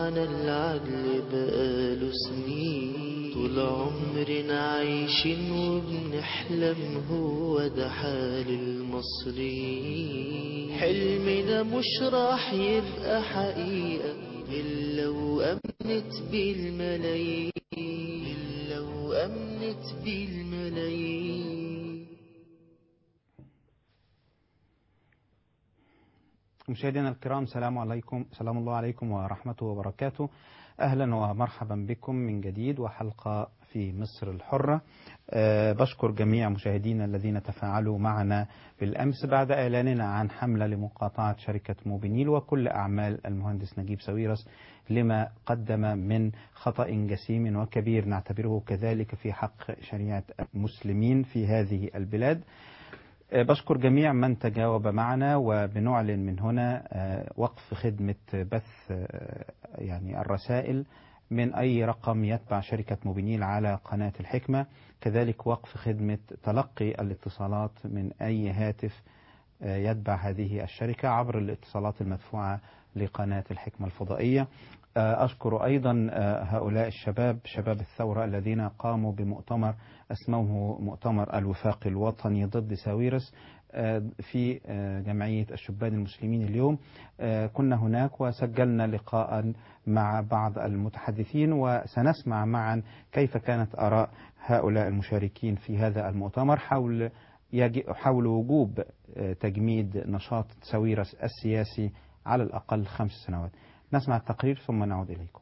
معنى العدل بقاله سنين طول عمرنا عايشين وبنحلم هو ده حال المصريين حلمنا مش راح يبقى حقيقة إلا وأمنت بالملايين إلا وأمنت بالملايين مشاهدينا الكرام سلام عليكم سلام الله عليكم ورحمته وبركاته أهلا ومرحبا بكم من جديد وحلقة في مصر الحرة أه بشكر جميع مشاهدينا الذين تفاعلوا معنا بالأمس بعد إعلاننا عن حملة لمقاطعة شركة موبينيل وكل أعمال المهندس نجيب ساويرس لما قدم من خطأ جسيم وكبير نعتبره كذلك في حق شريعة المسلمين في هذه البلاد بشكر جميع من تجاوب معنا وبنعلن من هنا وقف خدمة بث يعني الرسائل من أي رقم يتبع شركة موبينيل على قناة الحكمة كذلك وقف خدمة تلقي الاتصالات من أي هاتف يتبع هذه الشركة عبر الاتصالات المدفوعة لقناة الحكمة الفضائية أشكر أيضا هؤلاء الشباب شباب الثورة الذين قاموا بمؤتمر اسموه مؤتمر الوفاق الوطني ضد ساويرس في جمعية الشبان المسلمين اليوم كنا هناك وسجلنا لقاء مع بعض المتحدثين وسنسمع معا كيف كانت آراء هؤلاء المشاركين في هذا المؤتمر حول حول وجوب تجميد نشاط ساويرس السياسي على الأقل خمس سنوات نسمع التقرير ثم نعود إليكم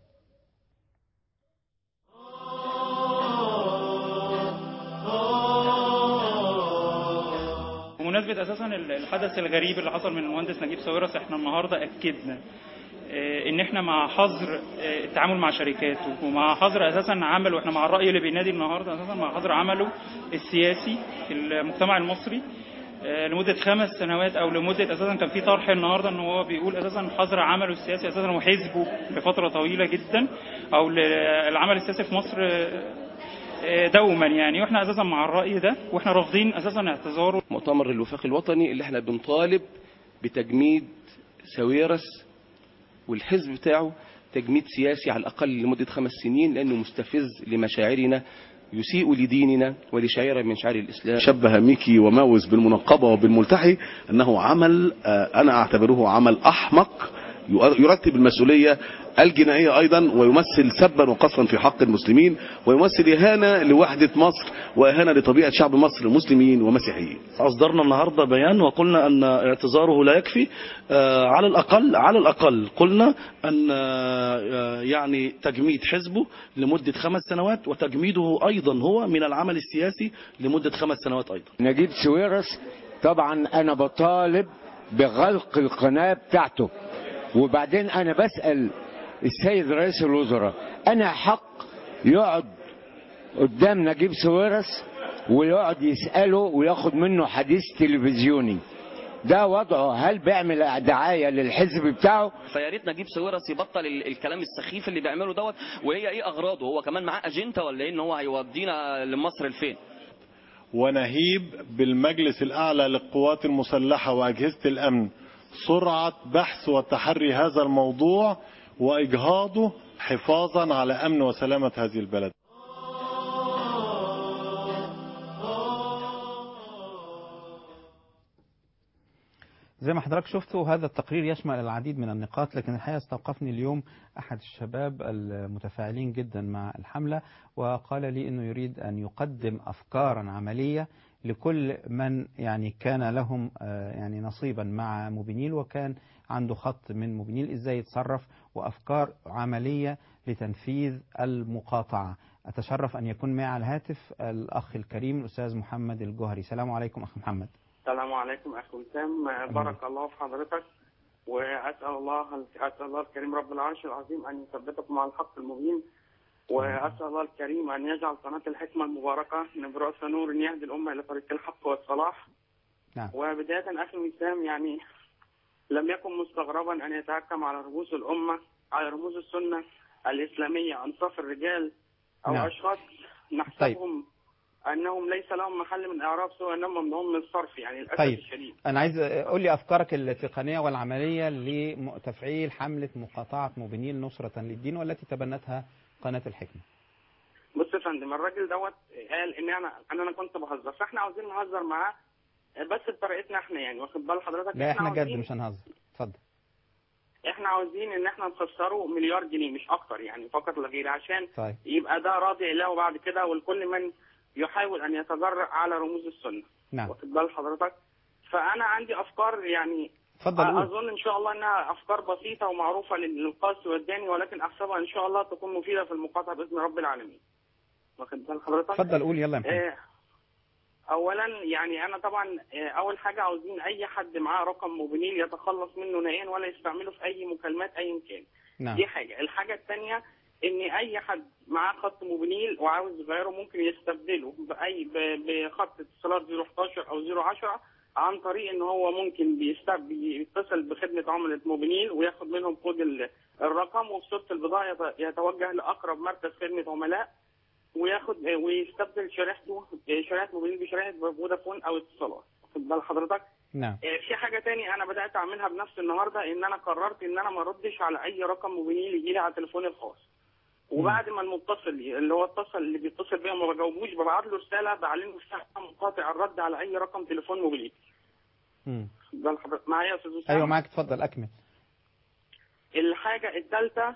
بمناسبة أساسا الحدث الغريب اللي حصل من المهندس نجيب ساويرس احنا النهاردة أكدنا ان احنا مع حظر التعامل مع شركاته ومع حظر اساسا عمله احنا مع الراي اللي بينادي النهارده اساسا مع حظر عمله السياسي في المجتمع المصري لمده خمس سنوات او لمده اساسا كان في طرح النهارده ان هو بيقول اساسا حظر عمله السياسي اساسا وحزبه لفتره طويله جدا او العمل السياسي في مصر دوما يعني واحنا اساسا مع الراي ده واحنا رافضين اساسا اعتذاره مؤتمر الوفاق الوطني اللي احنا بنطالب بتجميد ساويرس والحزب بتاعه تجميد سياسي على الاقل لمده خمس سنين لانه مستفز لمشاعرنا يسيء لديننا ولشعيرة من شعائر الإسلام شبه ميكي وماوس بالمنقبة وبالملتحي أنه عمل أنا أعتبره عمل أحمق يرتب المسؤولية الجنائية أيضا ويمثل سبا وقصفا في حق المسلمين ويمثل إهانة لوحدة مصر وإهانة لطبيعة شعب مصر مسلمين ومسيحيين أصدرنا النهاردة بيان وقلنا أن اعتذاره لا يكفي على الأقل على الأقل قلنا أن يعني تجميد حزبه لمدة خمس سنوات وتجميده أيضا هو من العمل السياسي لمدة خمس سنوات أيضا نجيب سويرس طبعا أنا بطالب بغلق القناة بتاعته وبعدين أنا بسأل السيد رئيس الوزراء أنا حق يقعد قدام نجيب سويرس ويقعد يسأله وياخد منه حديث تلفزيوني ده وضعه هل بيعمل دعاية للحزب بتاعه فيا ريت نجيب سويرس يبطل الكلام السخيف اللي بيعمله دوت وهي ايه اغراضه هو كمان معاه اجنده ولا ايه ان هو هيودينا لمصر لفين ونهيب بالمجلس الاعلى للقوات المسلحه واجهزه الامن سرعه بحث وتحري هذا الموضوع واجهاضه حفاظا على امن وسلامه هذه البلد زي ما حضرتك شفتوا هذا التقرير يشمل العديد من النقاط لكن الحقيقة استوقفني اليوم أحد الشباب المتفاعلين جدا مع الحملة وقال لي أنه يريد أن يقدم أفكارا عملية لكل من يعني كان لهم يعني نصيبا مع موبينيل وكان عنده خط من موبينيل ازاي يتصرف وافكار عمليه لتنفيذ المقاطعه. اتشرف ان يكون معي على الهاتف الاخ الكريم الاستاذ محمد الجوهري. السلام عليكم اخ محمد. السلام عليكم اخ وسام بارك الله في حضرتك واسال الله اسال الله الكريم رب العرش العظيم ان يثبتكم على الحق المبين وأسأل الله الكريم أن يجعل قناة الحكمة المباركة نبرأس نور يهدي الأمة إلى طريق الحق والصلاح نعم. وبداية أخي وسام يعني لم يكن مستغربا أن يتحكم على رؤوس الأمة على رموز السنة الإسلامية أنصاف الرجال أو نعم. أشخاص نحسبهم انهم ليس لهم محل من اعراب سوى انهم ممنوعون من الصرف يعني للاسف طيب الشديد انا عايز اقول لي افكارك التقنيه والعمليه لتفعيل حمله مقاطعه موبينيل نصره للدين والتي تبنتها قناه الحكمه بص يا فندم الراجل دوت قال ان انا انا انا كنت بهزر فاحنا عاوزين نهزر معاه بس بطريقتنا احنا يعني واخد بال حضرتك لا احنا جد عاوزين مش هنهزر اتفضل احنا عاوزين ان احنا نخسره مليار جنيه مش اكتر يعني فقط لا غير عشان طيب يبقى ده راضي له بعد كده ولكل من يحاول ان يتجرأ على رموز السنه نعم واخد بال حضرتك فانا عندي افكار يعني اتفضل قول اظن ان شاء الله انها افكار بسيطه ومعروفه للقاسي والداني ولكن احسبها ان شاء الله تكون مفيده في المقاطعه باذن رب العالمين واخد بال حضرتك اتفضل قول يلا يا محمد آه، اولا يعني انا طبعا آه، اول حاجه عاوزين اي حد معاه رقم موبينيل يتخلص منه نهائيا ولا يستعمله في اي مكالمات اي كان نعم دي حاجه الحاجه الثانيه ان اي حد معاه خط موبينيل وعاوز يغيره ممكن يستبدله باي ب- بخط اتصالات 011 او 010 عن طريق ان هو ممكن بيست- بيتصل بخدمه عملاء موبينيل وياخد منهم كود ال- الرقم وفي صوره البضاعه يت- يتوجه لاقرب مركز خدمه عملاء وياخد ويستبدل شريحته شريحه موبينيل بشريحه فودافون او اتصالات واخد بال حضرتك نعم آه، في حاجه تاني انا بدات اعملها بنفسي النهارده ان انا قررت ان انا ما اردش على اي رقم موبينيل يجي لي على تليفوني الخاص وبعد ما المتصل اللي هو اتصل اللي بيتصل بيا ما بجاوبوش ببعت له رساله بعلن فيها مقاطع الرد على اي رقم تليفون موبيلي مم. ده الحضر- معايا يا استاذ اسامه ايوه معاك اتفضل اكمل الحاجه الثالثه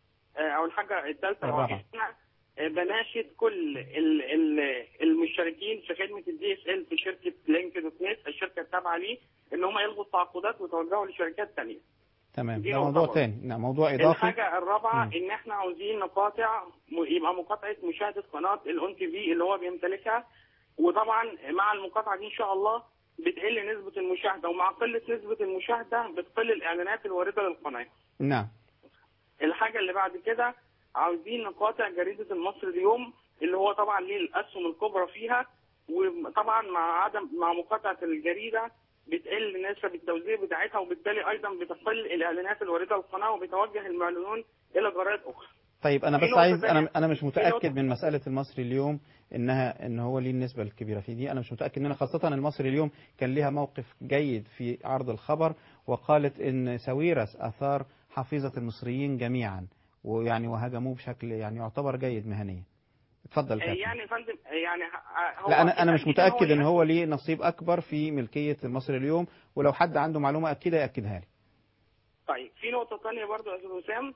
او الحاجه الثالثه الرابعة. احنا آه، بناشد كل ال- ال- المشتركين في خدمه الدي اس ال في شركه لينك دوت نت الشركه التابعه ليه ان هم يلغوا التعاقدات ويتوجهوا لشركات ثانيه تمام دي ده نقطة موضوع برضه. تاني نعم موضوع اضافي الحاجة الرابعة مم. إن إحنا عاوزين نقاطع م- يبقى مقاطعة مشاهدة قناة الأون تي في اللي هو بيمتلكها وطبعا مع المقاطعة دي إن شاء الله بتقل نسبة المشاهدة ومع قلة نسبة المشاهدة بتقل الإعلانات الواردة للقناة. نعم الحاجة اللي بعد كده عاوزين نقاطع جريدة المصري اليوم اللي هو طبعا ليه الأسهم الكبرى فيها وطبعا مع عدم مع مقاطعة الجريدة بتقل نسبة التوزيع بتاعتها وبالتالي أيضا بتقل الإعلانات الواردة للقناة وبيتوجه المعلنون إلى جرائد أخرى. طيب انا في بس نقطة عايز تانية. انا انا مش في متاكد نقطة- من مساله المصري اليوم انها ان هو ليه النسبه الكبيره في دي انا مش متاكد منها خاصه المصري اليوم كان ليها موقف جيد في عرض الخبر وقالت ان ساويرس اثار حفيظه المصريين جميعا ويعني وهاجموه بشكل يعني يعتبر جيد مهنيا اتفضل كابتن يعني يا فندم يعني ه- هو لا انا انا مش بالتأكيد متاكد ان يعني- هو ليه نصيب اكبر في ملكيه المصري اليوم ولو حد عنده معلومه اكيده ياكدها لي طيب في نقطة تانية برضو يا أستاذ وسام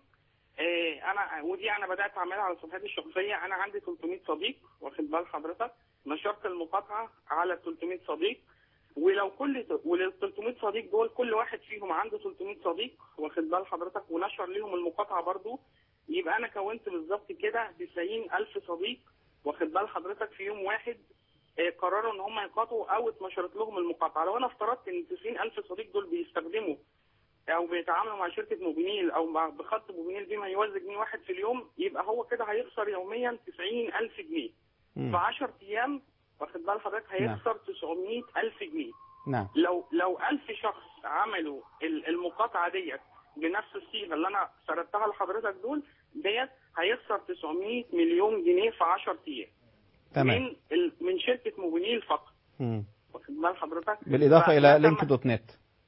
إيه أنا ودي أنا بدأت أعملها على صفحتي الشخصية أنا عندي 300 صديق واخد بال حضرتك نشرت المقاطعة على 300 صديق ولو كل ولل 300 صديق دول كل واحد فيهم عنده 300 صديق واخد بال حضرتك ونشر ليهم المقاطعة برضو يبقى أنا كونت بالظبط كده 90000 صديق واخد بال حضرتك في يوم واحد إيه، قرروا ان هم يقاطعوا او اتنشرت لهم المقاطعه لو انا افترضت ان 90000 صديق دول بيستخدموا او بيتعاملوا مع شركه موبينيل او مع بخط موبينيل بما يوازي جنيه واحد في اليوم يبقى هو كده هيخسر يوميا 90000 جنيه مم. في 10 ايام واخد بال حضرتك هيخسر 900000 جنيه نعم لو لو 1000 شخص عملوا ال- المقاطعه ديت بنفس الصيغه اللي انا سردتها لحضرتك دول ديت هيخسر 900 مليون جنيه في 10 ايام تمام من ال- من شركه موبينيل فقط مم. واخد بال حضرتك بالاضافه الى فلما- لينك دوت نت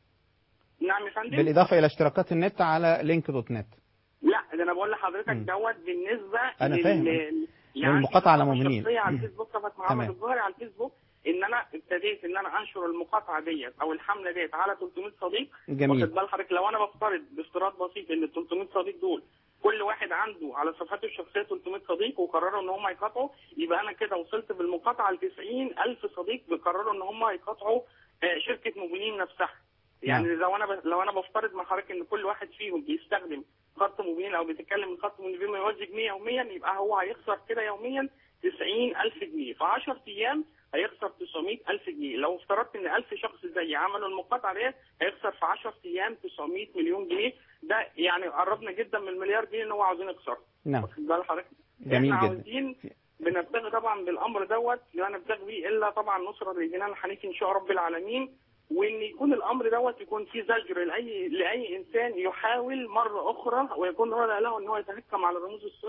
نعم يا فندم بالاضافه الى اشتراكات النت على لينك دوت نت لا ده انا بقول لحضرتك مم. دوت بالنسبه أنا لل- فاهم. لل- للمقاطعة على صفحة موبينيل. شخصية على مم. الفيسبوك صفحه محمد تمام. الظاهري على الفيسبوك ان انا ابتديت ان انا انشر المقاطعه ديت او الحمله ديت على 300 صديق جميل. واخد بال حضرتك لو انا بفترض بافتراض بسيط ان ال 300 صديق دول كل واحد عنده على صفحته الشخصيه 300 صديق وقرروا ان هم يقاطعوا يبقى انا كده وصلت بالمقاطعه ل 90000 صديق بيقرروا ان هم يقاطعوا آه، شركه موبينيل نفسها يعني نعم. لو انا ب... لو انا بفترض مع حضرتك ان كل واحد فيهم بيستخدم خط موبينيل او بيتكلم من خط موبينيل بما يوازي جنيه يوميا يبقى هو هيخسر كده يوميا 90000 جنيه في 10 ايام هيخسر 900000 جنيه لو افترضت ان 1000 شخص زي عملوا المقاطعه ديت هيخسر في 10 ايام 900 مليون جنيه ده يعني قربنا جدا من المليار جنيه اللي هو عاوزين يخسره نعم واخد بال حضرتك جميل احنا جدا. عاوزين بنبتغي طبعا بالامر دوت لا نبتغي بيه الا طبعا نصره للجنان الحنيفي ان شاء رب العالمين وان يكون الامر دوت يكون فيه زجر لاي لاي انسان يحاول مره اخرى ويكون رأى له ان هو يتهكم على رموز السنه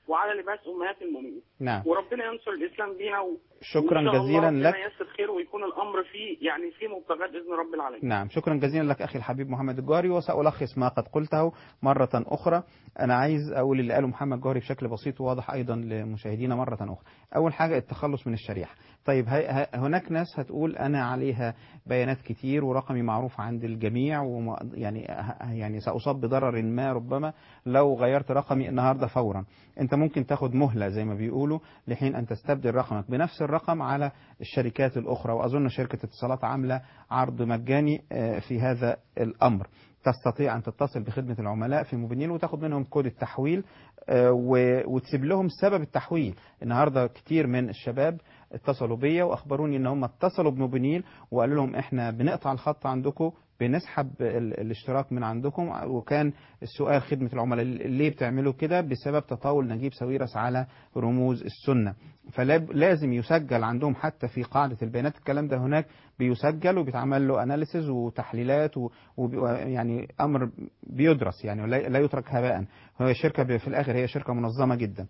وعلى لباس امهات المؤمنين نعم وربنا ينصر الاسلام بينا و... شكرا وإن شاء الله جزيلا ربنا لك ييسر خير ويكون الامر فيه يعني فيه مبتغات باذن رب العالمين نعم شكرا جزيلا لك أخي الحبيب محمد الجوهري وسألخص ما قد قلته مرة أخرى أنا عايز أقول اللي قاله محمد جوهري بشكل بسيط وواضح أيضا لمشاهدينا مرة أخرى أول حاجة التخلص من الشريحة طيب هي ه- هناك ناس هتقول أنا عليها بيانات كتير ورقمي معروف عند الجميع وما يعني ه- يعني سأصاب بضرر ما ربما لو غيرت رقمي النهاردة فورا أنت ممكن تاخد مهلة زي ما بيقولوا لحين أن تستبدل رقمك بنفس الرقم على الشركات الأخرى وأظن شركة اتصالات عاملة عرض مجاني آه، في هذا الأمر تستطيع أن تتصل بخدمة العملاء في موبينيل وتاخد منهم كود التحويل آه، و- وتسيب لهم سبب التحويل النهاردة كتير من الشباب اتصلوا بيا واخبروني ان هم اتصلوا بموبينيل وقالوا لهم احنا بنقطع الخط عندكم بنسحب ال- الاشتراك من عندكم وكان السؤال خدمة العملاء ليه بتعملوا كده بسبب تطاول نجيب ساويرس على رموز السنة فلازم يسجل عندهم حتى في قاعدة البيانات الكلام ده هناك بيسجل وبيتعمل له اناليسز وتحليلات و- وبي- يعني امر بيدرس يعني لا لا يترك هباء هو شركة ب- في الاخر هي شركة منظمة جدا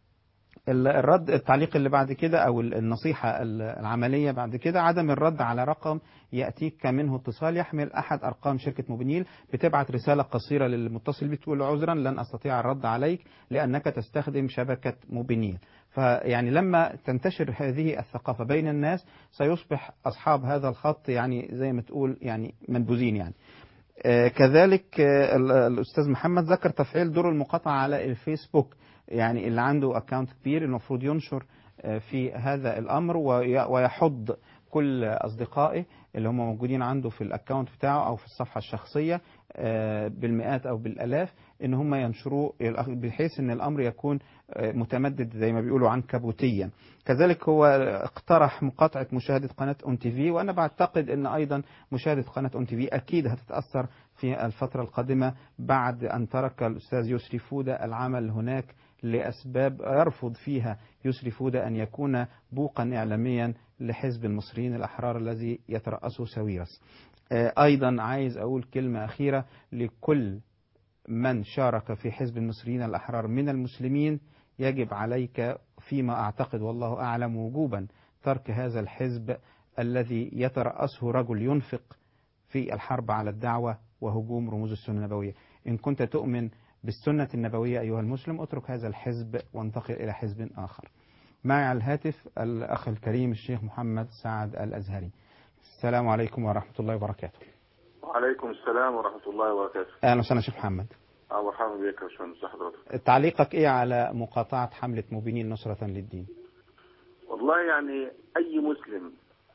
ال- الرد التعليق اللي بعد كده او ال- النصيحة ال- العملية بعد كده عدم الرد على رقم يأتيك منه اتصال يحمل احد ارقام شركة موبينيل بتبعت رسالة قصيرة للمتصل بيه تقول له عذرا لن استطيع الرد عليك لانك تستخدم شبكة موبينيل فيعني لما تنتشر هذه الثقافة بين الناس سيصبح اصحاب هذا الخط يعني زي ما تقول يعني منبوذين يعني آه، كذلك آه، ال- الأستاذ محمد ذكر تفعيل دور المقاطعة على الفيسبوك يعني اللي عنده أكاونت كبير المفروض ينشر آه، في هذا الأمر وي- ويحض كل أصدقائه اللي هم موجودين عنده في الأكاونت بتاعه أو في الصفحة الشخصية آه، بالمئات أو بالألاف إن هم ينشروه الأخ- بحيث إن الأمر يكون آه، متمدد زي ما بيقولوا عنكبوتيا كذلك هو اقترح مقاطعة مشاهدة قناة اون تي في وأنا بعتقد أن أيضا مشاهدة قناة اون تي في أكيد هتتأثر في الفترة القادمة بعد أن ترك الأستاذ يسري فودة العمل هناك لأسباب يرفض فيها يسري فودة أن يكون بوقا إعلاميا لحزب المصريين الأحرار الذي يترأسه ساويرس آه، أيضا عايز أقول كلمة أخيرة لكل من شارك في حزب المصريين الأحرار من المسلمين يجب عليك فيما أعتقد والله أعلم وجوبا ترك هذا الحزب الذي يترأسه رجل ينفق في الحرب على الدعوة وهجوم رموز السنة النبوية إن كنت تؤمن بالسنة النبوية أيها المسلم اترك هذا الحزب وانتقل إلى حزب آخر معي على الهاتف الأخ الكريم الشيخ محمد سعد الأزهري السلام عليكم ورحمة الله وبركاته وعليكم السلام ورحمة الله وبركاته أهلا وسهلا شيخ محمد أه مرحبا بك يا باشمهندس حضرتك تعليقك إيه على مقاطعة حملة موبينين نصرة للدين والله يعني أي مسلم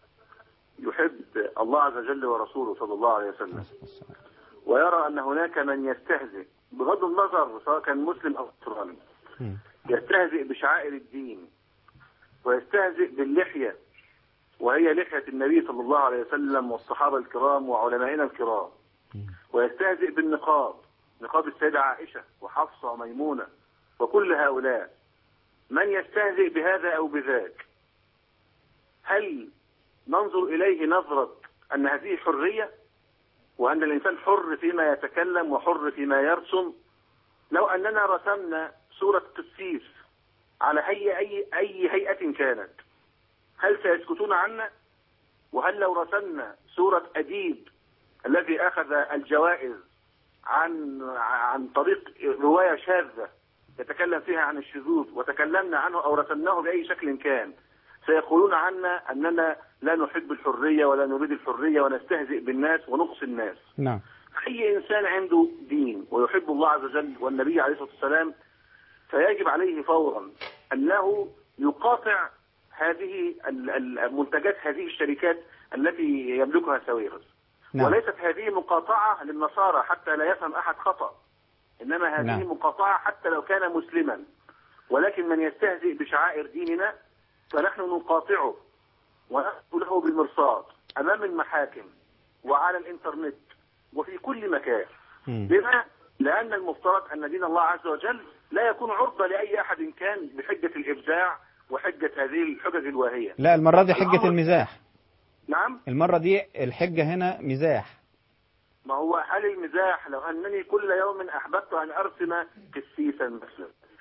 يحب الله عز وجل ورسوله صلى الله عليه وسلم ويرى أن هناك من يستهزئ بغض النظر سواء كان مسلم أو نصراني يستهزئ بشعائر الدين ويستهزئ باللحية وهي لحية النبي صلى الله عليه وسلم والصحابة الكرام وعلمائنا الكرام ويستهزئ بالنقاب نقاب السيدة عائشة وحفصة وميمونة وكل هؤلاء من يستهزئ بهذا أو بذاك هل ننظر إليه نظرة أن هذه حرية وأن الإنسان حر فيما يتكلم وحر فيما يرسم لو أننا رسمنا صورة قسيس على أي أي أي هيئة كانت هل سيسكتون عنا؟ وهل لو رسمنا صورة أديب الذي أخذ الجوائز عن عن طريق رواية شاذة يتكلم فيها عن الشذوذ وتكلمنا عنه أو رسمناه بأي شكل كان سيقولون عنا أننا لا نحب الحرية ولا نريد الحرية ونستهزئ بالناس ونقصي الناس نعم أي إنسان عنده دين ويحب الله عز وجل والنبي عليه الصلاة والسلام فيجب عليه فورا أنه يقاطع هذه ال- ال- منتجات هذه الشركات التي يملكها ساويرس نعم. وليست هذه مقاطعة للنصارى حتى لا يفهم أحد خطأ إنما هذه نعم. مقاطعة حتى لو كان مسلما ولكن من يستهزئ بشعائر ديننا فنحن نقاطعه ونأخذ له بالمرصاد أمام المحاكم وعلى الإنترنت وفي كل مكان لما؟ لأن المفترض أن دين الله عز وجل لا يكون عرضة لأي أحد كان بحجة الإبداع وحجة هذه الحجج الواهية لا المرة دي حجة الأمر- المزاح نعم المرة دي الحجة هنا مزاح ما هو هل المزاح لو أنني كل يوم أحببت أن أرسم قسيسا مثلا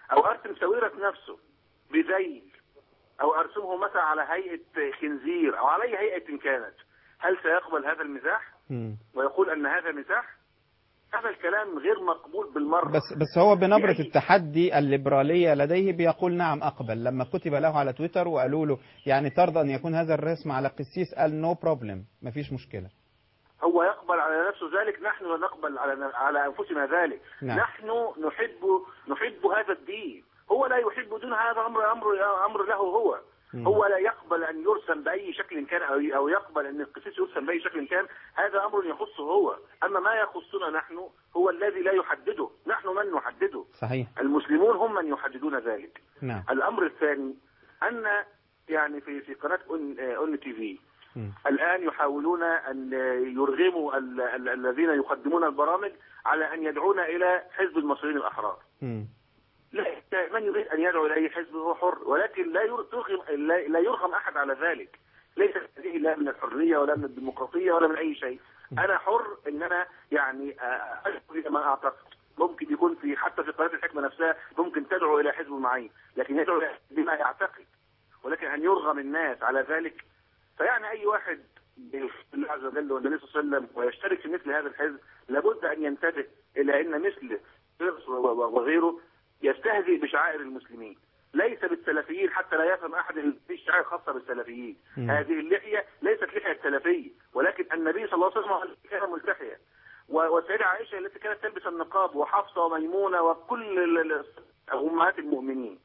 او ارسم ساويرس نفسه بذيل او ارسمه مثلا على هيئه خنزير او على اي هيئه كانت هل سيقبل هذا المزاح مم. ويقول ان هذا مزاح هذا الكلام غير مقبول بالمره بس بس هو بنبرة لأي- التحدي الليبرالية لديه بيقول نعم أقبل لما كتب له على تويتر وقالوا له يعني ترضى أن يكون هذا الرسم على قسيس قال نو بروبلم مفيش مشكلة هو يقبل على نفسه ذلك نحن لا نقبل على على انفسنا ذلك نعم. نحن نحب نحب هذا الدين هو لا يحب دون هذا امر امر امر له هو مم. هو لا يقبل ان يرسم باي شكل كان او او يقبل ان القسيس يرسم باي شكل كان هذا امر يخصه هو اما ما يخصنا نحن هو الذي لا يحدده نحن من نحدده صحيح المسلمون هم من يحددون ذلك نعم الامر الثاني ان يعني في في قناه اون اون تي في مم. الآن يحاولون أن يرغموا ال- ال- الذين يقدمون البرامج على أن يدعونا إلى حزب المصريين الأحرار مم. لا من يريد أن يدعو إلى أي حزب هو حر ولكن لا ير- ترغم لا- لا يرغم أحد على ذلك ليس هذه لا من الحرية ولا من الديمقراطية ولا من أي شيء أنا حر أن أنا يعني آه، أدعو ما أعتقد ممكن يكون في حتى في قناة الحكمة نفسها ممكن تدعو إلى حزب معين لكن يدعو إلى بما يعتقد ولكن أن يرغم الناس على ذلك فيعني أي واحد بالله عز وجل والنبي صلى الله عليه وسلم ويشترك في مثل هذا الحزب لابد أن ينتبه إلى أن مثل قرص و- و- وغيره يستهزئ بشعائر المسلمين ليس بالسلفيين حتى لا يفهم أحد إن في شعائر خاصة بالسلفيين مم. هذه اللحية ليست لحية سلفية ولكن النبي صلى الله عليه وسلم كان ملتحيا و- والسيدة عائشة التي كانت تلبس النقاب وحفصة وميمونة وكل ال- ال- أمهات المؤمنين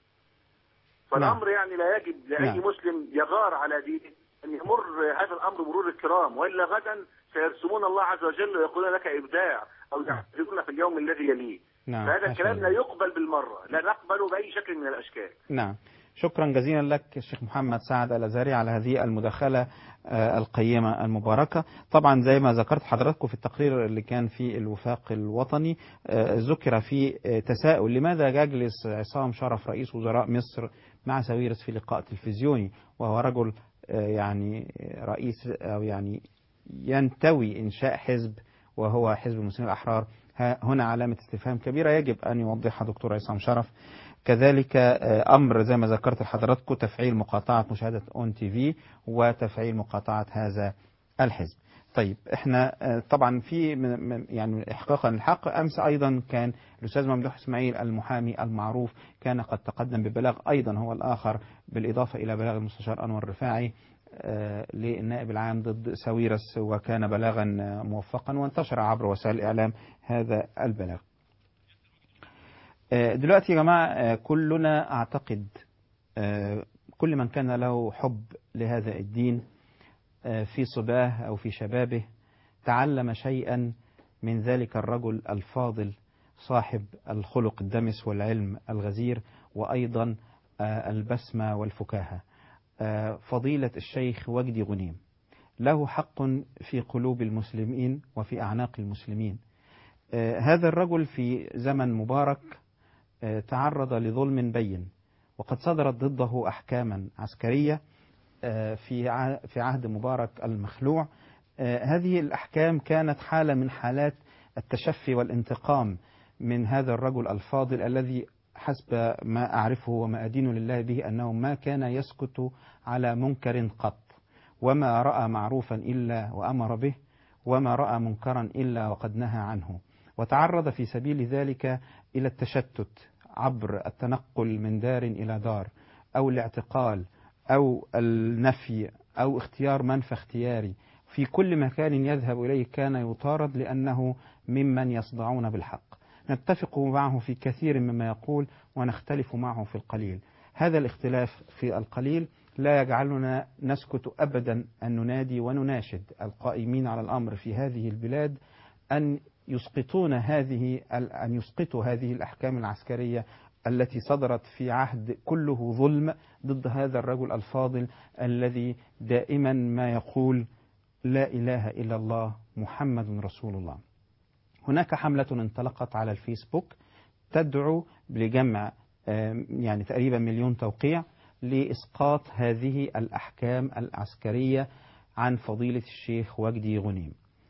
فالأمر يعني لا يجب لأي نعم. مسلم يغار على دينه أن يمر هذا الأمر مرور الكرام وإلا غدا سيرسمون الله عز وجل ويقولون لك إبداع أو يحدثون في اليوم الذي يليه نعم فهذا ما شاء الكلام الله. لا يقبل بالمرة لا نقبله بأي شكل من الأشكال نعم شكرا جزيلا لك الشيخ محمد سعد الأزهري على هذه المداخلة آه، القيمة المباركة طبعا زي ما ذكرت حضراتكم في التقرير اللي كان في الوفاق الوطني آه، ذكر في آه، تساؤل لماذا يجلس عصام شرف رئيس وزراء مصر مع ساويرس في لقاء تلفزيوني وهو رجل آه، يعني رئيس أو يعني ينتوي إنشاء حزب وهو حزب المسلمين الأحرار ها- هنا علامة استفهام كبيرة يجب أن يوضحها دكتور عصام شرف كذلك آه، أمر زي ما ذكرت لحضراتكم تفعيل مقاطعة مشاهدة أون تي في وتفعيل مقاطعة هذا الحزب طيب احنا آه، طبعا في من- من- يعني احقاقا الحق امس ايضا كان الاستاذ ممدوح اسماعيل المحامي المعروف كان قد تقدم ببلاغ ايضا هو الاخر بالاضافه الى بلاغ المستشار انور الرفاعي آه، للنائب العام ضد ساويرس وكان بلاغا آه، موفقا وانتشر عبر وسائل الاعلام هذا البلاغ. آه، دلوقتي يا جماعه آه، كلنا اعتقد آه، كل من كان له حب لهذا الدين آه، في صباه او في شبابه تعلم شيئا من ذلك الرجل الفاضل صاحب الخلق الدمس والعلم الغزير وايضا آه، البسمه والفكاهه. آه، فضيله الشيخ وجدي غنيم له حق في قلوب المسلمين وفي اعناق المسلمين. آه، هذا الرجل في زمن مبارك آه، تعرض لظلم بين وقد صدرت ضده احكاما عسكريه آه، في ع- في عهد مبارك المخلوع آه، هذه الأحكام كانت حالة من حالات التشفي والانتقام من هذا الرجل الفاضل الذي حسب ما أعرفه وما أدين لله به أنه ما كان يسكت على منكر قط وما رأى معروفا إلا وأمر به وما رأى منكرا إلا وقد نهى عنه وتعرض في سبيل ذلك إلى التشتت عبر التنقل من دار إلى دار أو الاعتقال أو النفي أو اختيار منفى اختياري في كل مكان يذهب إليه كان يطارد لأنه ممن يصدعون بالحق نتفق معه في كثير مما يقول ونختلف معه في القليل هذا الاختلاف في القليل لا يجعلنا نسكت أبدا أن ننادي ونناشد القائمين على الأمر في هذه البلاد أن يسقطون هذه أن يسقطوا هذه الأحكام العسكرية التي صدرت في عهد كله ظلم ضد هذا الرجل الفاضل الذي دائما ما يقول لا إله إلا الله محمد رسول الله هناك حملة انطلقت على الفيسبوك تدعو لجمع آم، يعني تقريبا مليون توقيع لإسقاط هذه الأحكام العسكرية عن فضيلة الشيخ وجدي غنيم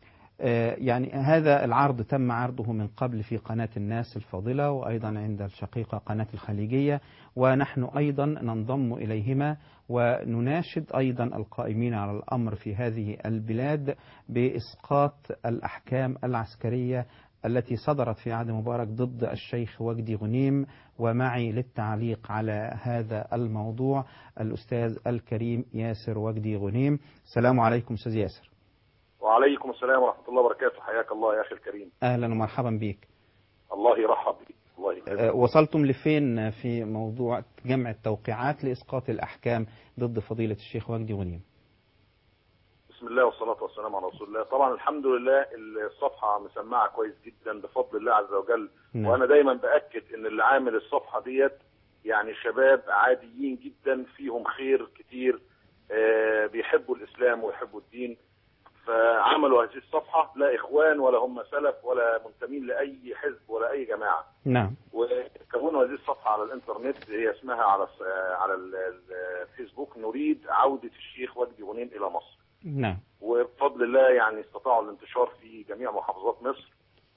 آه، يعني هذا العرض تم عرضه من قبل في قناة الناس الفاضلة وأيضا عند الشقيقة قناة الخليجية ونحن أيضا ننضم إليهما ونناشد أيضا القائمين على الأمر في هذه البلاد بإسقاط الأحكام العسكرية التي صدرت في عهد مبارك ضد الشيخ وجدي غنيم ومعي للتعليق على هذا الموضوع الأستاذ الكريم ياسر وجدي غنيم السلام عليكم أستاذ ياسر وعليكم السلام ورحمة الله وبركاته حياك الله يا أخي الكريم أهلا ومرحبا بك الله يرحب بك الله يكرمك أه، وصلتم لفين في موضوع جمع التوقيعات لإسقاط الأحكام ضد فضيلة الشيخ وجدي غنيم بسم الله والصلاة والسلام على رسول الله طبعا الحمد لله الصفحة مسمعة كويس جدا بفضل الله عز وجل نعم. وأنا دايما بأكد إن اللي عامل الصفحة ديت يعني شباب عاديين جدا فيهم خير كتير آه، بيحبوا الإسلام ويحبوا الدين فعملوا هذه الصفحة لا إخوان ولا هم سلف ولا منتمين لأي حزب ولا أي جماعة نعم وكونوا هذه الصفحة على الإنترنت هي اسمها على الس- على ال- ال- الفيسبوك نريد عودة الشيخ وجدي غنيم إلى مصر نعم وبفضل الله يعني استطاعوا الانتشار في جميع محافظات مصر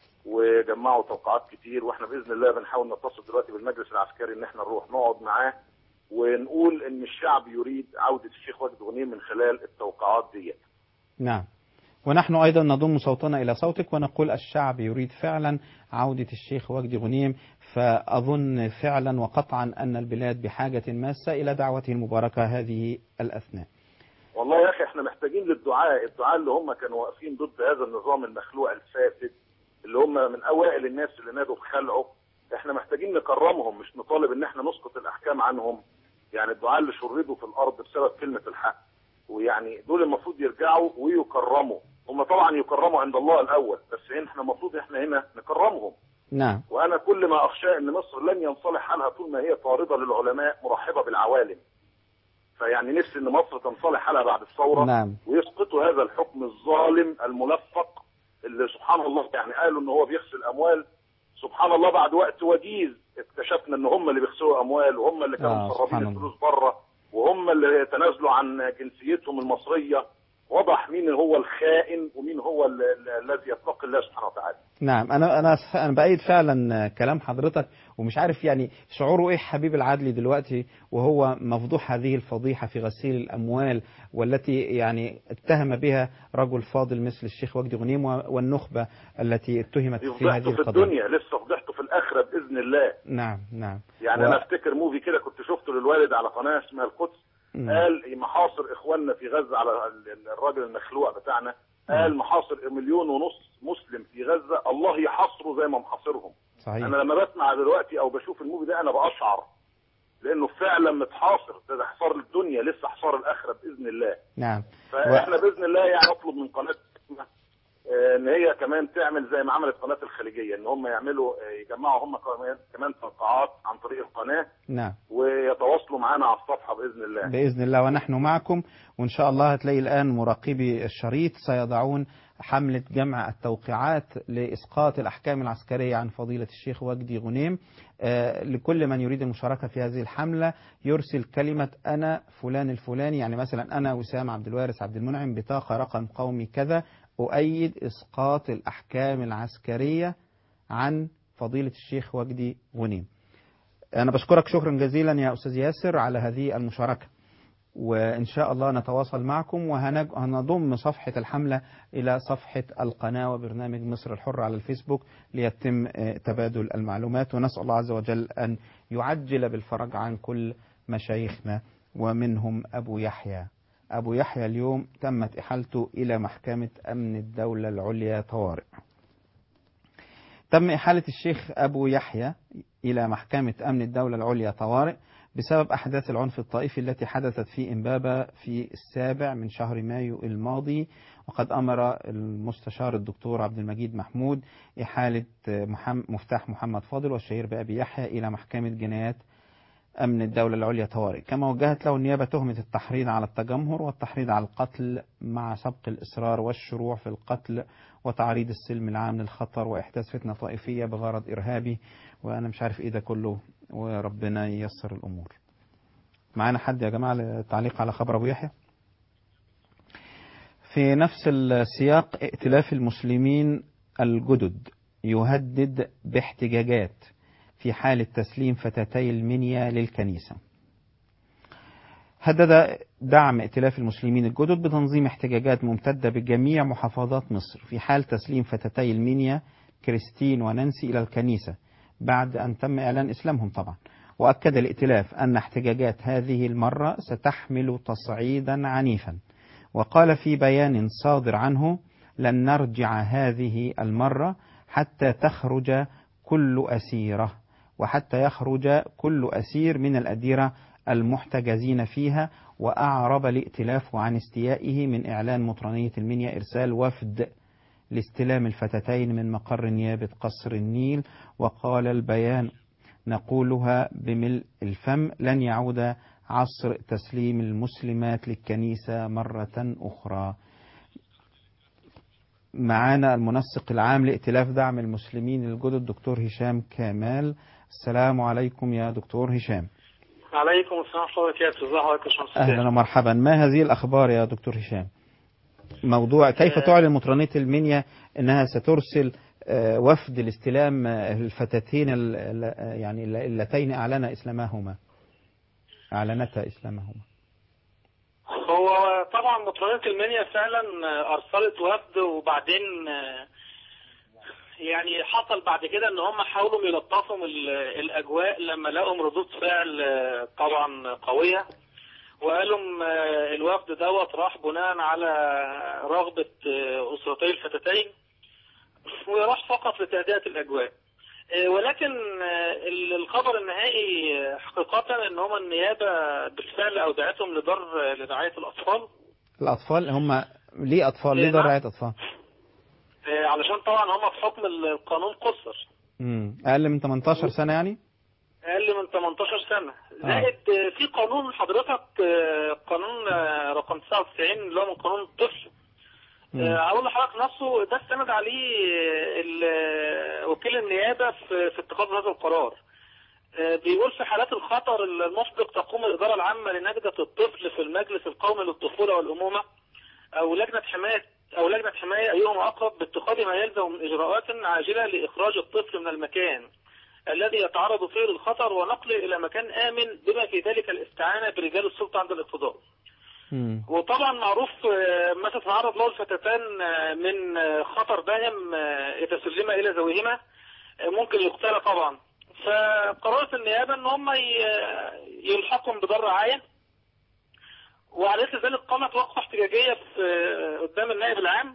وجمعوا توقعات كتير واحنا باذن الله بنحاول نتصل دلوقتي بالمجلس العسكري ان احنا نروح نقعد معاه ونقول ان الشعب يريد عوده الشيخ وجدي غنيم من خلال التوقعات ديت. نعم ونحن أيضا نضم صوتنا إلى صوتك ونقول الشعب يريد فعلا عودة الشيخ وجدي غنيم فأظن فعلا وقطعا أن البلاد بحاجة ماسة إلى دعوته المباركة هذه الأثناء والله يا اخي احنا محتاجين للدعاء، الدعاء اللي هم كانوا واقفين ضد هذا النظام المخلوع الفاسد اللي هم من اوائل الناس اللي نادوا بخلعه، احنا محتاجين نكرمهم مش نطالب ان احنا نسقط الاحكام عنهم، يعني الدعاء اللي شردوا في الارض بسبب كلمه الحق، ويعني دول المفروض يرجعوا ويكرموا، هم طبعا يكرموا عند الله الاول، بس احنا المفروض احنا هنا نكرمهم، نعم وانا كل ما اخشى ان مصر لن ينصلح حالها طول ما هي طارده للعلماء مرحبه بالعوالم. فيعني نفسي ان مصر تنصلح حالها بعد الثوره نعم ويسقطوا هذا الحكم الظالم الملفق اللي سبحان الله يعني قالوا ان هو بيغسل اموال سبحان الله بعد وقت وجيز اكتشفنا ان هم اللي بيغسلوا اموال وهم اللي كانوا آه، مسربين سبحان الله. الفلوس بره وهم اللي تنازلوا عن جنسيتهم المصريه وضح مين هو الخائن ومين هو ال- ال- الذي يتقي الله سبحانه وتعالى نعم أنا أنا أنا بأيد فعلا كلام حضرتك ومش عارف يعني شعوره إيه حبيب العدلي دلوقتي وهو مفضوح هذه الفضيحة في غسيل الأموال والتي يعني اتهم بها رجل فاضل مثل الشيخ وجدي غنيم و- والنخبة التي اتهمت دي في هذه فضحته في القضية الدنيا لسه فضحته في الاخره باذن الله نعم نعم يعني و- انا افتكر موفي كده كنت شفته للوالد على قناه اسمها القدس مم. قال محاصر اخواننا في غزه على ال- ال- الراجل المخلوع بتاعنا قال محاصر مليون ونص مسلم في غزه الله يحاصره زي ما محاصرهم صحيح انا لما بسمع دلوقتي او بشوف الموفي ده انا باشعر لانه فعلا متحاصر ده, ده حصار الدنيا لسه حصار الاخره باذن الله نعم فاحنا باذن الله يعني نطلب من قناه آه، ان هي كمان تعمل زي ما عملت قناه الخليجيه ان هم يعملوا آه، يجمعوا هم كمان كمان توقعات عن طريق القناه نعم ويتواصلوا معنا على الصفحه باذن الله بإذن الله ونحن معكم وإن شاء الله هتلاقي الآن مراقبي الشريط سيضعون حملة جمع التوقيعات لإسقاط الأحكام العسكرية عن فضيلة الشيخ وجدي غنيم آه، لكل من يريد المشاركة في هذه الحملة يرسل كلمة أنا فلان الفلاني يعني مثلا أنا وسام عبد الوارث عبد المنعم بطاقة رقم قومي كذا أؤيد إسقاط الأحكام العسكرية عن فضيلة الشيخ وجدي غنيم أنا بشكرك شكرا جزيلا يا أستاذ ياسر على هذه المشاركة وإن شاء الله نتواصل معكم وهنضم صفحة الحملة إلى صفحة القناة وبرنامج مصر الحر على الفيسبوك ليتم آه، تبادل المعلومات ونسأل الله عز وجل أن يعجل بالفرج عن كل مشايخنا ومنهم أبو يحيى أبو يحيى اليوم تمت إحالته إلى محكمة أمن الدولة العليا طوارئ تم إحالة الشيخ أبو يحيى إلى محكمة أمن الدولة العليا طوارئ بسبب أحداث العنف الطائفي التي حدثت في إمبابة في السابع من شهر مايو الماضي وقد أمر المستشار الدكتور عبد المجيد محمود إحالة محم- مفتاح محمد فاضل والشهير بأبي يحيى إلى محكمة جنايات أمن الدولة العليا طوارئ كما وجهت له النيابة تهمة التحريض على التجمهر والتحريض على القتل مع سبق الإصرار والشروع في القتل وتعريض السلم العام للخطر وإحداث فتنة طائفية بغرض إرهابي وأنا مش عارف إيه ده كله وربنا ييسر الأمور معانا حد يا جماعة للتعليق على خبر أبو يحيى في نفس السياق ائتلاف المسلمين الجدد يهدد باحتجاجات في حالة تسليم فتاتي المنيا للكنيسة هدد دعم ائتلاف المسلمين الجدد بتنظيم احتجاجات ممتدة بجميع محافظات مصر في حال تسليم فتاتي المنيا كريستين ونانسي إلى الكنيسة بعد أن تم إعلان إسلامهم طبعا وأكد الائتلاف أن احتجاجات هذه المرة ستحمل تصعيدا عنيفا وقال في بيان صادر عنه لن نرجع هذه المرة حتى تخرج كل أسيرة وحتى يخرج كل أسير من الأديرة المحتجزين فيها وأعرب الائتلاف عن استيائه من إعلان مطرانية المنيا إرسال وفد لاستلام الفتاتين من مقر نيابة قصر النيل وقال البيان نقولها بملء الفم لن يعود عصر تسليم المسلمات للكنيسة مرة أخرى معانا المنسق العام لائتلاف دعم المسلمين الجدد دكتور هشام كمال السلام عليكم يا دكتور هشام عليكم السلام ورحمة الله وبركاته ازي حضرتك يا شمس أهلا ومرحبا ما هذه الأخبار يا دكتور هشام موضوع كيف تعلن مطرانية المنيا أنها سترسل آه، وفد لاستلام آه، الفتاتين ال- ال- يعني اللتين أعلن إسلامهما أعلنتا إسلامهما هو طبعا مطرانية المنيا فعلا أرسلت وفد وبعدين آه، يعني حصل بعد كده ان هم حاولوا يلطفوا ال- الاجواء لما لقوا ردود فعل آه، طبعا قويه وقالوا م- آه، الوفد دوت راح بناء على رغبه آه، اسرتي الفتاتين وراح فقط لتهدئه الاجواء آه، ولكن آه، ال- الخبر النهائي آه، حقيقه ان هم النيابه بالفعل اودعتهم لدار آه، لرعايه الاطفال الأطفال هم ليه أطفال ليه إيه، دار نعم. رعاية أطفال آه، علشان طبعا هم بحكم القانون قصر مم. أقل من 18 سنة يعني اقل من 18 سنه زائد آه، في قانون حضرتك آه، قانون آه، رقم 99 اللي هو من قانون الطفل آه، اقول لحضرتك نفسه ده استند عليه آه، ال- آه، وكيل النيابه في في اتخاذ هذا القرار آه، بيقول في حالات الخطر المسبق تقوم الاداره العامه لنجده الطفل في المجلس القومي للطفوله والامومه او لجنه حمايه او لجنه حمايه ايهما اقرب باتخاذ ما يلزم من اجراءات عاجله لاخراج الطفل من المكان الذي يتعرض فيه للخطر ونقله الى مكان امن بما في ذلك الاستعانه برجال السلطه عند الاقتضاء. وطبعا معروف آه، ما تتعرض له الفتاتان آه، من آه، خطر دائم آه، اذا سلم الى ذويهما آه، ممكن يقتل طبعا. فقررت النيابه ان هم ي- يلحقهم بدار رعايه وعلى اثر ذلك قامت وقفه احتجاجيه في آه، قدام النائب العام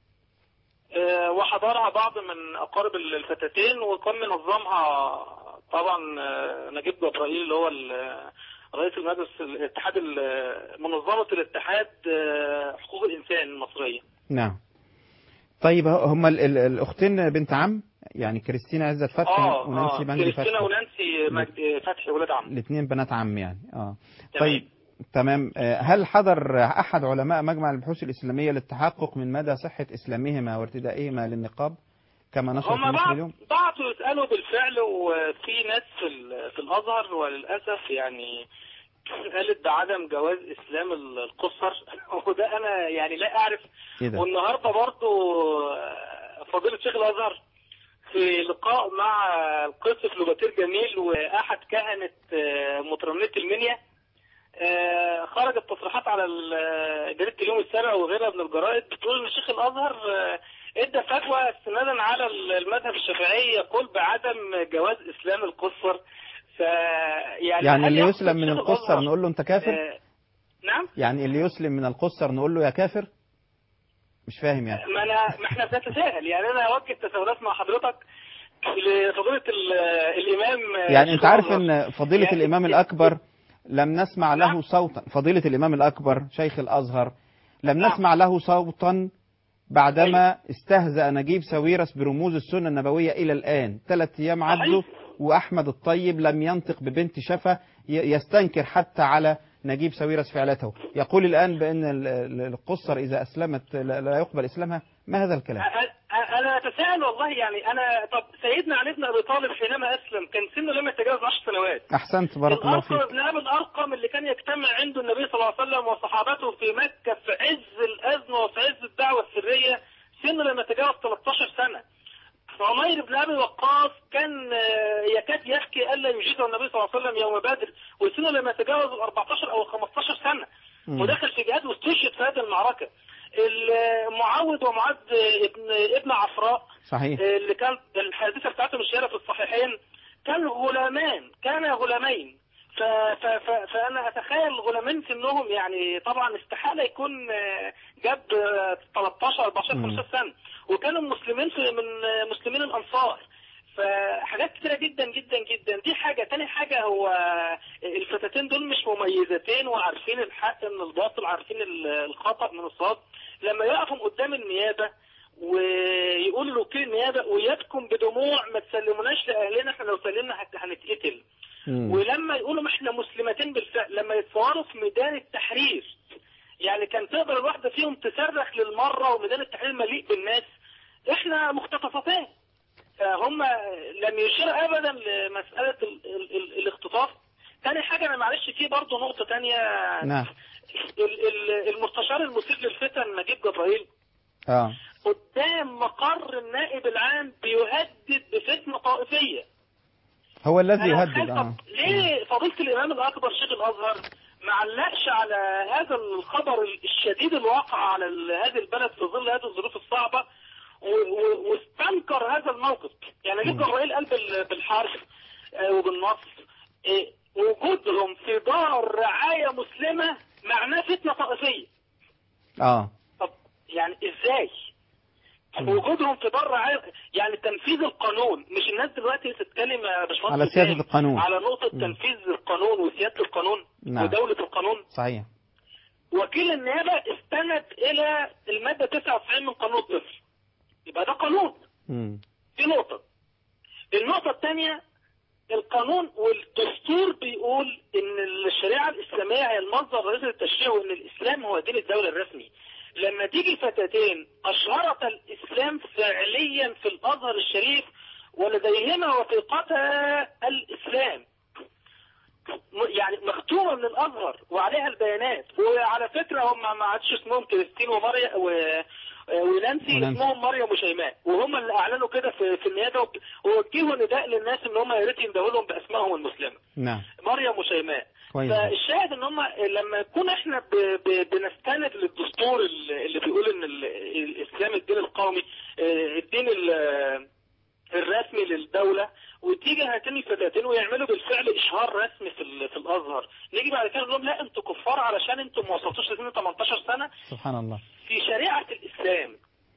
آه، وحضرها بعض من اقارب الفتاتين وكان منظمها طبعا آه، نجيب جبرائيل اللي هو ال- رئيس المجلس الاتحاد ال- منظمه الاتحاد آه، حقوق الانسان المصريه نعم طيب هم ال- ال- الأختين بنت عم يعني كريستينا عزت فتحي اه ونانسي اه مجدي كريستينا فتحي ونانسي مجدي فتحي ولاد عم الاثنين بنات عم يعني اه تمام. طيب تمام آه، هل حضر أحد علماء مجمع البحوث الإسلامية للتحقق من مدى صحة إسلامهما وارتدائهما للنقاب كما نشر في هم مصر بعض اليوم بعضوا يسألوا بالفعل وفي ناس في, ال- في الأزهر وللأسف يعني قالت بعدم جواز إسلام ال- القصر وده أنا يعني لا أعرف إيه ده؟ والنهاردة برضو فضيلة شيخ الأزهر في لقاء مع القس فلوباتير جميل وأحد كهنة آه، مطرنية المنيا آه، خرجت تصريحات على ال- جريدة اليوم السابع وغيرها من الجرائد بتقول ان شيخ الازهر آه، ادى فتوى استنادا على المذهب الشافعي يقول بعدم جواز اسلام القصر ف يعني, يعني هل اللي يقصد يسلم من شيخ القصر الأزهر، نقول له أنت كافر آه، نعم يعني اللي يسلم من القصر نقول له يا كافر مش فاهم يعني ما انا ما احنا بنتساءل يعني انا اوجه تساؤلات مع حضرتك لفضيله ال- الامام آه، يعني انت شيخ عارف الأزهر. ان فضيلة يعني- الامام الاكبر لم نسمع له صوتا فضيلة الامام الاكبر شيخ الازهر لم نسمع له صوتا بعدما استهزأ نجيب ساويرس برموز السنة النبوية إلى الآن ثلاث أيام عدوا وأحمد الطيب لم ينطق ببنت شفا ي- يستنكر حتى على نجيب ساويرس فعلته يقول الآن بأن ال- ال- القصر إذا أسلمت لا لا يقبل إسلامها ما هذا الكلام أ- أ- انا اتساءل والله يعني انا طب سيدنا علي بن ابي طالب حينما اسلم كان سنه لم يتجاوز 10 سنوات احسنت بارك الله الارقم فيك ابن ابي الارقم اللي كان يجتمع عنده النبي صلى الله عليه وسلم وصحابته في مكه في عز الازمه وفي عز الدعوه السريه سنه لم يتجاوز 13 سنه عمير بن ابي وقاص كان آه، يكاد يحكي الا يجيزه النبي صلى الله عليه وسلم يوم بدر وسنه لم يتجاوز ال 14 او ال 15 سنه مم. ودخل في جهاد واستشهد في هذه المعركه ال- معاذ ومعاذ ابن ابن عفراء صحيح اللي كان الحادثه بتاعتهم الشهيره في الصحيحين كان غلامان كان غلامين ف ف ف فانا اتخيل غلامين سنهم يعني طبعا استحاله يكون آه، جاب آه، 13 14 مم. 15 سنه وكانوا مسلمين في من آه، مسلمين الانصار فحاجات كتيرة جدا جدا جدا دي حاجة تاني حاجة هو الفتاتين دول مش مميزتين وعارفين الحق من الباطل عارفين ال- الخطأ من الصواب لما يقفوا قدام النيابة ويقول له وكيل النيابة ويبكم بدموع ما تسلموناش لأهلنا احنا لو سلمنا هت- هنتقتل مم. ولما يقولوا ما احنا مسلمتين بالفعل لما يتصوروا في ميدان التحرير يعني كان تقدر الواحدة فيهم تصرخ للمرة وميدان التحرير مليء بالناس احنا مختطفتين فهم لم يشير ابدا لمسألة ال ال ال الاختطاف تاني حاجة انا معلش في برضه نقطة تانية نعم ال- ال- المستشار المثير للفتن نجيب جبرائيل اه قدام مقر النائب العام بيهدد بفتنة طائفية هو الذي أنا يهدد أتخيل اه طب ليه فضيلة الإمام الأكبر شيخ الأزهر ما علقش على هذا الخبر الشديد الواقع على ال- هذه البلد في ظل هذه الظروف الصعبة و- و- واستنكر هذا الموقف يعني نجيب جبرائيل قال بال- بالحرف آه، وبالنص آه، وجودهم في دار رعاية مسلمة معناه فتنة طائفية اه طب يعني ازاي وجودهم في دار رعاية يعني تنفيذ القانون مش الناس دلوقتي تتكلم يا باشمهندس على سيادة حسين القانون. على نقطة مم. تنفيذ القانون وسيادة القانون نعم. ودولة القانون صحيح وكيل النيابة استند إلى المادة 99 من قانون الطفل يبقى ده قانون مم. دي نقطة النقطة الثانية القانون والدستور بيقول ان الشريعة الاسلامية هي المصدر الرئيسي للتشريع وان الاسلام هو دين الدولة الرسمي لما تيجي فتاتين اشهرتا الاسلام فعليا في الازهر الشريف ولديهما وثيقتا الاسلام م- يعني مختومة من الازهر وعليها البيانات وعلى فكرة هم ما عادش اسمهم كريستين وماريا و... ونانسي ونانسي. اسمهم مريم وشيماء وهم اللي اعلنوا كده في, في النيابه وك- ووجهوا نداء للناس ان هم يا ريت يندهوا لهم باسمائهم المسلمه نعم مريم وشيماء كويس فالشاهد ان هم لما يكون احنا ب... ب... بنستند للدستور اللي اللي بيقول ان ال... الاسلام الدين القومي آه، الدين ال... الرسمي للدولة وتيجي هاتين الفتاتين ويعملوا بالفعل اشهار رسمي في, ال- في الازهر نيجي بعد كده نقول لهم لا انتوا كفار علشان انتوا ما وصلتوش لسن 18 سنة سبحان الله في شريعة الإسلام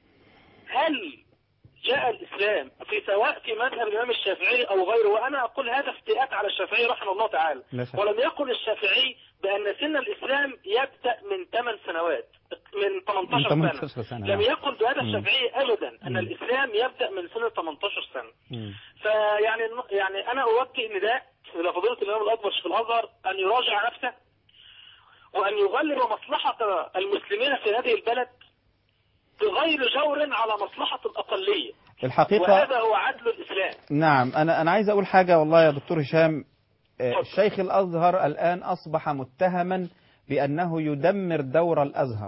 هل جاء الإسلام في سواء في مذهب الإمام الشافعي أو غيره وأنا أقول هذا افتئات على الشافعي رحمه الله تعالى لا شك. ولم يقل الشافعي بأن سن الإسلام يبدأ من 8 سنوات من 18 من سنة 18 سنة لم نعم. يقل بهذا مم. الشافعي أبدا أن مم. الإسلام يبدأ من سن 18 سنة مم. فيعني يعني أنا أوجه نداء إلى فضيلة الإمام الأكبر شيخ الأزهر أن يراجع نفسه وأن يغلب مصلحة المسلمين في هذه البلد بغير جور على مصلحة الأقلية الحقيقة وهذا هو عدل الإسلام نعم أنا أنا عايز أقول حاجة والله يا دكتور هشام آه، الشيخ الأزهر الآن أصبح متهما بأنه يدمر دور الأزهر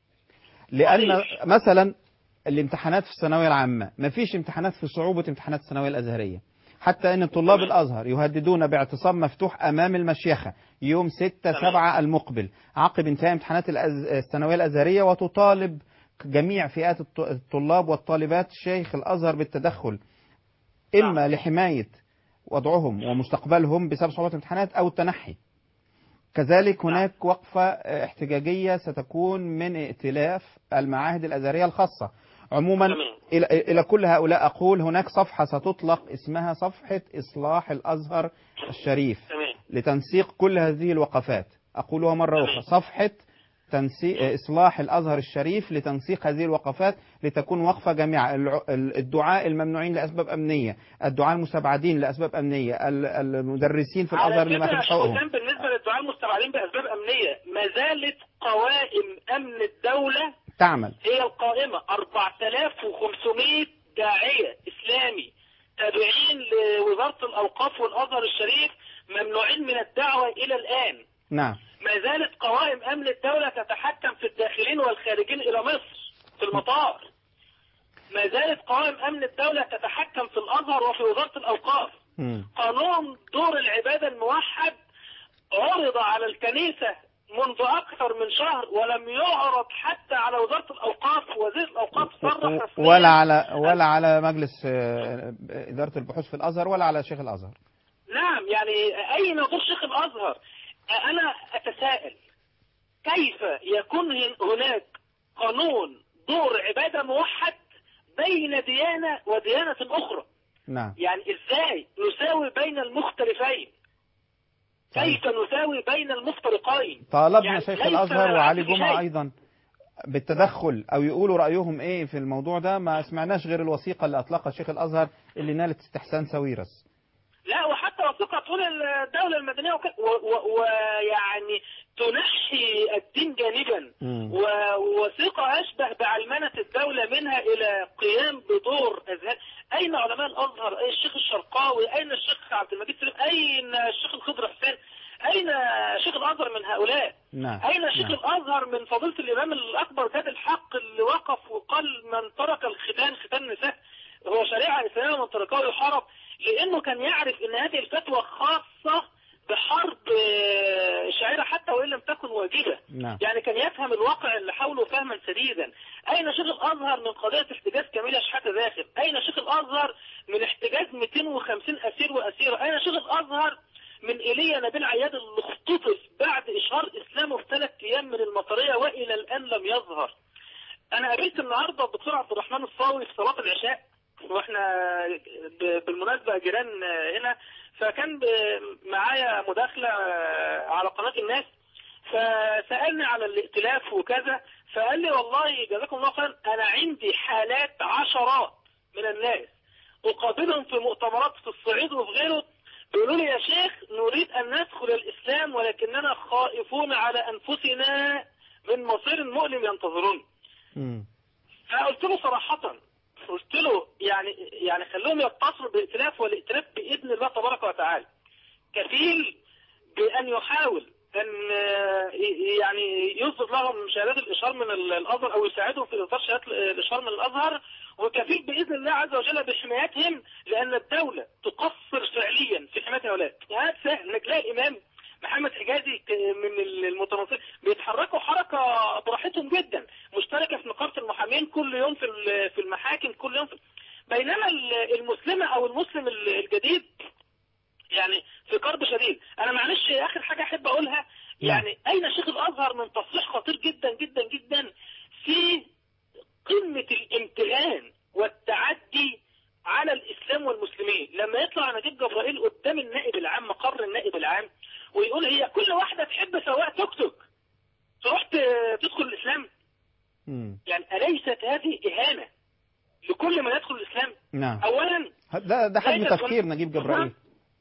لأن مثلا الامتحانات في الثانوية العامة ما فيش امتحانات في صعوبة امتحانات الثانوية الأزهرية حتى أن طلاب الأزهر يهددون باعتصام مفتوح أمام المشيخة يوم 6 7 المقبل عقب انتهاء امتحانات الأز- الثانوية الأزهرية وتطالب جميع فئات الط- الطلاب والطالبات شيخ الأزهر بالتدخل إما لحماية وضعهم ومستقبلهم بسبب صعوبة الامتحانات أو التنحي كذلك هناك وقفة آه، احتجاجية ستكون من ائتلاف المعاهد الأزهرية الخاصة عموما إلى, إلى كل هؤلاء أقول هناك صفحة ستطلق اسمها صفحة إصلاح الأزهر الشريف لتنسيق كل هذه الوقفات أقولها مرة أخرى صفحة تنسيق إصلاح الأزهر الشريف لتنسيق هذه الوقفات لتكون وقفة جميعة الع- ال- الدعاء الممنوعين لأسباب أمنية الدعاء المستبعدين لأسباب أمنية ال- المدرسين في الأزهر على لما فكرة في يا شيخ حقوقهم حسام بالنسبة للدعاء المستبعدين بأسباب أمنية ما زالت قوائم أمن الدولة تعمل هي القائمة 4500 داعية إسلامي تابعين لوزارة الأوقاف والأزهر الشريف ممنوعين من الدعوة إلى الآن نعم ما زالت قوائم أمن الدولة تتحكم في الداخلين والخارجين إلى مصر في المطار ما زالت قوائم أمن الدولة تتحكم في الأزهر وفي وزارة الأوقاف قانون دور العبادة الموحد عرض على الكنيسة منذ أكثر من شهر ولم يعرض حتى على وزارة الأوقاف وزير الأوقاف صرح رسميا ولا على ولا على مجلس آه، إدارة البحوث في الأزهر ولا على شيخ الأزهر نعم يعني أين دور شيخ الأزهر أنا أتساءل كيف يكون هن- هناك قانون دور عبادة موحد بين ديانة وديانة أخرى نعم يعني إزاي نساوي بين المختلفين كيف نساوي بين المفترقين طالبنا يعني شيخ ليس الأزهر وعلي العكس جمعة شيء. أيضا بالتدخل أو يقولوا رأيهم إيه في الموضوع ده ما سمعناش غير الوثيقة اللي أطلقها شيخ الأزهر اللي نالت استحسان ساويرس لا وحتى وثيقة تقول الدولة المدنية وك- و- و- ويعني تنحي الدين جانبا ووثيقة أشبه بعلمنة الدولة منها إلى قيام بدور أذهان أين علماء الأزهر أين الشيخ الشرقاوي أين الشيخ عبد المجيد سليم أين الشيخ الخضر حسين أين شيخ الأزهر من هؤلاء نعم أين شيخ نعم. الأزهر من فضيلة الإمام الأكبر زاد الحق اللي وقف وقال من ترك الختان ختان النساء هو شريعة إسلامية من تركه يحارب لأنه كان يعرف أن هذه الفتوى خاصة بحرب آه، شاعرة حتى وإن لم تكن واجبة نعم يعني كان يفهم الواقع اللي حوله فهما سديدا أين شيخ الأزهر من قضية احتجاز كاملة شحاتة داخل أين شيخ الأزهر من احتجاز 250 أسير وأسيرة أين شيخ الأزهر من إيليا نبيل عياد اللي اختطف بعد إشهار إسلامه في ثلاث أيام من المطرية وإلى الآن لم يظهر أنا قابلت النهاردة الدكتور عبد الرحمن الصاوي في صلاة العشاء واحنا ب- بالمناسبة جيران هنا فكان ب- معايا مداخلة على قناة الناس فسألني على الائتلاف وكذا فقال لي والله جزاكم الله خيرا أنا عندي حالات عشرات من الناس أقابلهم في مؤتمرات في الصعيد وفي غيره بيقولوا لي يا شيخ نريد أن ندخل الإسلام ولكننا خائفون على أنفسنا من مصير مؤلم ينتظرون فقلت له صراحة قلت له يعني يعني خلوهم يتصلوا بائتلاف والائتلاف بإذن الله تبارك وتعالى كفيل بأن يحاول أن آه، يعني يصدر لهم شهادات الإشهار من ال- الأزهر أو يساعدهم في إصدار شهادات الإشهار من الأزهر وكفيل بإذن الله عز وجل بحمايتهم لأن الدولة تقصر فعليا في حماية هؤلاء يعني سهل إنك تلاقي الإمام محمد حجازي ك- من المتنصرين بيتحركوا حركة براحتهم جدا مشتركة في نقابة المحامين كل يوم في ال- في المحاكم كل يوم في بينما ال- المسلمة أو المسلم ال- الجديد يعني في كرب شديد انا معلش اخر حاجه احب اقولها يعني اين شيخ الازهر من تصريح خطير جدا جدا جدا في قمه الامتهان والتعدي على الاسلام والمسلمين لما يطلع نجيب جبرائيل قدام النائب العام مقر النائب العام ويقول هي كل واحده تحب سواق توك توك تروح ت- تدخل الاسلام يعني اليست هذه اهانه لكل من يدخل الاسلام نعم اولا ده ده حجم ليس تفكير نجيب جبرائيل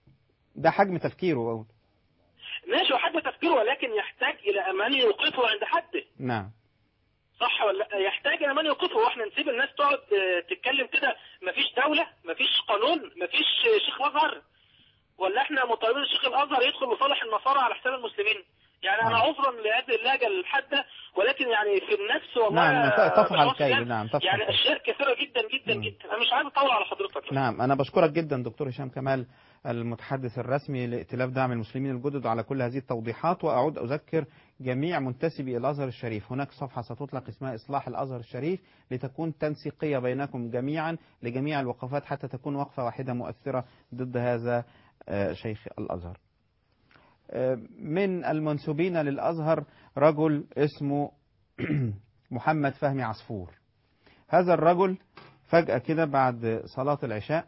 ده حجم تفكيره أول ماشي وحد تفكيره ولكن يحتاج الى من يوقفه عند حده نعم صح ولا لا يحتاج الى من يوقفه واحنا نسيب الناس تقعد آه، تتكلم كده مفيش دولة مفيش قانون مفيش آه، شيخ ازهر ولا احنا مطالبين الشيخ الازهر يدخل لصالح النصارى على حساب المسلمين يعني انا عذرا لهذه اللهجه الحاده ولكن يعني في النفس والله نعم يا تفعل باشمهندس كيد إيهاب، نعم تفعل يعني كيد. اشياء كثيره جدا جدا جدا انا مش عايز اطول على حضرتك نعم أنا بشكرك جدا دكتور هشام كمال المتحدث الرسمي لائتلاف دعم المسلمين الجدد على كل هذه التوضيحات وأعود أذكر جميع منتسبي الأزهر الشريف هناك صفحة ستطلق اسمها إصلاح الأزهر الشريف لتكون تنسيقية بينكم جميعا لجميع الوقفات حتى تكون وقفة واحدة مؤثرة ضد هذا آه، شيخ الأزهر آه، من المنسوبين للأزهر رجل اسمه محمد فهمي عصفور هذا الرجل فجأة كده بعد صلاة العشاء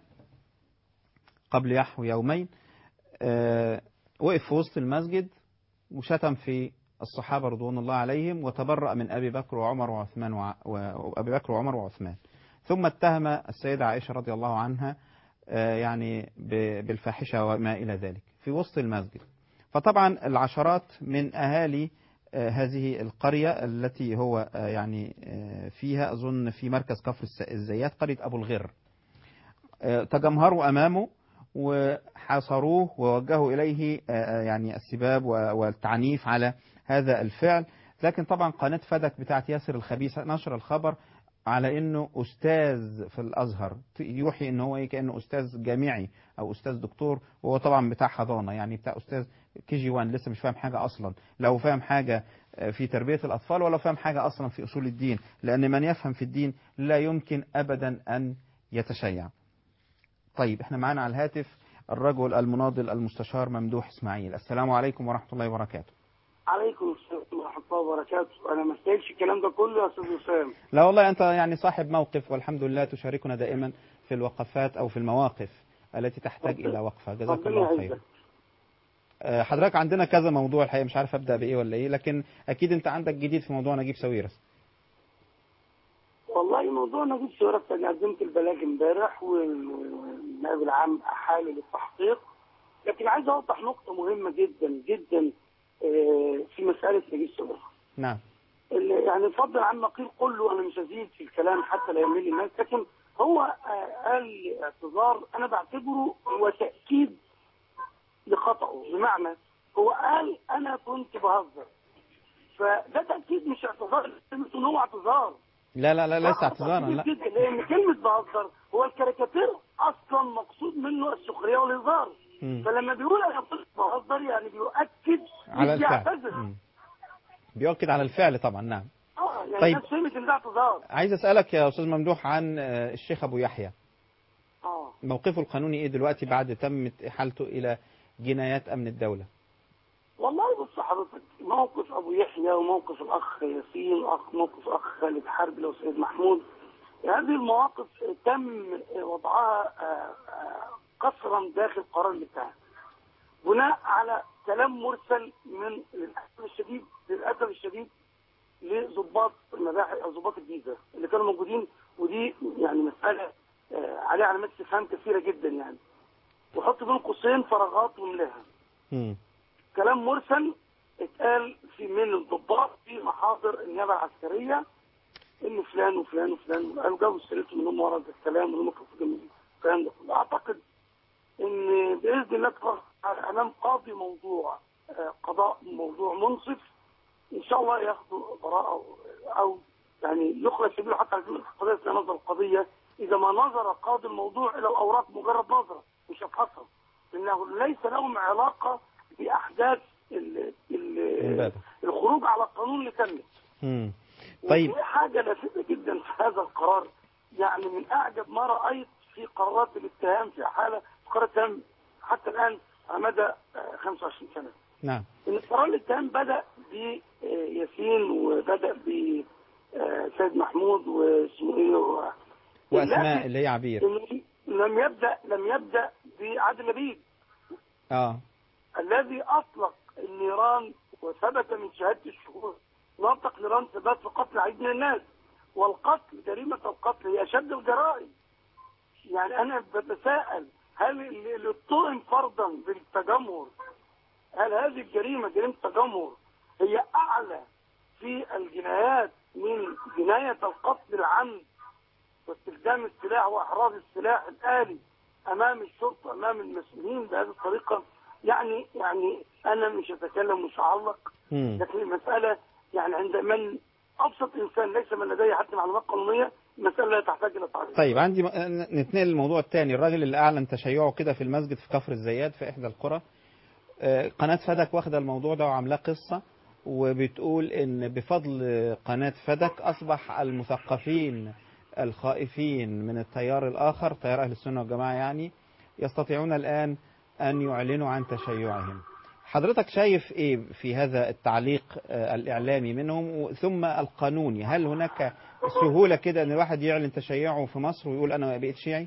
قبل يحو يومين آه، وقف في وسط المسجد وشتم في الصحابة رضوان الله عليهم وتبرأ من أبي بكر وعمر وعثمان وع- وأبي بكر وعمر وعثمان ثم اتهم السيدة عائشة رضي الله عنها آه، يعني ب- بالفاحشة وما إلى ذلك في وسط المسجد فطبعا العشرات من أهالي آه، هذه القرية التي هو آه، يعني آه، فيها أظن في مركز كفر الس- الزيات قرية أبو الغر آه، تجمهروا أمامه وحاصروه ووجهوا إليه آه، آه، يعني السباب و- والتعنيف على هذا الفعل لكن طبعا قناة فدك بتاعت ياسر الخبيث نشر الخبر على انه استاذ في الازهر يوحي ان هو إيه كانه استاذ جامعي او استاذ دكتور وهو طبعا بتاع حضانه يعني بتاع استاذ كي جي 1 لسه مش فاهم حاجه اصلا لو فاهم حاجه في تربيه الاطفال ولا فاهم حاجه اصلا في اصول الدين لان من يفهم في الدين لا يمكن ابدا ان يتشيع طيب احنا معانا على الهاتف الرجل المناضل المستشار ممدوح اسماعيل السلام عليكم ورحمه الله وبركاته عليكم السلام ورحمة الله وبركاته أنا ما استاهلش الكلام ده كله يا أستاذ وسام لا والله أنت يعني صاحب موقف والحمد لله تشاركنا دائما في الوقفات أو في المواقف التي تحتاج إلى وقفة جزاك ربنا الله يعزك. خير آه، حضرتك عندنا كذا موضوع الحقيقة مش عارف أبدأ بإيه ولا إيه لكن أكيد أنت عندك جديد في موضوع نجيب ساويرس والله موضوع نجيب سيارات أنا قدمت البلاغ امبارح والنائب العام أحال للتحقيق لكن عايز أوضح نقطة مهمة جدا جدا آه، في مسألة نجيب سيارات نعم اللي- يعني فضلا عما قيل كله انا مش هزيد في الكلام حتى لا يمل الناس لكن هو آه، قال اعتذار انا بعتبره هو تاكيد لخطأه بمعنى هو قال انا كنت بهزر فده تاكيد مش اعتذار كلمه ان هو اعتذار لا لا لا ليس اعتذارا تأكيد لا جدا لان كلمه بهزر هو الكاريكاتير اصلا مقصود منه السخريه والهزار مم. فلما بيقول انا كنت بهزر يعني بيؤكد على مش الفعل بيعتذر مم. بيؤكد على الفعل طبعا نعم اه يعني طيب. طيب. الناس فهمت ان ده اعتذار عايز أسألك يا أستاذ ممدوح عن آه، الشيخ أبو يحيى اه موقفه القانوني إيه دلوقتي بعد تم إحالته إلى جنايات أمن الدولة والله بص حضرتك موقف ابو يحيى وموقف الاخ ياسين واخ موقف اخ خالد حرب لو سيد محمود هذه المواقف تم وضعها آه، آه، قصرا داخل قرار الاتحاد بناء على كلام مرسل من للاسف الشديد للاسف الشديد لضباط المباحث او ضباط الجيزه اللي كانوا موجودين ودي يعني مساله آه، عليها علامات استفهام كثيره جدا يعني وحط بين قوسين فراغات وملاها مم. كلام مرسل اتقال في من الضباط في محاضر النيابه العسكريه ان فلان وفلان وفلان قالوا جابوا سيرتهم ان هم ورا ده الكلام وان هم كانوا في جنب الكلام ده كله اعتقد ان باذن الله تقرر على امام قاضي موضوع آه، قضاء موضوع منصف ان شاء الله ياخذوا براءه أو- او يعني يخلص سبيله حتى على سبيل القضيه في نظر القضيه اذا ما نظر قاضي الموضوع الى الاوراق مجرد نظره مش افحصها لانه ليس لهم علاقه باحداث ال- ال- إمبابة. الخروج على القانون اللي تمت مم. طيب وفي حاجة لافتة جدا في هذا القرار يعني من أعجب ما رأيت في قرارات الاتهام في حالة في قرار الاتهام حتى الآن على مدى آه، 25 سنة نعم إن قرار الاتهام بدأ بياسين وبدأ بسيد محمود واسمه إيه و- وأسماء اللي هي عبير إن لم يبدأ لم يبدأ بعادل لبيب آه الذي أطلق النيران وثبت من شهادة الشهود نطق نيران ثبات في قتل عديد من الناس والقتل جريمة القتل هي أشد الجرائم يعني أنا بتساءل هل اللي اللي اتهم فرضا بالتجمهر هل هذه الجريمة جريمة تجمهر هي أعلى في الجنايات من جناية القتل العمد واستخدام السلاح وإحراز السلاح الآلي أمام الشرطة أمام المسؤولين بهذه الطريقة يعني يعني أنا مش أتكلم مش هعلق مم. لكن المسألة يعني عند من أبسط إنسان ليس من لديه حتى معلومات قانونية المسألة لا تحتاج إلى تعريف طيب عندي م- نتنقل للموضوع الثاني الراجل اللي اعلن تشيعه كده في المسجد في كفر الزيات في احدى القرى آه، قناة فدك واخدة الموضوع ده وعاملاه قصة وبتقول ان بفضل قناة فدك اصبح المثقفين الخائفين من التيار الاخر تيار اهل السنة والجماعة يعني يستطيعون الان ان يعلنوا عن تشيعهم حضرتك شايف ايه في هذا التعليق آه، الاعلامي منهم و- ثم القانوني هل هناك سهولة كده ان الواحد يعلن تشيعه في مصر ويقول انا بقيت شيعي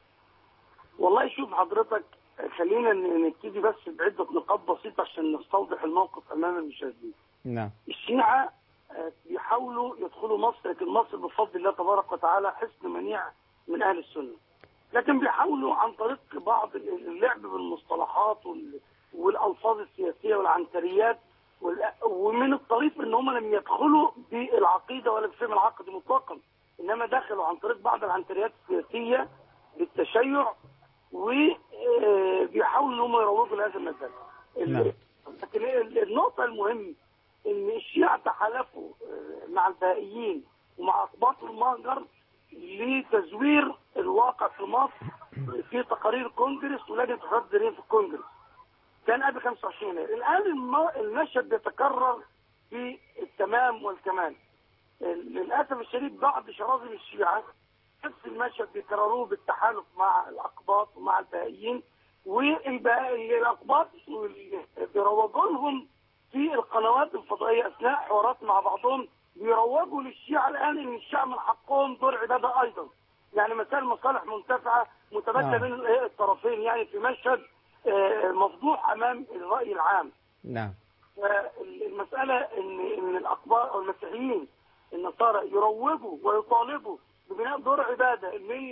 والله شوف حضرتك خلينا ن- نبتدي بس بعدة نقاط بسيطة عشان نستوضح الموقف أمام المشاهدين نعم الشيعة آه، بيحاولوا يدخلوا مصر لكن مصر بفضل الله تبارك وتعالى حسن منيع من أهل السنة لكن بيحاولوا عن طريق بعض اللعب بالمصطلحات وال- والألفاظ السياسية والعنتريات وال- ومن الطريف ان هم لم يدخلوا بالعقيده ولا بالفهم العقدي مطلقا انما دخلوا عن طريق بعض العنتريات السياسيه بالتشيع وبيحاولوا ان هم يروجوا لهذا المذهب ال- لكن ال- النقطه المهم ان الشيعة تحالفوا آه، مع البهائيين ومع اقباط المهجر لتزوير الواقع في مصر في تقارير كونجرس ولجنه حفاظ الذريين في الكونجرس كان قبل 25 يناير الان الم- المشهد بيتكرر في التمام والكمال للاسف الشديد بعض شرازم الشيعه نفس المشهد بيكرروه بالتحالف مع الاقباط ومع البهائيين والاقباط بيروجوا لهم في القنوات الفضائيه اثناء حوارات مع بعضهم بيروجوا للشيعه الان ان الشيعه من حقهم دور عباده ايضا يعني مسائل مصالح منتفعه متبادله آه. بين الإيه الطرفين يعني في مشهد آه، مفضوح امام الراي العام نعم فالمسألة إن إن الأقباط أو المسيحيين النصارى يروجوا ويطالبوا ببناء دور عبادة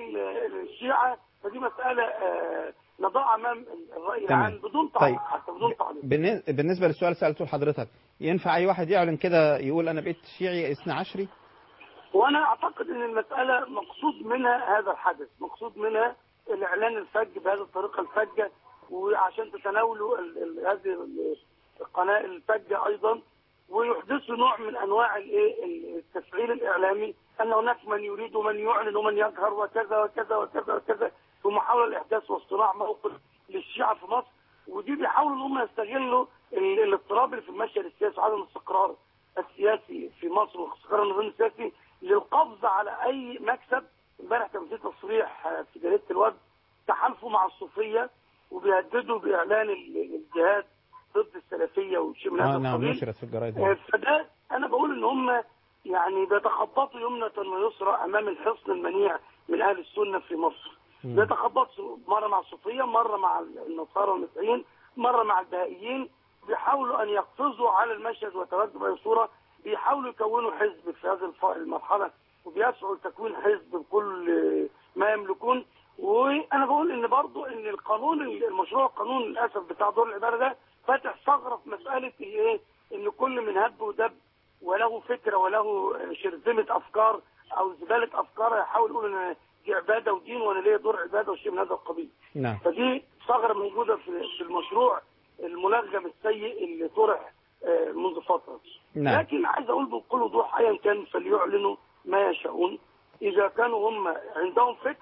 للشيعة فدي مسألة آه، نضع أمام الرأي تمام. العام بدون طيب. تعليق حتى بدون تعليق بالن- بالنسبة للسؤال اللي سألته لحضرتك ينفع أي واحد يعلن كده يقول أنا بقيت شيعي اثنى عشري وأنا أعتقد إن المسألة مقصود منها هذا الحدث مقصود منها الإعلان الفج بهذه الطريقة الفجة وعشان تتناولوا ال- ال- هذه ال- القناة الفجة أيضا ويحدثوا نوع من أنواع الإيه ال- التفعيل الإعلامي أن هناك من يريد ومن يعلن ومن يجهر وكذا وكذا وكذا وكذا في محاولة لإحداث واصطناع موقف للشيعة في مصر ودي بيحاولوا ان هم يستغلوا ال- الاضطراب اللي في المشهد السياسي وعدم الاستقرار السياسي في مصر واستقرار النظام السياسي للقبض على اي مكسب امبارح كان في تصريح آه، في جريده الوفد تحالفوا مع الصوفيه وبيهددوا باعلان ال- الجهاد ضد السلفيه وشيء من هذا آه نعم القبيل نشرت في الجرايد آه، فده انا بقول ان هم يعني بيتخبطوا يمنة ويسرى امام الحصن المنيع من اهل السنه في مصر بيتخبطوا مره مع الصوفيه مره مع النصارى والمسيحيين مره مع البهائيين بيحاولوا ان يقفزوا على المشهد ويتواجدوا باي صوره بيحاولوا يكونوا حزب في هذه الف- المرحله وبيسعوا لتكوين حزب بكل ما يملكون وانا بقول ان برضو ان القانون المشروع القانون للاسف بتاع دور العباده ده فاتح ثغره في مساله ايه ان كل من هب ودب وله فكره وله شرذمه افكار او زباله افكار يحاول يقول ان دي عباده ودين وانا ليا دور عباده وشيء من هذا القبيل نعم فدي ثغره موجوده في في المشروع الملغم السيء اللي طرح آه، منذ فتره نعم. لكن عايز اقول بكل وضوح ايا كان فليعلنوا ما يشاءون اذا كانوا هم عندهم فكر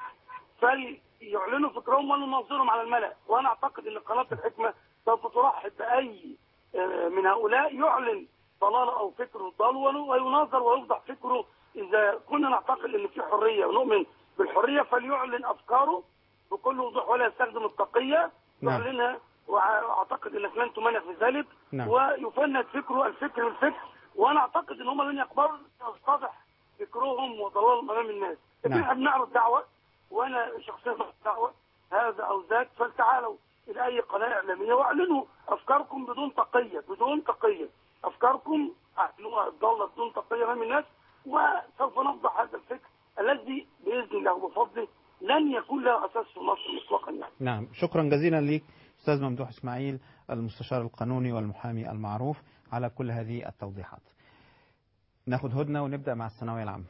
فليعلنوا فكرهم وننظرهم على الملأ وانا اعتقد ان قناه الحكمه سوف ترحب باي آه، من هؤلاء يعلن ضلاله او فكره ضال ون- ويناظر ويوضح فكره اذا كنا نعتقد ان في حريه ونؤمن بالحريه فليعلن افكاره بكل وضوح ولا يستخدم التقيه نعم. يعلنها واعتقد انك لن تمانع في ذلك نعم. ويفند فكره الفكر بالفكر وانا اعتقد ان هم لن يقبلوا يتضح فكرهم وضلالهم امام الناس لكن نعم. احنا بنعرض دعوه وانا شخصيا بعرض دعوه هذا او ذاك فلتعالوا الى اي قناه اعلاميه واعلنوا افكاركم بدون تقيه بدون تقيه افكاركم اعلنوها الضاله بدون تقيه امام الناس وسوف نفضح هذا الفكر الذي باذن الله وبفضله لن يكون له اساس في مصر مطلقا يعني نعم شكرا جزيلا لك أستاذ ممدوح إسماعيل المستشار القانوني والمحامي المعروف على كل هذه التوضيحات ناخد هدنة ونبدأ مع الثانوية العامة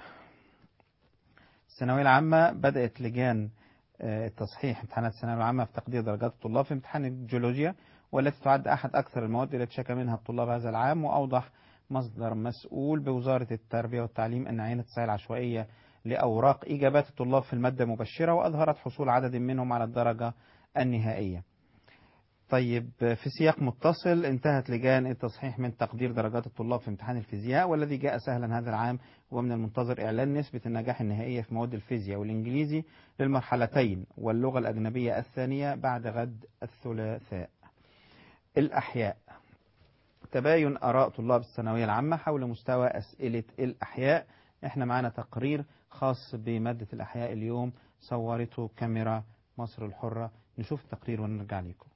الثانوية العامة بدأت لجان آه، تصحيح امتحانات الثانوية العامة في تقدير درجات الطلاب في امتحان الجيولوجيا والتي تعد أحد أكثر المواد التي شكى منها الطلاب هذا العام وأوضح مصدر مسؤول بوزارة التربية والتعليم أن عين التسعير العشوائية لأوراق إجابات الطلاب في المادة مبشرة وأظهرت حصول عدد منهم على الدرجة النهائية طيب في سياق متصل انتهت لجان التصحيح من تقدير درجات الطلاب في امتحان الفيزياء والذي جاء سهلا هذا العام ومن المنتظر إعلان نسبة النجاح النهائية في مواد الفيزياء والإنجليزي للمرحلتين واللغة الأجنبية الثانية بعد غد الثلاثاء الأحياء تباين آراء طلاب الثانوية العامة حول مستوى أسئلة الأحياء احنا معنا تقرير خاص بمادة الأحياء اليوم صورته كاميرا مصر الحرة نشوف التقرير ونرجع لكم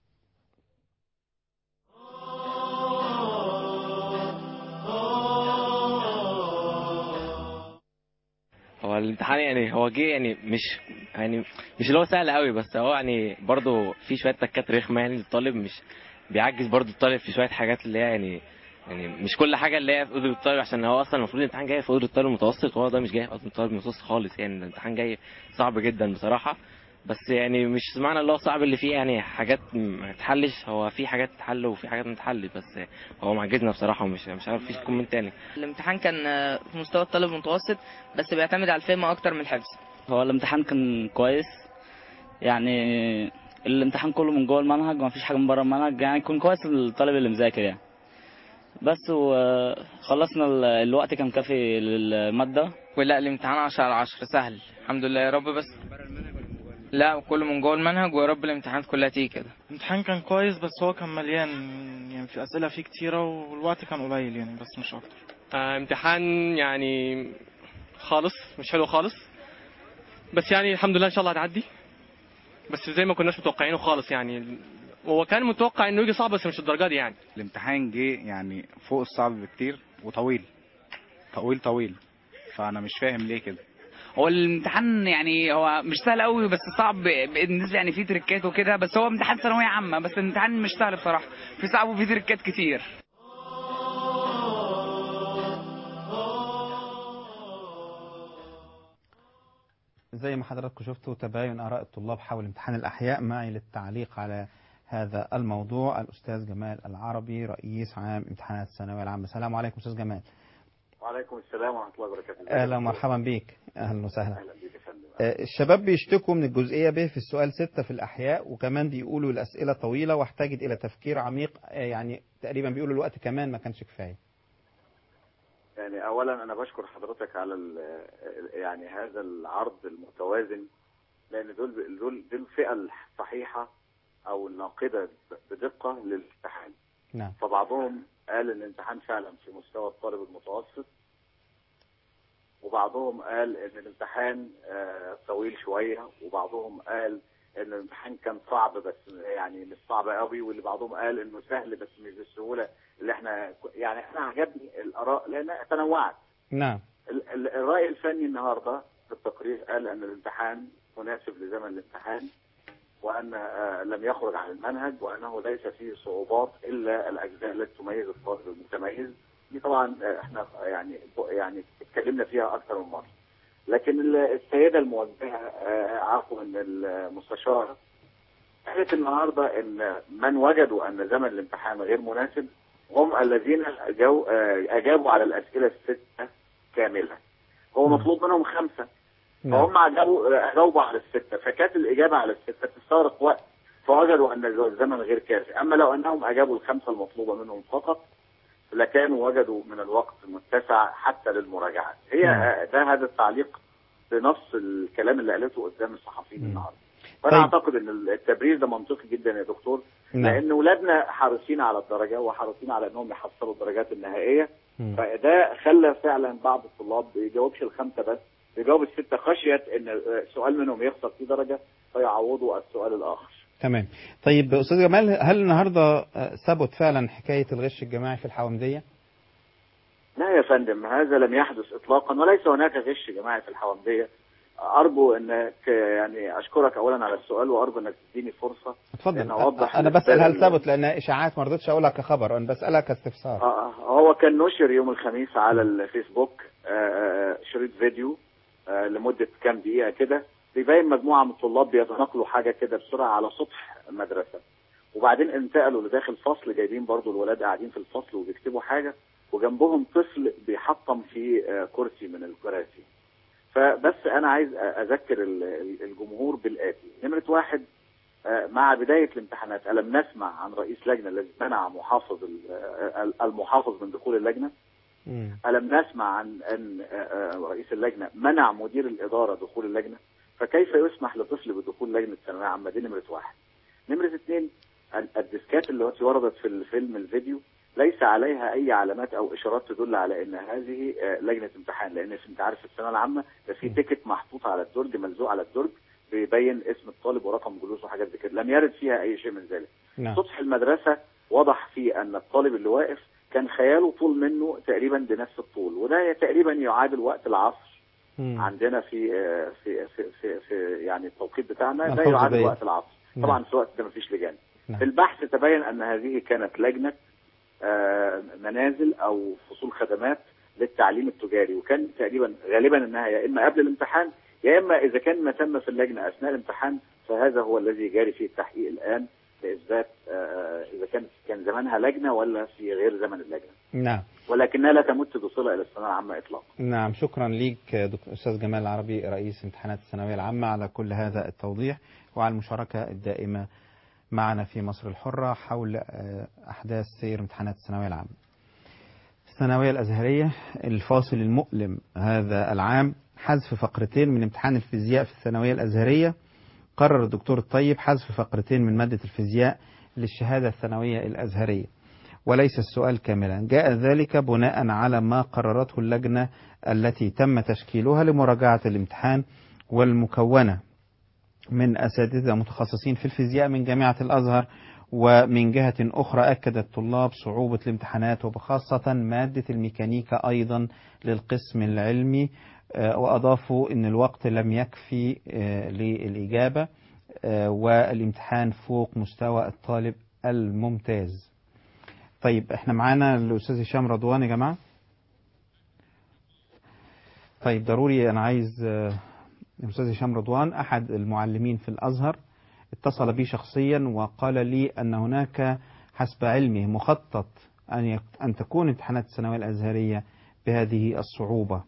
هو الامتحان يعني هو جه يعني مش يعني مش اللي هو سهل قوي بس هو يعني برضه في شويه تكات رخمه يعني للطالب مش بيعجز برضه الطالب في شويه حاجات اللي هي يعني يعني مش كل حاجه اللي هي في قدره الطالب عشان هو اصلا المفروض الامتحان جاي في قدره الطالب المتوسط وهو ده مش جاي في قدره الطالب المتوسط خالص يعني الامتحان جاي صعب جدا بصراحه بس يعني مش معنى اللي هو صعب اللي فيه يعني حاجات ما تتحلش هو في حاجات تتحل وفي حاجات ما تتحلش بس هو معجزنا بصراحه ومش مش عارف فيش كومنت تاني الامتحان كان آه، في مستوى الطالب المتوسط بس بيعتمد على الفهم اكتر من الحفظ هو الامتحان كان كويس يعني الامتحان كله من جوه المنهج وما فيش حاجه من بره المنهج يعني يكون كويس للطالب اللي مذاكر يعني بس وخلصنا ال- الوقت كان كافي للماده ولا الامتحان 10 على 10 سهل الحمد لله يا رب بس لا كله من جوه المنهج ويا رب الامتحانات كلها تيجي كده الامتحان كان كويس بس هو كان مليان يعني في أسئلة فيه كتيرة والوقت كان قليل يعني بس مش أكتر آه، امتحان يعني خالص مش حلو خالص بس يعني الحمد لله ان شاء الله هتعدي بس زي ما كناش متوقعينه خالص يعني هو كان متوقع انه يجي صعب بس مش الدرجه دي يعني الامتحان جه يعني فوق الصعب بكتير وطويل طويل طويل فانا مش فاهم ليه كده هو الامتحان يعني هو مش سهل قوي بس صعب بالنسبه يعني فيه تريكات وكده بس هو امتحان ثانويه عامه بس الامتحان مش سهل بصراحه في صعب وفيه تريكات كتير زي ما حضراتكم شفتوا تباين آراء الطلاب حول امتحان الأحياء معي للتعليق على هذا الموضوع الأستاذ جمال العربي رئيس عام امتحانات الثانوية العامة السلام عليكم أستاذ جمال وعليكم السلام ورحمة الله وبركاته أهلا ومرحبا بيك أهلا وسهلا أهلا بك يا فندم آه، الشباب بيشتكوا من الجزئية ب في السؤال ستة في الأحياء وكمان بيقولوا الأسئلة طويلة واحتاجت إلى تفكير عميق آه، يعني تقريبا بيقولوا الوقت كمان ما كانش كفاية يعني أولا أنا بشكر حضرتك على ال- يعني هذا العرض المتوازن لأن دول دول دي الفئة الصحيحة أو الناقدة بدقة للامتحان نعم فبعضهم قال ان الامتحان فعلا في مستوى الطالب المتوسط وبعضهم قال ان الامتحان آه، طويل شويه وبعضهم قال ان الامتحان كان صعب بس يعني مش صعب قوي واللي بعضهم قال انه سهل بس مش بالسهوله اللي احنا يعني انا عجبني الاراء لانها تنوعت نعم ال- ال- الراي الفني النهارده في التقرير قال ان الامتحان مناسب لزمن الامتحان وان آه، لم يخرج عن المنهج وانه ليس فيه صعوبات الا الاجزاء التي تميز الطالب المتميز دي طبعا آه، احنا يعني يعني اتكلمنا فيها اكثر من مره لكن ال- السيده الموجهه آه، عفوا المستشار قالت النهارده ان من وجدوا ان زمن الامتحان غير مناسب هم الذين جو آه، اجابوا على الاسئله السته كامله هو مطلوب منهم خمسه فهم أجابوا أجاوبوا على الستة فكانت الإجابة على الستة تستغرق وقت فوجدوا أن الزمن غير كافي أما لو أنهم أجابوا الخمسة المطلوبة منهم فقط لكانوا وجدوا من الوقت متسع حتى للمراجعات هي نعم. آه، ده هذا التعليق بنص الكلام اللي قالته قدام الصحفيين النهارده فأنا طيب. أعتقد أن التبرير ده منطقي جدا يا دكتور نعم. لأن ولادنا حريصين على الدرجة وحريصين على أنهم يحصلوا الدرجات النهائية فده خلى فعلا بعض الطلاب ما يجاوبش الخمسه بس يجاوب السته خشيه ان سؤال منهم يخسر فيه درجه فيعوضوا السؤال الاخر. تمام طيب أستاذ جمال هل النهاردة آه، ثبت فعلا حكاية الغش الجماعي في الحومدية؟ لا يا فندم هذا لم يحدث اطلاقا وليس هناك غش جماعي في الحومديه. ارجو انك يعني اشكرك اولا على السؤال وارجو انك تديني فرصه اتفضل إن أوضح أنا للسادة بسأل هل ال- ثبت لأن إشاعات ما رضيتش أقولها كخبر أنا بسألها كاستفسار آه، هو كان نشر يوم الخميس على الفيسبوك آه، آه، شريط فيديو آه، لمدة كام دقيقة كده بيبين مجموعة من الطلاب بيتناقلوا حاجة كده بسرعة على سطح مدرسة وبعدين انتقلوا لداخل فصل جايبين برضو الولاد قاعدين في الفصل وبيكتبوا حاجة وجنبهم طفل بيحطم في آه، كرسي من الكراسي فبس أنا عايز أذكر ال- ال- الجمهور بالآتي نمرة واحد آه، مع بداية الامتحانات ألم نسمع عن رئيس لجنة الذي منع محافظ ال- آه، المحافظ من دخول اللجنة ألم نسمع عن أن آه، آه، رئيس اللجنة منع مدير الإدارة دخول اللجنة فكيف يسمح لطفل بدخول لجنة ثانوية عامة دي نمرة واحد نمرة اثنين ال- الديسكات التي وردت في الفيلم الفيديو ليس عليها أي علامات أو إشارات تدل على أن هذه آه، لجنة امتحان لأن في- أنت عارف في الثانوية العامة ده في تيكت محطوط على الدرج ملزوق على الدرج بيبين اسم الطالب ورقم جلوسه وحاجات زي كده لم يرد فيها أي شيء من ذلك نعم سطح المدرسة وضح فيه أن الطالب اللي واقف كان خياله طول منه تقريبا بنفس الطول وده تقريبا يعادل وقت العصر عندنا في آه، في في في, في يعني التوقيت بتاعنا ده ملحوظة يعادل دي. وقت العصر نعم. طبعا في الوقت ده مفيش لجان نعم. في البحث تبين ان هذه كانت لجنه آه، منازل او فصول خدمات للتعليم التجاري وكان تقريبا غالبا انها يا اما قبل الامتحان يا اما اذا كان ما تم في اللجنه اثناء الامتحان فهذا هو الذي جاري فيه التحقيق الان لاثبات آه، اذا كان كان زمانها لجنه ولا في غير زمن اللجنه نعم ولكنها لا تمت بصله الى الثانويه العامه اطلاقا نعم شكرا ليك دكتور أستاذ جمال العربي رئيس امتحانات الثانوية العامة على كل هذا التوضيح وعلى المشاركة الدائمة معنا في مصر الحرة حول آه، أحداث سير امتحانات الثانوية العامة الثانوية الأزهرية الفاصل المؤلم هذا العام حذف فقرتين من امتحان الفيزياء في الثانوية الأزهرية قرر الدكتور الطيب حذف فقرتين من مادة الفيزياء للشهادة الثانوية الأزهرية وليس السؤال كاملا جاء ذلك بناء على ما قررته اللجنة التي تم تشكيلها لمراجعة الامتحان والمكونة من أساتذة متخصصين في الفيزياء من جامعة الأزهر ومن جهة أخرى أكد الطلاب صعوبة الامتحانات وبخاصة مادة الميكانيكا أيضا للقسم العلمي آه، وأضافوا أن الوقت لم يكفي آه، للإجابة آه، والامتحان فوق مستوى الطالب الممتاز طيب احنا معانا الأستاذ هشام رضوان يا جماعة طيب ضروري أنا عايز آه، الأستاذ هشام رضوان أحد المعلمين في الأزهر اتصل بي شخصيا وقال لي أن هناك حسب علمه مخطط أن يك- أن تكون امتحانات الثانوية الأزهرية بهذه الصعوبة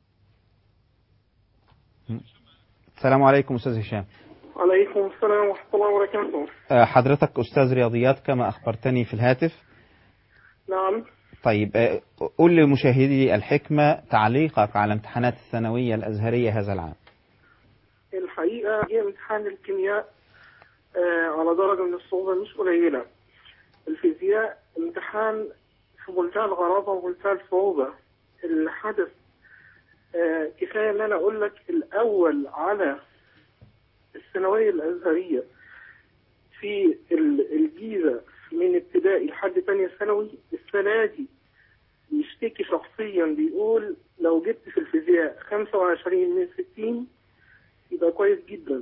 م. السلام عليكم أستاذ هشام عليكم السلام ورحمة الله وبركاته آه، حضرتك أستاذ رياضيات كما أخبرتني في الهاتف نعم طيب آه، قل لمشاهدي الحكمة تعليقك على امتحانات الثانوية الأزهرية هذا العام الحقيقة هي امتحان الكيمياء آه على درجة من الصعوبة مش قليلة الفيزياء امتحان في منتهى الغرابة ومنتهى الصعوبة الحدث آه كفاية ان انا اقول لك الاول على الثانوية الازهرية في ال- الجيزة من ابتدائي لحد تانية ثانوي السنة دي بيشتكي شخصيا بيقول لو جبت في الفيزياء 25 من 60 يبقى كويس جدا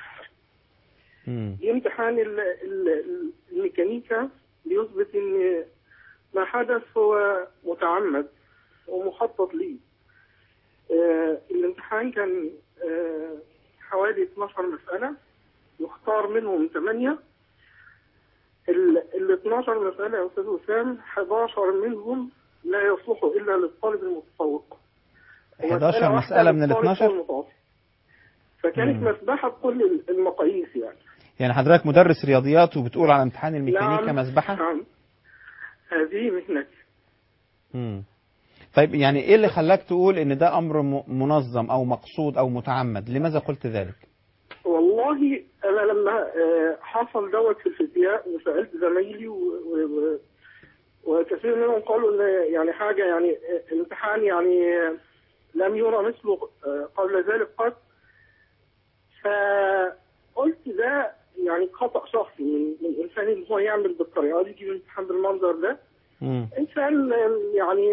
دي امتحان ال- ال- ال- الميكانيكا بيثبت ان ما حدث هو متعمد ومخطط ليه آه الامتحان كان آه حوالي 12 مسألة يختار منهم 8 ال ال 12 مسألة يا أستاذ وسام 11 منهم لا يصلحوا إلا للطالب المتفوق 11 واحدة مسألة من ال للطالب 12 المتوسط. فكانت مم. مسبحة بكل المقاييس يعني يعني حضرتك مدرس رياضيات وبتقول على امتحان الميكانيكا نعم. مذبحة نعم هذه مهنتي مم. طيب يعني ايه اللي خلاك تقول ان ده امر م- منظم او مقصود او متعمد لماذا قلت ذلك والله انا لما آه، حصل دوت في الفيزياء وسالت زمايلي و... و... و... وكثير منهم قالوا ان يعني حاجه يعني آه، امتحان يعني آه، لم يرى مثله آه، قبل ذلك قط فقلت ده يعني خطا شخصي من من انسان ان هو يعمل بالطريقه دي يجيب امتحان بالمنظر ده انسان آه، يعني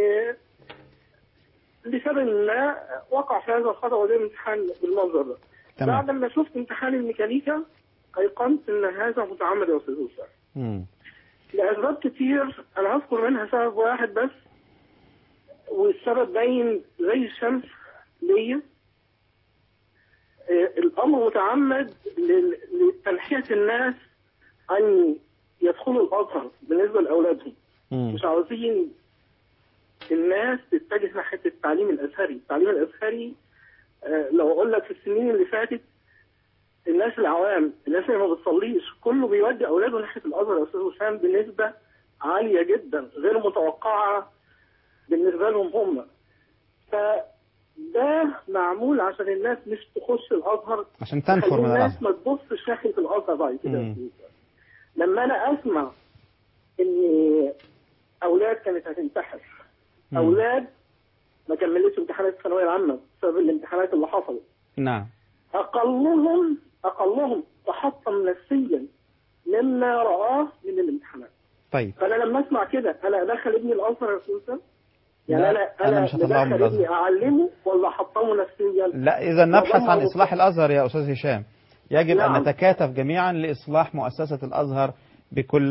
لسبب ما وقع في هذا الخطا وده امتحان بالمنظر ده تمام. بعد ما شفت امتحان الميكانيكا ايقنت ان هذا متعمد يا استاذ وسام مم. لاسباب كتير انا هذكر منها سبب واحد بس والسبب باين زي الشمس ليا آه، الامر متعمد لل- لتنحيه الناس ان يدخلوا الازهر بالنسبه لاولادهم مش عاوزين الناس تتجه ناحيه التعليم الازهري، التعليم الازهري آه، لو اقول لك في السنين اللي فاتت الناس العوام الناس اللي ما بتصليش كله بيودي اولاده ناحيه الازهر يا استاذ وسام بنسبه عاليه جدا غير متوقعه بالنسبه لهم هم فده معمول عشان الناس مش تخش الازهر عشان تنفر تخلي من الناس الازهر ما تبصش ناحيه الازهر بعد كده مم. لما انا اسمع ان اولاد كانت هتنتحر مم. اولاد ما كملتش امتحانات الثانويه العامه بسبب الامتحانات اللي حصلت نعم اقلهم اقلهم تحطم نفسيا مما رآه من الامتحانات طيب فانا لما اسمع كده انا ادخل ابني الازهر يا استاذ وسام؟ يعني لا، انا أنا انا مش هطلعه من مدخل الأزهر. ابني اعلمه ولا احطمه نفسيا لا اذا نبحث عن وأضمه اصلاح الازهر يا استاذ هشام يجب ان نعم. نتكاتف جميعا لاصلاح مؤسسة الازهر بكل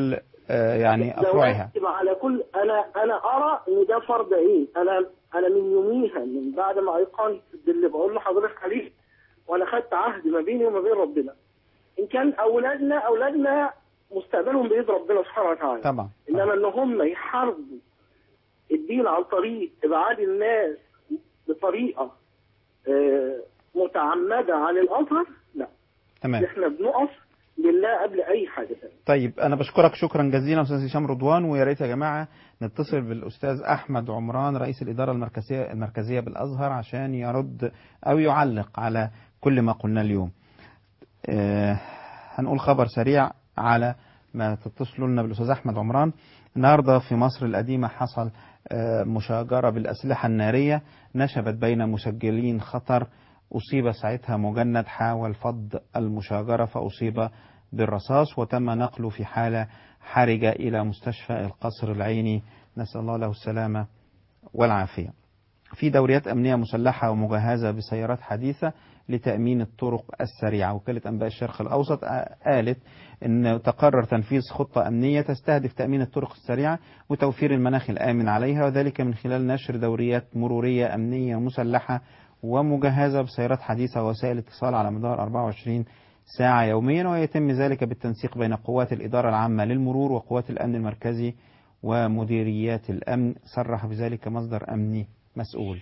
آه، يعني أفرعها لو على كل انا انا ارى ان ده فرض عين انا انا من يوميها من بعد ما ايقنت باللي بقول لحضرتك عليه وانا خدت عهد ما بيني وما بين ربنا ان كان اولادنا اولادنا مستقبلهم بايد ربنا سبحانه وتعالى طبعا انما ان هم يحاربوا الدين عن طريق ابعاد الناس بطريقه آه، متعمده عن الازهر لا تمام احنا بنقف لله قبل اي حاجه ثانيه طيب انا بشكرك شكرا جزيلا استاذ هشام رضوان ويا ريت يا جماعه نتصل بالاستاذ احمد عمران رئيس الاداره المركزيه المركزيه بالازهر عشان يرد او يعلق على كل ما قلنا اليوم. آه هنقول خبر سريع على ما تتصلوا لنا بالاستاذ احمد عمران النهارده في مصر القديمه حصل آه مشاجره بالاسلحه الناريه نشبت بين مسجلين خطر أصيب ساعتها مجند حاول فض المشاجرة فأصيب بالرصاص وتم نقله في حالة حرجة إلى مستشفى القصر العيني نسأل الله له السلامة والعافية في دوريات أمنية مسلحة ومجهزة بسيارات حديثة لتأمين الطرق السريعة وكالة أنباء الشرق الأوسط قالت أن تقرر تنفيذ خطة أمنية تستهدف تأمين الطرق السريعة وتوفير المناخ الآمن عليها وذلك من خلال نشر دوريات مرورية أمنية مسلحة ومجهزة بسيارات حديثة ووسائل اتصال على مدار 24 ساعة يوميا ويتم ذلك بالتنسيق بين قوات الإدارة العامة للمرور وقوات الأمن المركزي ومديريات الأمن صرح بذلك مصدر أمني مسؤول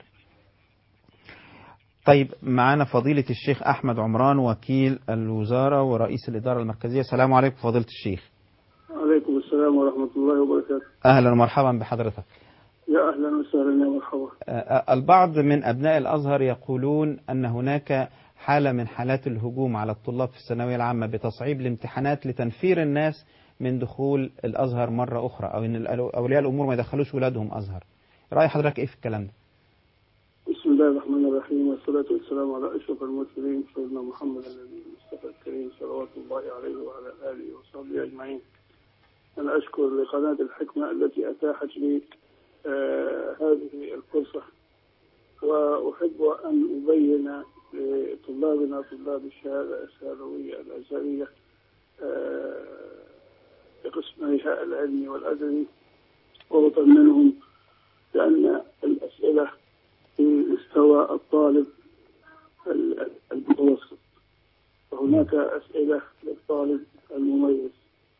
طيب معنا فضيلة الشيخ أحمد عمران وكيل الوزارة ورئيس الإدارة المركزية السلام عليكم فضيلة الشيخ عليكم السلام ورحمة الله وبركاته أهلا ومرحبا بحضرتك يا أهلا وسهلا يا مرحبا آه، البعض من أبناء الأزهر يقولون أن هناك حالة من حالات الهجوم على الطلاب في الثانوية العامة بتصعيب الامتحانات لتنفير الناس من دخول الأزهر مرة أخرى أو أن أولياء الأمور ما يدخلوش ولادهم أزهر رأي حضرتك إيه في الكلام ده؟ بسم الله الرحمن الرحيم والصلاة والسلام على أشرف المرسلين سيدنا محمد النبي المصطفى الكريم صلوات الله عليه وعلى آله وصحبه أجمعين أنا أشكر لقناة الحكمة التي أتاحت لي آه هذه الفرصة وأحب أن أبين لطلابنا طلاب الشهادة الثانوية الأزهرية آه بقسميها العلمي والأدبي وأطمنهم بأن الأسئلة في مستوى الطالب المتوسط وهناك أسئلة للطالب المميز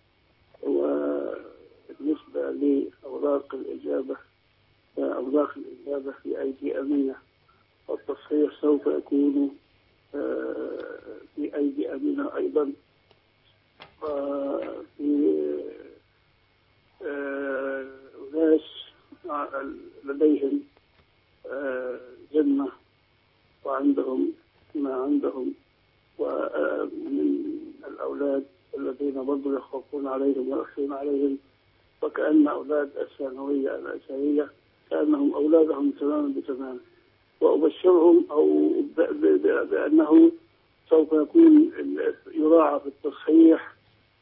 وبالنسبة لأوراق الإجابة أوراق الإجابة في أيدي أمينة والتصحيح سوف يكون في أيدي أمينة أيضا في ناس لديهم ذمة وعندهم ما عندهم ومن الأولاد الذين برضو يخافون عليهم ويخشون عليهم وكأن أولاد الثانوية الأزهرية كأنهم أولادهم تماما بتمام وأبشرهم أو بأنه سوف يكون يراعى في التصحيح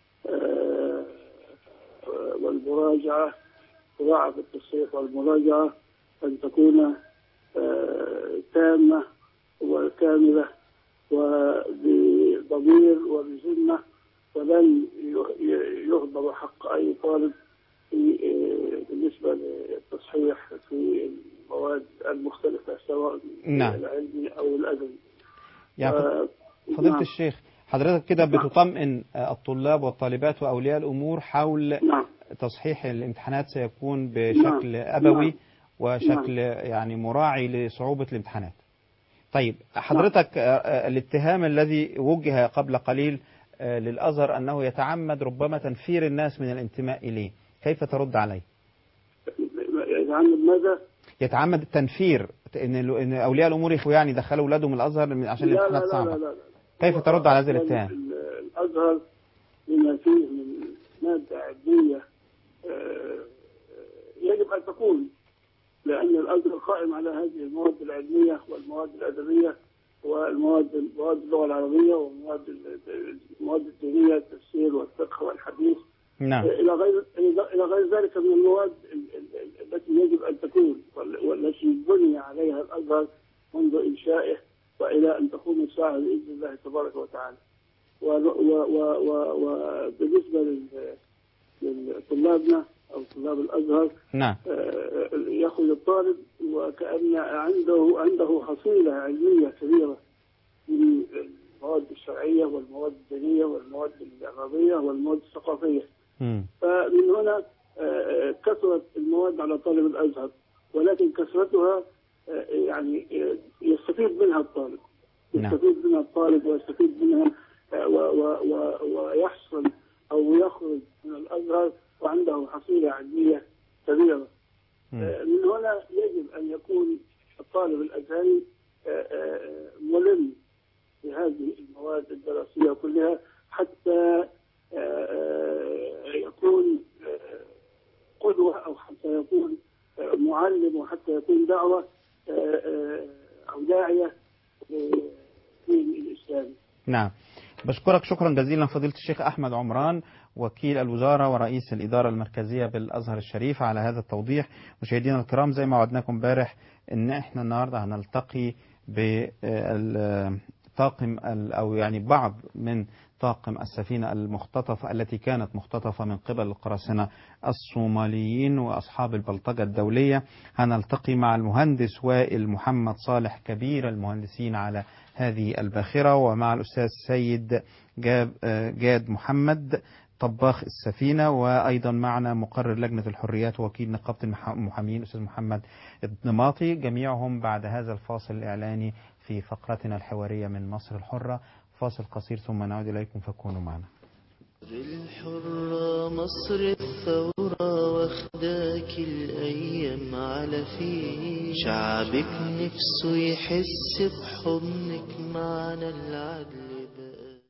والمراجعة يراعى في التصحيح والمراجعة أن تكون تامة وكاملة وبضمير وبذمة ولن يهضم حق أي طالب في بالنسبة للتصحيح في المواد المختلفة سواء نعم. العلمي أو الأدبي يعني فضيلة نعم. الشيخ حضرتك كده بتطمئن الطلاب والطالبات وأولياء الأمور حول نعم. تصحيح الامتحانات سيكون بشكل نعم. أبوي نعم. وشكل يعني مراعي لصعوبة الامتحانات طيب حضرتك الاتهام الذي وجه قبل قليل للأزهر أنه يتعمد ربما تنفير الناس من الانتماء إليه كيف ترد عليه يتعمد ماذا؟ يتعمد التنفير ان اولياء الامور يعني دخلوا اولادهم الازهر عشان الامتحانات صعبه لا لا لا. كيف ترد على هذا الاتهام؟ الازهر بما فيه من ماده علميه يجب ان تكون لان الازهر قائم على هذه المواد العلميه والمواد الادبيه والمواد مواد اللغه العربيه والمواد المواد الدينيه التفسير والفقه والحديث نعم الى غير الى غير ذلك من المواد التي يجب ان تكون والتي بني عليها الازهر منذ انشائه والى ان تقوم الساعه باذن الله تبارك وتعالى. وبالنسبه طلابنا او طلاب الازهر نعم آه، يخرج الطالب وكأن عنده عنده حصيلة علمية كبيرة من المواد الشرعية والمواد الدينية والمواد العربية والمواد الثقافية مم. فمن هنا آه، كثرت المواد على طالب الأزهر ولكن كثرتها آه، يعني آه، يستفيد منها الطالب نعم. يستفيد منها الطالب ويستفيد منها آه، و- و- و- ويحصل أو يخرج من الأزهر وعنده حصيلة علمية كبيرة آه، من هنا يجب أن يكون الطالب الأزهري آه، آه، ملم بهذه المواد الدراسية كلها حتى آه، آه، يكون آه، قدوة أو حتى يكون آه، معلم وحتى يكون دعوة آه، آه، أو داعية للدين الإسلامي نعم بشكرك شكرا جزيلا فضيلة الشيخ أحمد عمران وكيل الوزارة ورئيس الإدارة المركزية بالأزهر الشريف على هذا التوضيح مشاهدينا الكرام زي ما وعدناكم امبارح إن إحنا النهاردة هنلتقي بالطاقم أو يعني بعض من طاقم السفينة المختطفة التي كانت مختطفة من قبل القراصنة الصوماليين وأصحاب البلطجة الدولية هنلتقي مع المهندس وائل محمد صالح كبير المهندسين على هذه الباخرة ومع الأستاذ سيد جاب جاد محمد طباخ السفينة وأيضا معنا مقرر لجنة الحريات ووكيل نقابة المحامين أستاذ محمد الضماطي جميعهم بعد هذا الفاصل الإعلاني في فقرتنا الحوارية من مصر الحرة فاصل قصير ثم نعود إليكم فكونوا معنا الحرة مصر الثورة واخداك الأيام على فيه شعبك نفسه يحس بحضنك معنا العدل بقى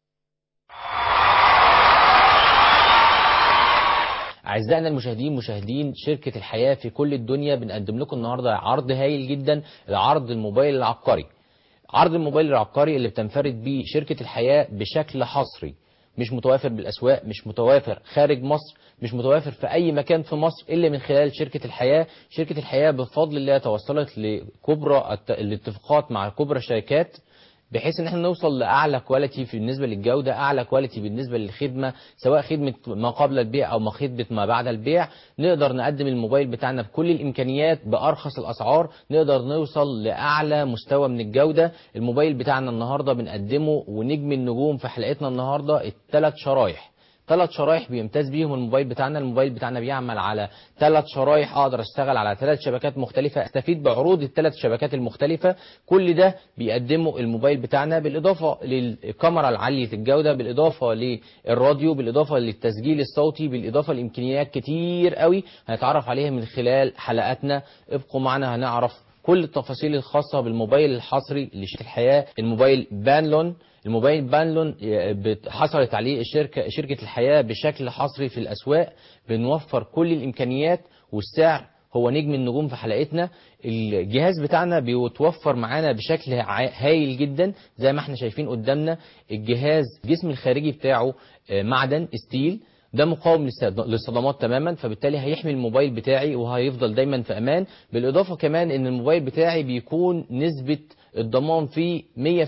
أعزائنا المشاهدين مشاهدين شركة الحياة في كل الدنيا بنقدم لكم النهاردة عرض هايل جدا لعرض الموبايل العبقري عرض الموبايل العبقري اللي بتنفرد بيه شركة الحياة بشكل حصري مش متوافر بالأسواق مش متوافر خارج مصر مش متوافر في أي مكان في مصر إلا من خلال شركة الحياة شركة الحياة بفضل الله توصلت لكبرى الاتفاقات مع كبرى الشركات بحيث ان احنا نوصل لاعلى كواليتي بالنسبه للجوده اعلى كواليتي بالنسبه للخدمه سواء خدمه ما قبل البيع او ما خدمه ما بعد البيع نقدر نقدم الموبايل بتاعنا بكل الامكانيات بارخص الاسعار نقدر نوصل لاعلى مستوى من الجوده الموبايل بتاعنا النهارده بنقدمه ونجم النجوم في حلقتنا النهارده الثلاث شرايح ثلاث شرايح بيمتاز بيهم الموبايل بتاعنا الموبايل بتاعنا بيعمل على ثلاث شرايح اقدر اشتغل على ثلاث شبكات مختلفة استفيد بعروض الثلاث شبكات المختلفة كل ده بيقدمه الموبايل بتاعنا بالاضافة للكاميرا العالية الجودة بالاضافة للراديو بالاضافة للتسجيل الصوتي بالاضافة لامكانيات كتير قوي هنتعرف عليها من خلال حلقاتنا ابقوا معنا هنعرف كل التفاصيل الخاصة بالموبايل الحصري لشركة الحياة الموبايل بانلون الموبايل بانلون حصلت عليه الشركة شركة الحياة بشكل حصري في الأسواق بنوفر كل الإمكانيات والسعر هو نجم النجوم في حلقتنا الجهاز بتاعنا بيتوفر معانا بشكل هايل جدا زي ما احنا شايفين قدامنا الجهاز الجسم الخارجي بتاعه معدن ستيل ده مقاوم للصدمات تماما فبالتالي هيحمي الموبايل بتاعي وهيفضل دايما في امان بالاضافه كمان ان الموبايل بتاعي بيكون نسبه الضمان فيه 100%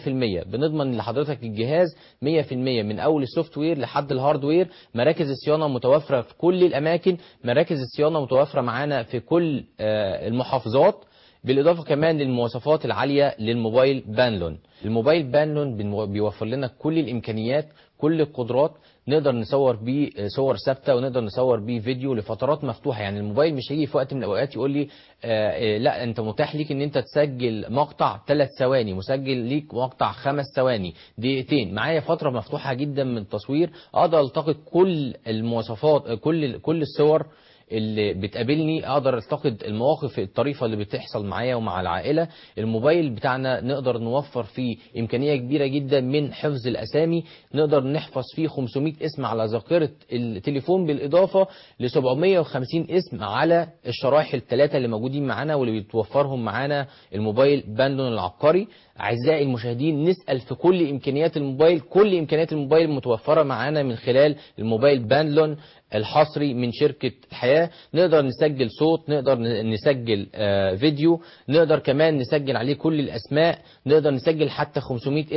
بنضمن لحضرتك الجهاز 100% من اول السوفت وير لحد الهاردوير مراكز الصيانه متوفره في كل الاماكن مراكز الصيانه متوفره معانا في كل المحافظات بالاضافه كمان للمواصفات العاليه للموبايل بانلون الموبايل بانلون بيوفر لنا كل الامكانيات كل القدرات نقدر نصور بيه صور ثابته ونقدر نصور بيه فيديو لفترات مفتوحه يعني الموبايل مش هيجي في وقت من الاوقات يقول لي آه لا انت متاح ليك ان انت تسجل مقطع ثلاث ثواني مسجل ليك مقطع خمس ثواني دقيقتين معايا فتره مفتوحه جدا من التصوير اقدر التقط كل المواصفات كل كل الصور اللي بتقابلني اقدر التقط المواقف الطريفه اللي بتحصل معايا ومع العائله الموبايل بتاعنا نقدر نوفر فيه امكانيه كبيره جدا من حفظ الاسامي نقدر نحفظ فيه 500 اسم على ذاكره التليفون بالاضافه ل 750 اسم على الشرايح الثلاثه اللي موجودين معانا واللي بيتوفرهم معانا الموبايل باندون العبقري اعزائي المشاهدين نسال في كل امكانيات الموبايل كل امكانيات الموبايل متوفره معانا من خلال الموبايل باندلون الحصري من شركة الحياة نقدر نسجل صوت نقدر نسجل فيديو نقدر كمان نسجل عليه كل الأسماء نقدر نسجل حتى 500 اسم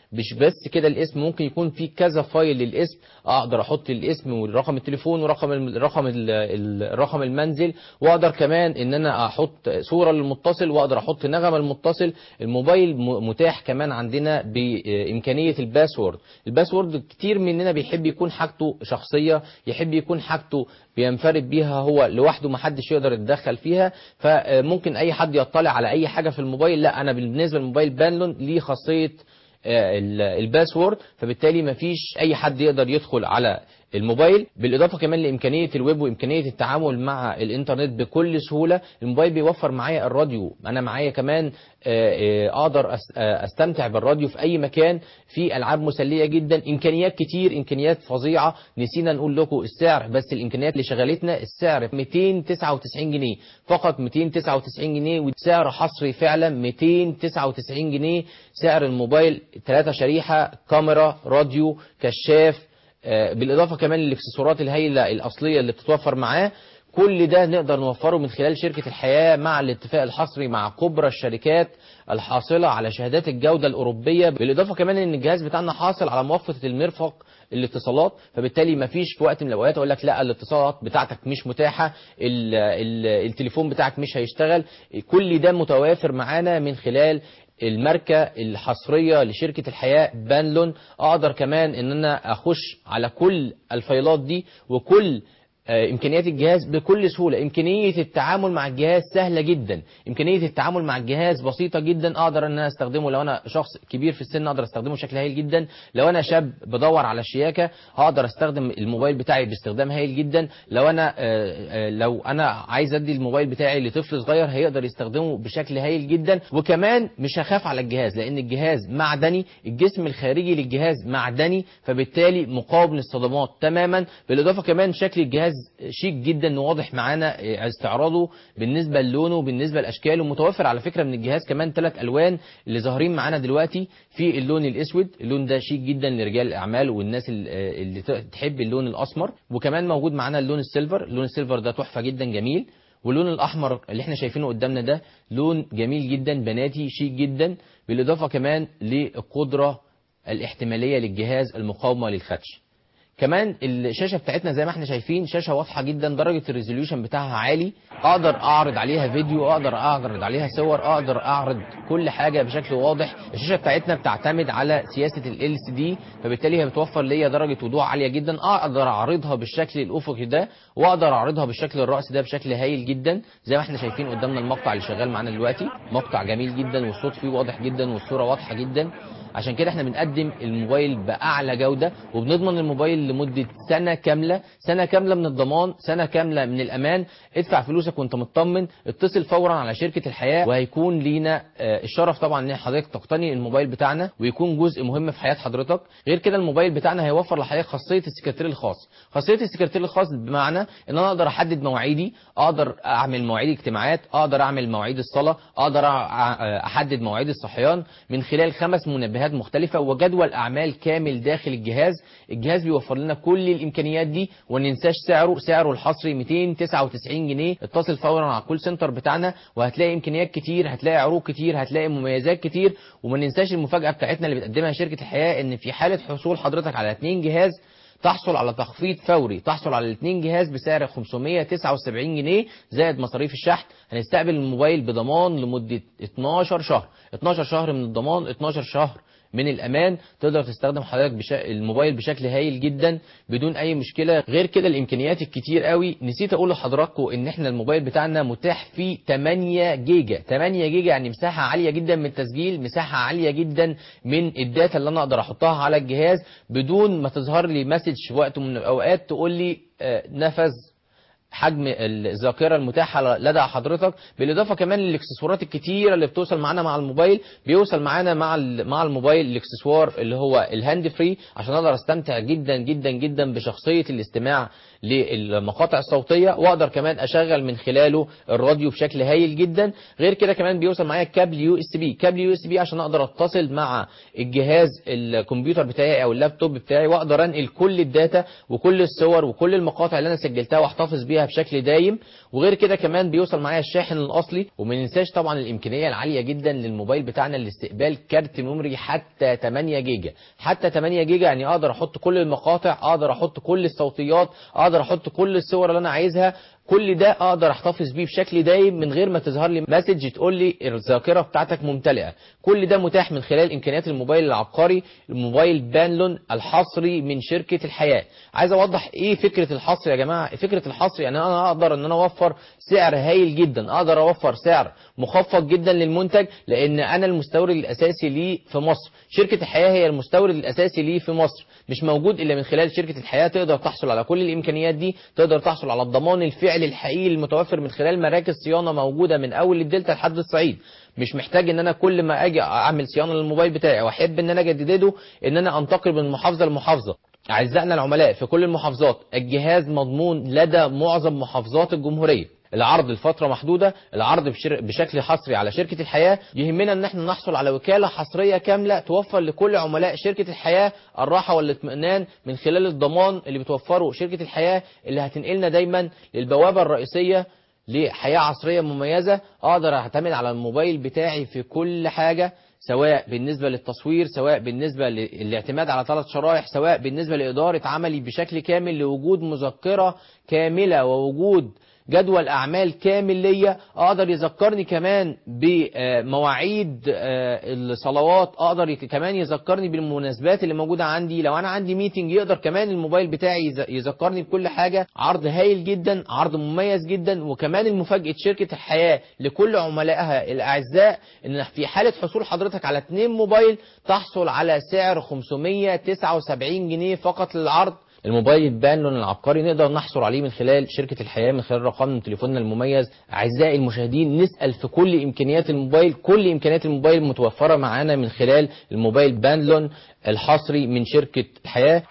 مش بس كده الاسم ممكن يكون في كذا فايل للاسم اقدر احط الاسم ورقم التليفون ورقم الم- رقم ال- ال- رقم المنزل واقدر كمان ان انا احط صوره للمتصل واقدر احط نغمه للمتصل الموبايل م- متاح كمان عندنا بامكانيه الباسورد الباسورد كتير مننا بيحب يكون حاجته شخصيه يحب يكون حاجته بينفرد بيها هو لوحده ما حدش يقدر يتدخل فيها فممكن اي حد يطلع على اي حاجه في الموبايل لا انا بالنسبه للموبايل بانلون ليه خاصيه آه، ال- الباسورد فبالتالي مفيش اي حد يقدر يدخل على الموبايل بالاضافه كمان لامكانيه الويب وامكانيه التعامل مع الانترنت بكل سهوله الموبايل بيوفر معايا الراديو انا معايا كمان آه، آه، اقدر أس- آه، استمتع بالراديو في اي مكان في العاب مسليه جدا امكانيات كتير امكانيات فظيعه نسينا نقول لكم السعر بس الامكانيات اللي شغلتنا السعر 299 جنيه فقط 299 جنيه وسعر حصري فعلا 299 جنيه سعر الموبايل ثلاثة شريحه كاميرا راديو كشاف آه، بالاضافه كمان للاكسسوارات الهائله الاصليه اللي بتتوفر معاه كل ده نقدر نوفره من خلال شركة الحياة مع الاتفاق الحصري مع كبرى الشركات الحاصلة على شهادات الجودة الأوروبية بالإضافة كمان إن الجهاز بتاعنا حاصل على موافقة المرفق الاتصالات فبالتالي ما فيش في وقت من الأوقات أقول لك لا الاتصالات بتاعتك مش متاحة ال ال التليفون بتاعك مش هيشتغل كل ده متوافر معانا من خلال الماركة الحصرية لشركة الحياة بانلون اقدر كمان ان انا اخش على كل الفايلات دي وكل آه، امكانيات الجهاز بكل سهوله امكانيه التعامل مع الجهاز سهله جدا امكانيه التعامل مع الجهاز بسيطه جدا اقدر ان انا استخدمه لو انا شخص كبير في السن اقدر استخدمه بشكل هايل جدا لو انا شاب بدور على الشياكه هقدر استخدم الموبايل بتاعي باستخدام هايل جدا لو انا آه، آه، لو انا عايز ادي الموبايل بتاعي لطفل صغير هيقدر يستخدمه بشكل هايل جدا وكمان مش هخاف على الجهاز لان الجهاز معدني الجسم الخارجي للجهاز معدني فبالتالي مقاوم للصدمات تماما بالاضافه كمان شكل الجهاز شيك جدا واضح معانا استعراضه بالنسبه للونه بالنسبه لاشكاله متوفر على فكره من الجهاز كمان ثلاث الوان اللي ظاهرين معانا دلوقتي في اللون الاسود اللون ده شيك جدا لرجال الاعمال والناس ال- اللي تحب اللون الاسمر وكمان موجود معانا اللون السيلفر اللون السيلفر ده تحفه جدا جميل واللون الاحمر اللي احنا شايفينه قدامنا ده لون جميل جدا بناتي شيك جدا بالاضافه كمان للقدره الاحتماليه للجهاز المقاومه للخدش كمان الشاشه بتاعتنا زي ما احنا شايفين شاشه واضحه جدا درجه الريزوليوشن بتاعها عالي اقدر اعرض عليها فيديو اقدر اعرض عليها صور اقدر اعرض كل حاجه بشكل واضح الشاشه بتاعتنا بتعتمد على سياسه ال سي دي فبالتالي هي بتوفر ليا درجه وضوح عاليه جدا اقدر اعرضها بالشكل الافقي ده واقدر اعرضها بالشكل الرأسي ده بشكل هايل جدا زي ما احنا شايفين قدامنا المقطع اللي شغال معانا دلوقتي مقطع جميل جدا والصوت فيه واضح جدا والصوره واضحه جدا عشان كده احنا بنقدم الموبايل باعلى جوده وبنضمن الموبايل لمده سنه كامله سنه كامله من الضمان سنه كامله من الامان ادفع فلوسك وانت مطمن اتصل فورا على شركه الحياه وهيكون لينا آه، الشرف طبعا ان حضرتك تقتني الموبايل بتاعنا ويكون جزء مهم في حياه حضرتك غير كده الموبايل بتاعنا هيوفر لحضرتك خاصيه السكرتير الخاص خاصيه السكرتير الخاص بمعنى ان انا اقدر احدد مواعيدي اقدر اعمل مواعيد اجتماعات اقدر اعمل مواعيد الصلاه اقدر أع- احدد مواعيد الصحيان من خلال خمس منبهات مختلفه وجدول اعمال كامل داخل الجهاز الجهاز بيوفر لنا كل الامكانيات دي وما ننساش سعره سعره الحصري 299 جنيه اتصل فورا على الكول سنتر بتاعنا وهتلاقي امكانيات كتير هتلاقي عروض كتير هتلاقي مميزات كتير وما ننساش المفاجاه بتاعتنا اللي بتقدمها شركه الحياه ان في حاله حصول حضرتك على اتنين جهاز تحصل على تخفيض فوري تحصل على الاثنين جهاز بسعر 579 جنيه زائد مصاريف الشحن هنستقبل الموبايل بضمان لمدة 12 شهر 12 شهر من الضمان 12 شهر من الامان تقدر تستخدم حضرتك بش... الموبايل بشكل هايل جدا بدون اي مشكله غير كده الامكانيات الكتير قوي نسيت اقول لحضراتكم ان احنا الموبايل بتاعنا متاح فيه 8 جيجا 8 جيجا يعني مساحه عاليه جدا من التسجيل مساحه عاليه جدا من الداتا اللي انا اقدر احطها على الجهاز بدون ما تظهر لي مسج في وقت من الاوقات تقول لي آه، نفذ حجم الذاكره المتاحه لدى حضرتك بالاضافه كمان للاكسسوارات الكتيره اللي بتوصل معانا مع الموبايل بيوصل معانا مع ال- مع الموبايل الاكسسوار اللي هو الهاند فري عشان اقدر استمتع جدا جدا جدا بشخصيه الاستماع للمقاطع الصوتيه واقدر كمان اشغل من خلاله الراديو بشكل هايل جدا غير كده كمان بيوصل معايا كابل يو اس بي كابل يو اس بي عشان اقدر اتصل مع الجهاز الكمبيوتر بتاعي او اللابتوب بتاعي واقدر انقل كل الداتا وكل الصور وكل المقاطع اللي انا سجلتها واحتفظ بيها بيها بشكل دايم وغير كده كمان بيوصل معايا الشاحن الاصلي وما ننساش طبعا الامكانيه العاليه جدا للموبايل بتاعنا لاستقبال كارت ميموري حتى 8 جيجا حتى 8 جيجا يعني اقدر احط كل المقاطع اقدر احط كل الصوتيات اقدر احط كل الصور اللي انا عايزها كل ده اقدر احتفظ بيه بشكل دايم من غير ما تظهر لي مسج تقول لي الذاكره بتاعتك ممتلئه كل ده متاح من خلال امكانيات الموبايل العبقري الموبايل بانلون الحصري من شركه الحياه عايز اوضح ايه فكره الحصر يا جماعه فكره الحصر يعني انا اقدر ان انا اوفر سعر هايل جدا اقدر اوفر سعر مخفض جدا للمنتج لان انا المستورد الاساسي ليه في مصر شركه الحياه هي المستورد الاساسي ليه في مصر مش موجود الا من خلال شركه الحياه تقدر تحصل على كل الامكانيات دي تقدر تحصل على الضمان الفعلي الحقيقي المتوفر من خلال مراكز صيانه موجوده من اول الدلتا لحد الصعيد مش محتاج ان انا كل ما اجي اعمل صيانه للموبايل بتاعي واحب ان انا اجدده ان انا انتقل من محافظه لمحافظه اعزائنا العملاء في كل المحافظات الجهاز مضمون لدى معظم محافظات الجمهوريه العرض لفتره محدوده العرض بشر... بشكل حصري على شركه الحياه يهمنا ان احنا نحصل على وكاله حصريه كامله توفر لكل عملاء شركه الحياه الراحه والاطمئنان من خلال الضمان اللي بتوفره شركه الحياه اللي هتنقلنا دايما للبوابه الرئيسيه لحياه عصريه مميزه اقدر اعتمد على الموبايل بتاعي في كل حاجه سواء بالنسبة للتصوير سواء بالنسبة للاعتماد على ثلاث شرائح سواء بالنسبة لإدارة عملي بشكل كامل لوجود مذكرة كاملة ووجود جدول اعمال كامل ليا اقدر يذكرني كمان بمواعيد الصلوات اقدر كمان يذكرني بالمناسبات اللي موجوده عندي لو انا عندي ميتنج يقدر كمان الموبايل بتاعي يذكرني بكل حاجه عرض هايل جدا عرض مميز جدا وكمان المفاجاه شركه الحياه لكل عملائها الاعزاء ان في حاله حصول حضرتك على اتنين موبايل تحصل على سعر 579 جنيه فقط للعرض الموبايل بانلون العبقري نقدر نحصل عليه من خلال شركة الحياة من خلال رقم تليفوننا المميز أعزائي المشاهدين نسأل في كل إمكانيات الموبايل كل إمكانيات الموبايل متوفرة معانا من خلال الموبايل بانلون الحصري من شركة الحياة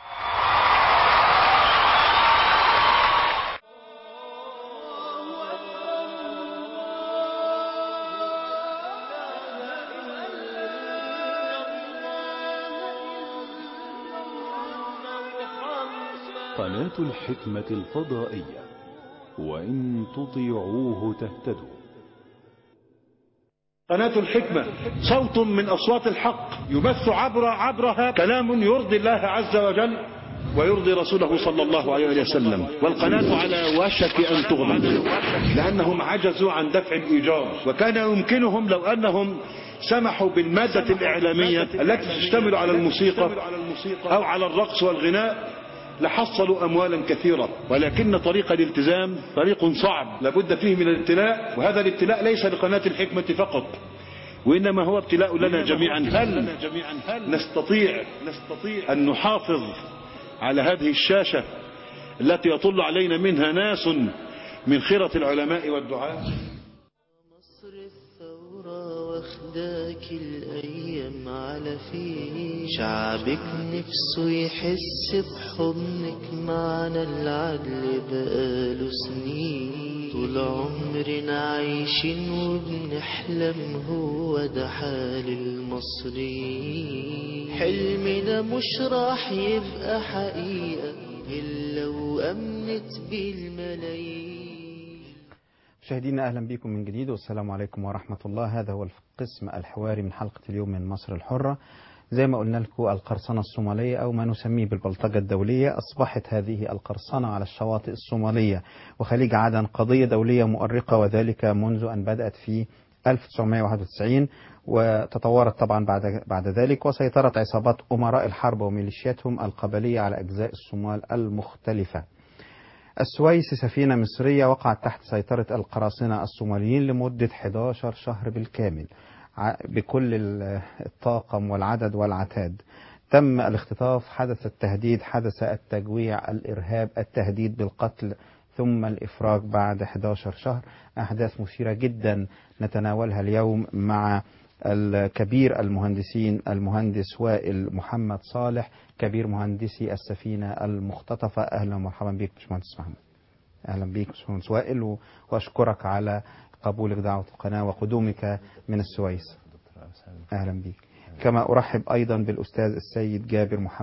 قناة الحكمة الفضائية وإن تطيعوه تهتدوا قناة الحكمة صوت من أصوات الحق يبث عبر عبرها كلام يرضي الله عز وجل ويرضي رسوله صلى الله عليه وسلم والقناة على وشك أن تغلق لأنهم عجزوا عن دفع الإيجار وكان يمكنهم لو أنهم سمحوا بالمادة الإعلامية التي تشتمل على الموسيقى أو على الرقص والغناء لحصلوا أموالا كثيرة ولكن طريق الالتزام طريق صعب لابد فيه من الابتلاء وهذا الابتلاء ليس لقناة الحكمة فقط وإنما هو ابتلاء لنا جميعا هل نستطيع أن نحافظ على هذه الشاشة التي يطل علينا منها ناس من خيرة العلماء والدعاء واخداك الأيام على فيه شعبك نفسه يحس بحضنك معنا العدل بقاله سنين طول عمرنا عايشين وبنحلم هو ده حال المصريين حلمنا مش راح يبقى حقيقة إلا وأمنت بالملايين مشاهدينا اهلا بكم من جديد والسلام عليكم ورحمه الله هذا هو القسم الحواري من حلقه اليوم من مصر الحره زي ما قلنا لكم القرصنه الصوماليه او ما نسميه بالبلطجه الدوليه اصبحت هذه القرصنه على الشواطئ الصوماليه وخليج عدن قضيه دوليه مؤرقه وذلك منذ ان بدات في 1991 وتطورت طبعا بعد بعد ذلك وسيطرت عصابات امراء الحرب وميليشياتهم القبليه على اجزاء الصومال المختلفه. السويس سفينة مصرية وقعت تحت سيطرة القراصنة الصوماليين لمدة 11 شهر بالكامل بكل الطاقم والعدد والعتاد تم الاختطاف حدث التهديد حدث التجويع الإرهاب التهديد بالقتل ثم الإفراج بعد 11 شهر أحداث مثيرة جدا نتناولها اليوم مع الكبير المهندسين المهندس وائل محمد صالح كبير مهندسي السفينة المختطفة أهلا ومرحبا بك باشمهندس محمد أهلا بك باشمهندس وائل وأشكرك على قبولك دعوة القناة وقدومك من السويس أهلا بك كما أرحب أيضا بالأستاذ السيد جابر محمد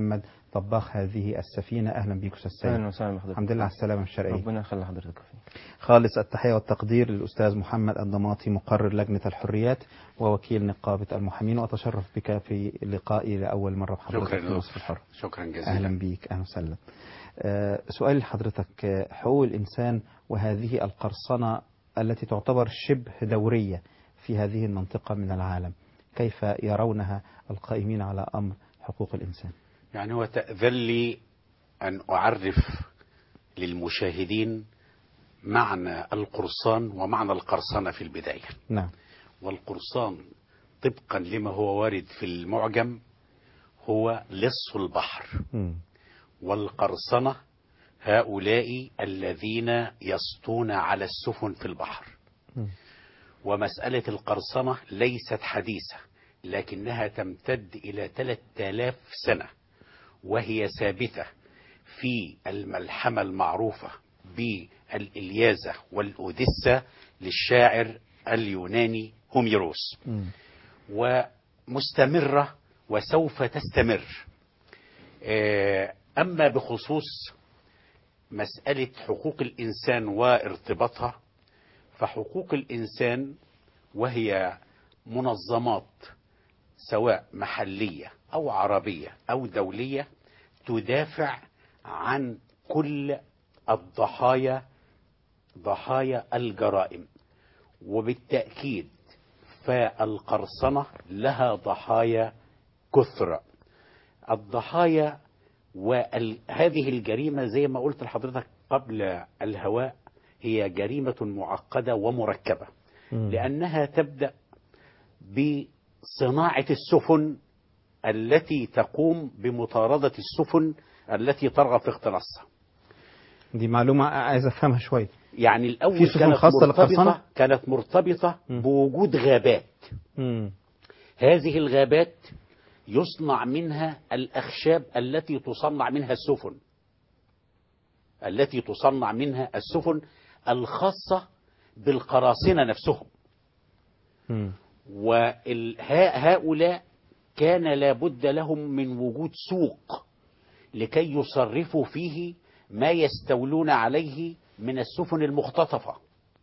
طباخ هذه السفينة أهلا بك أستاذ سيد اهلا وسهلا بحضرتك الحمد لله على السلامة الشرعية ربنا يخلي حضرتك خالص التحية والتقدير للأستاذ محمد الضماطي مقرر لجنة الحريات ووكيل نقابة المحامين وأتشرف بك في لقائي لأول مرة بحضرتك شكرا في يا مصر أستاذ. الحر شكرا جزيلا أهلا بيك أهلا وسهلا آه، سؤال لحضرتك آه، حقوق الإنسان وهذه القرصنة التي تعتبر شبه دورية في هذه المنطقة من العالم كيف يرونها القائمين على أمر حقوق الإنسان يعني هو تأذن لي أن أعرف للمشاهدين معنى القرصان ومعنى القرصنة في البداية نعم والقرصان طبقا لما هو وارد في المعجم هو لص البحر مم. والقرصنة هؤلاء الذين يسطون على السفن في البحر مم. ومسألة القرصنة ليست حديثة لكنها تمتد إلى 3000 سنة وهي ثابتة في الملحمة المعروفة بالإلياذة والأوديسة للشاعر اليوناني هوميروس مم. ومستمرة وسوف تستمر آه، أما بخصوص مسألة حقوق الإنسان وارتباطها فحقوق الإنسان وهي منظمات سواء محلية أو عربية أو دولية تدافع عن كل الضحايا ضحايا الجرائم وبالتأكيد فالقرصنة لها ضحايا كثر الضحايا وهذه الجريمة زي ما قلت لحضرتك قبل الهواء هي جريمة معقدة ومركبة لأنها تبدأ بصناعة السفن التي تقوم بمطاردة السفن التي ترغب في اختلاصها دي معلومة عايز أفهمها شوية يعني الأول في سفن كانت خاصة مرتبطة للقرصنة؟ كانت مرتبطة بوجود غابات مم. هذه الغابات يصنع منها الأخشاب التي تصنع منها السفن التي تصنع منها السفن الخاصة بالقراصنة نفسهم مم. وهؤلاء كان لابد لهم من وجود سوق لكي يصرفوا فيه ما يستولون عليه من السفن المختطفة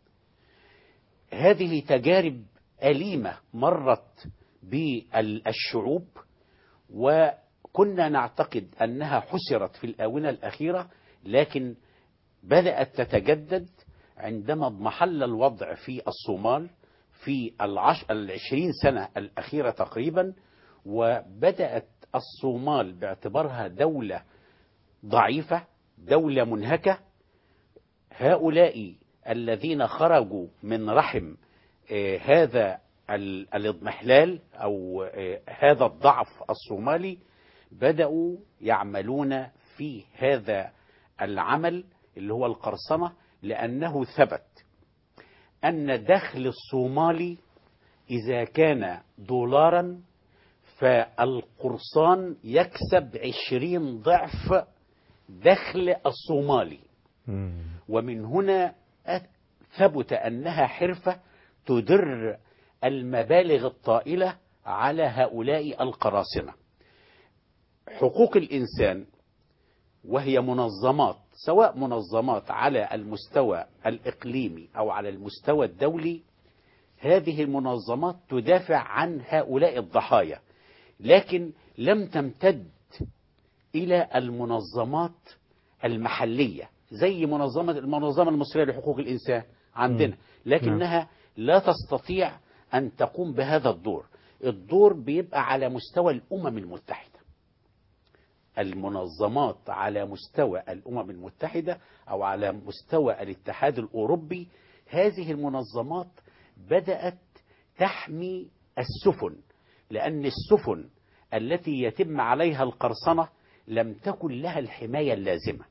هذه تجارب أليمة مرت بالشعوب وكنا نعتقد أنها حسرت في الآونة الأخيرة لكن بدأت تتجدد عندما اضمحل الوضع في الصومال في العش... العشرين سنة الأخيرة تقريبا وبدأت الصومال باعتبارها دولة ضعيفة دولة منهكة هؤلاء الذين خرجوا من رحم آه، هذا ال- الاضمحلال أو آه، هذا الضعف الصومالي بدأوا يعملون في هذا العمل اللي هو القرصنة لأنه ثبت أن دخل الصومالي إذا كان دولارا فالقرصان يكسب عشرين ضعف دخل الصومالي ومن هنا أت- ثبت أنها حرفة تدر المبالغ الطائلة على هؤلاء القراصنة حقوق الإنسان وهي منظمات سواء منظمات على المستوى الإقليمي أو على المستوى الدولي هذه المنظمات تدافع عن هؤلاء الضحايا لكن لم تمتد إلى المنظمات المحلية زي منظمة المنظمة المصرية لحقوق الإنسان عندنا لكنها لا تستطيع أن تقوم بهذا الدور الدور بيبقى على مستوى الأمم المتحدة المنظمات على مستوى الأمم المتحدة أو على مستوى الاتحاد الأوروبي هذه المنظمات بدأت تحمي السفن لأن السفن التي يتم عليها القرصنة لم تكن لها الحماية اللازمة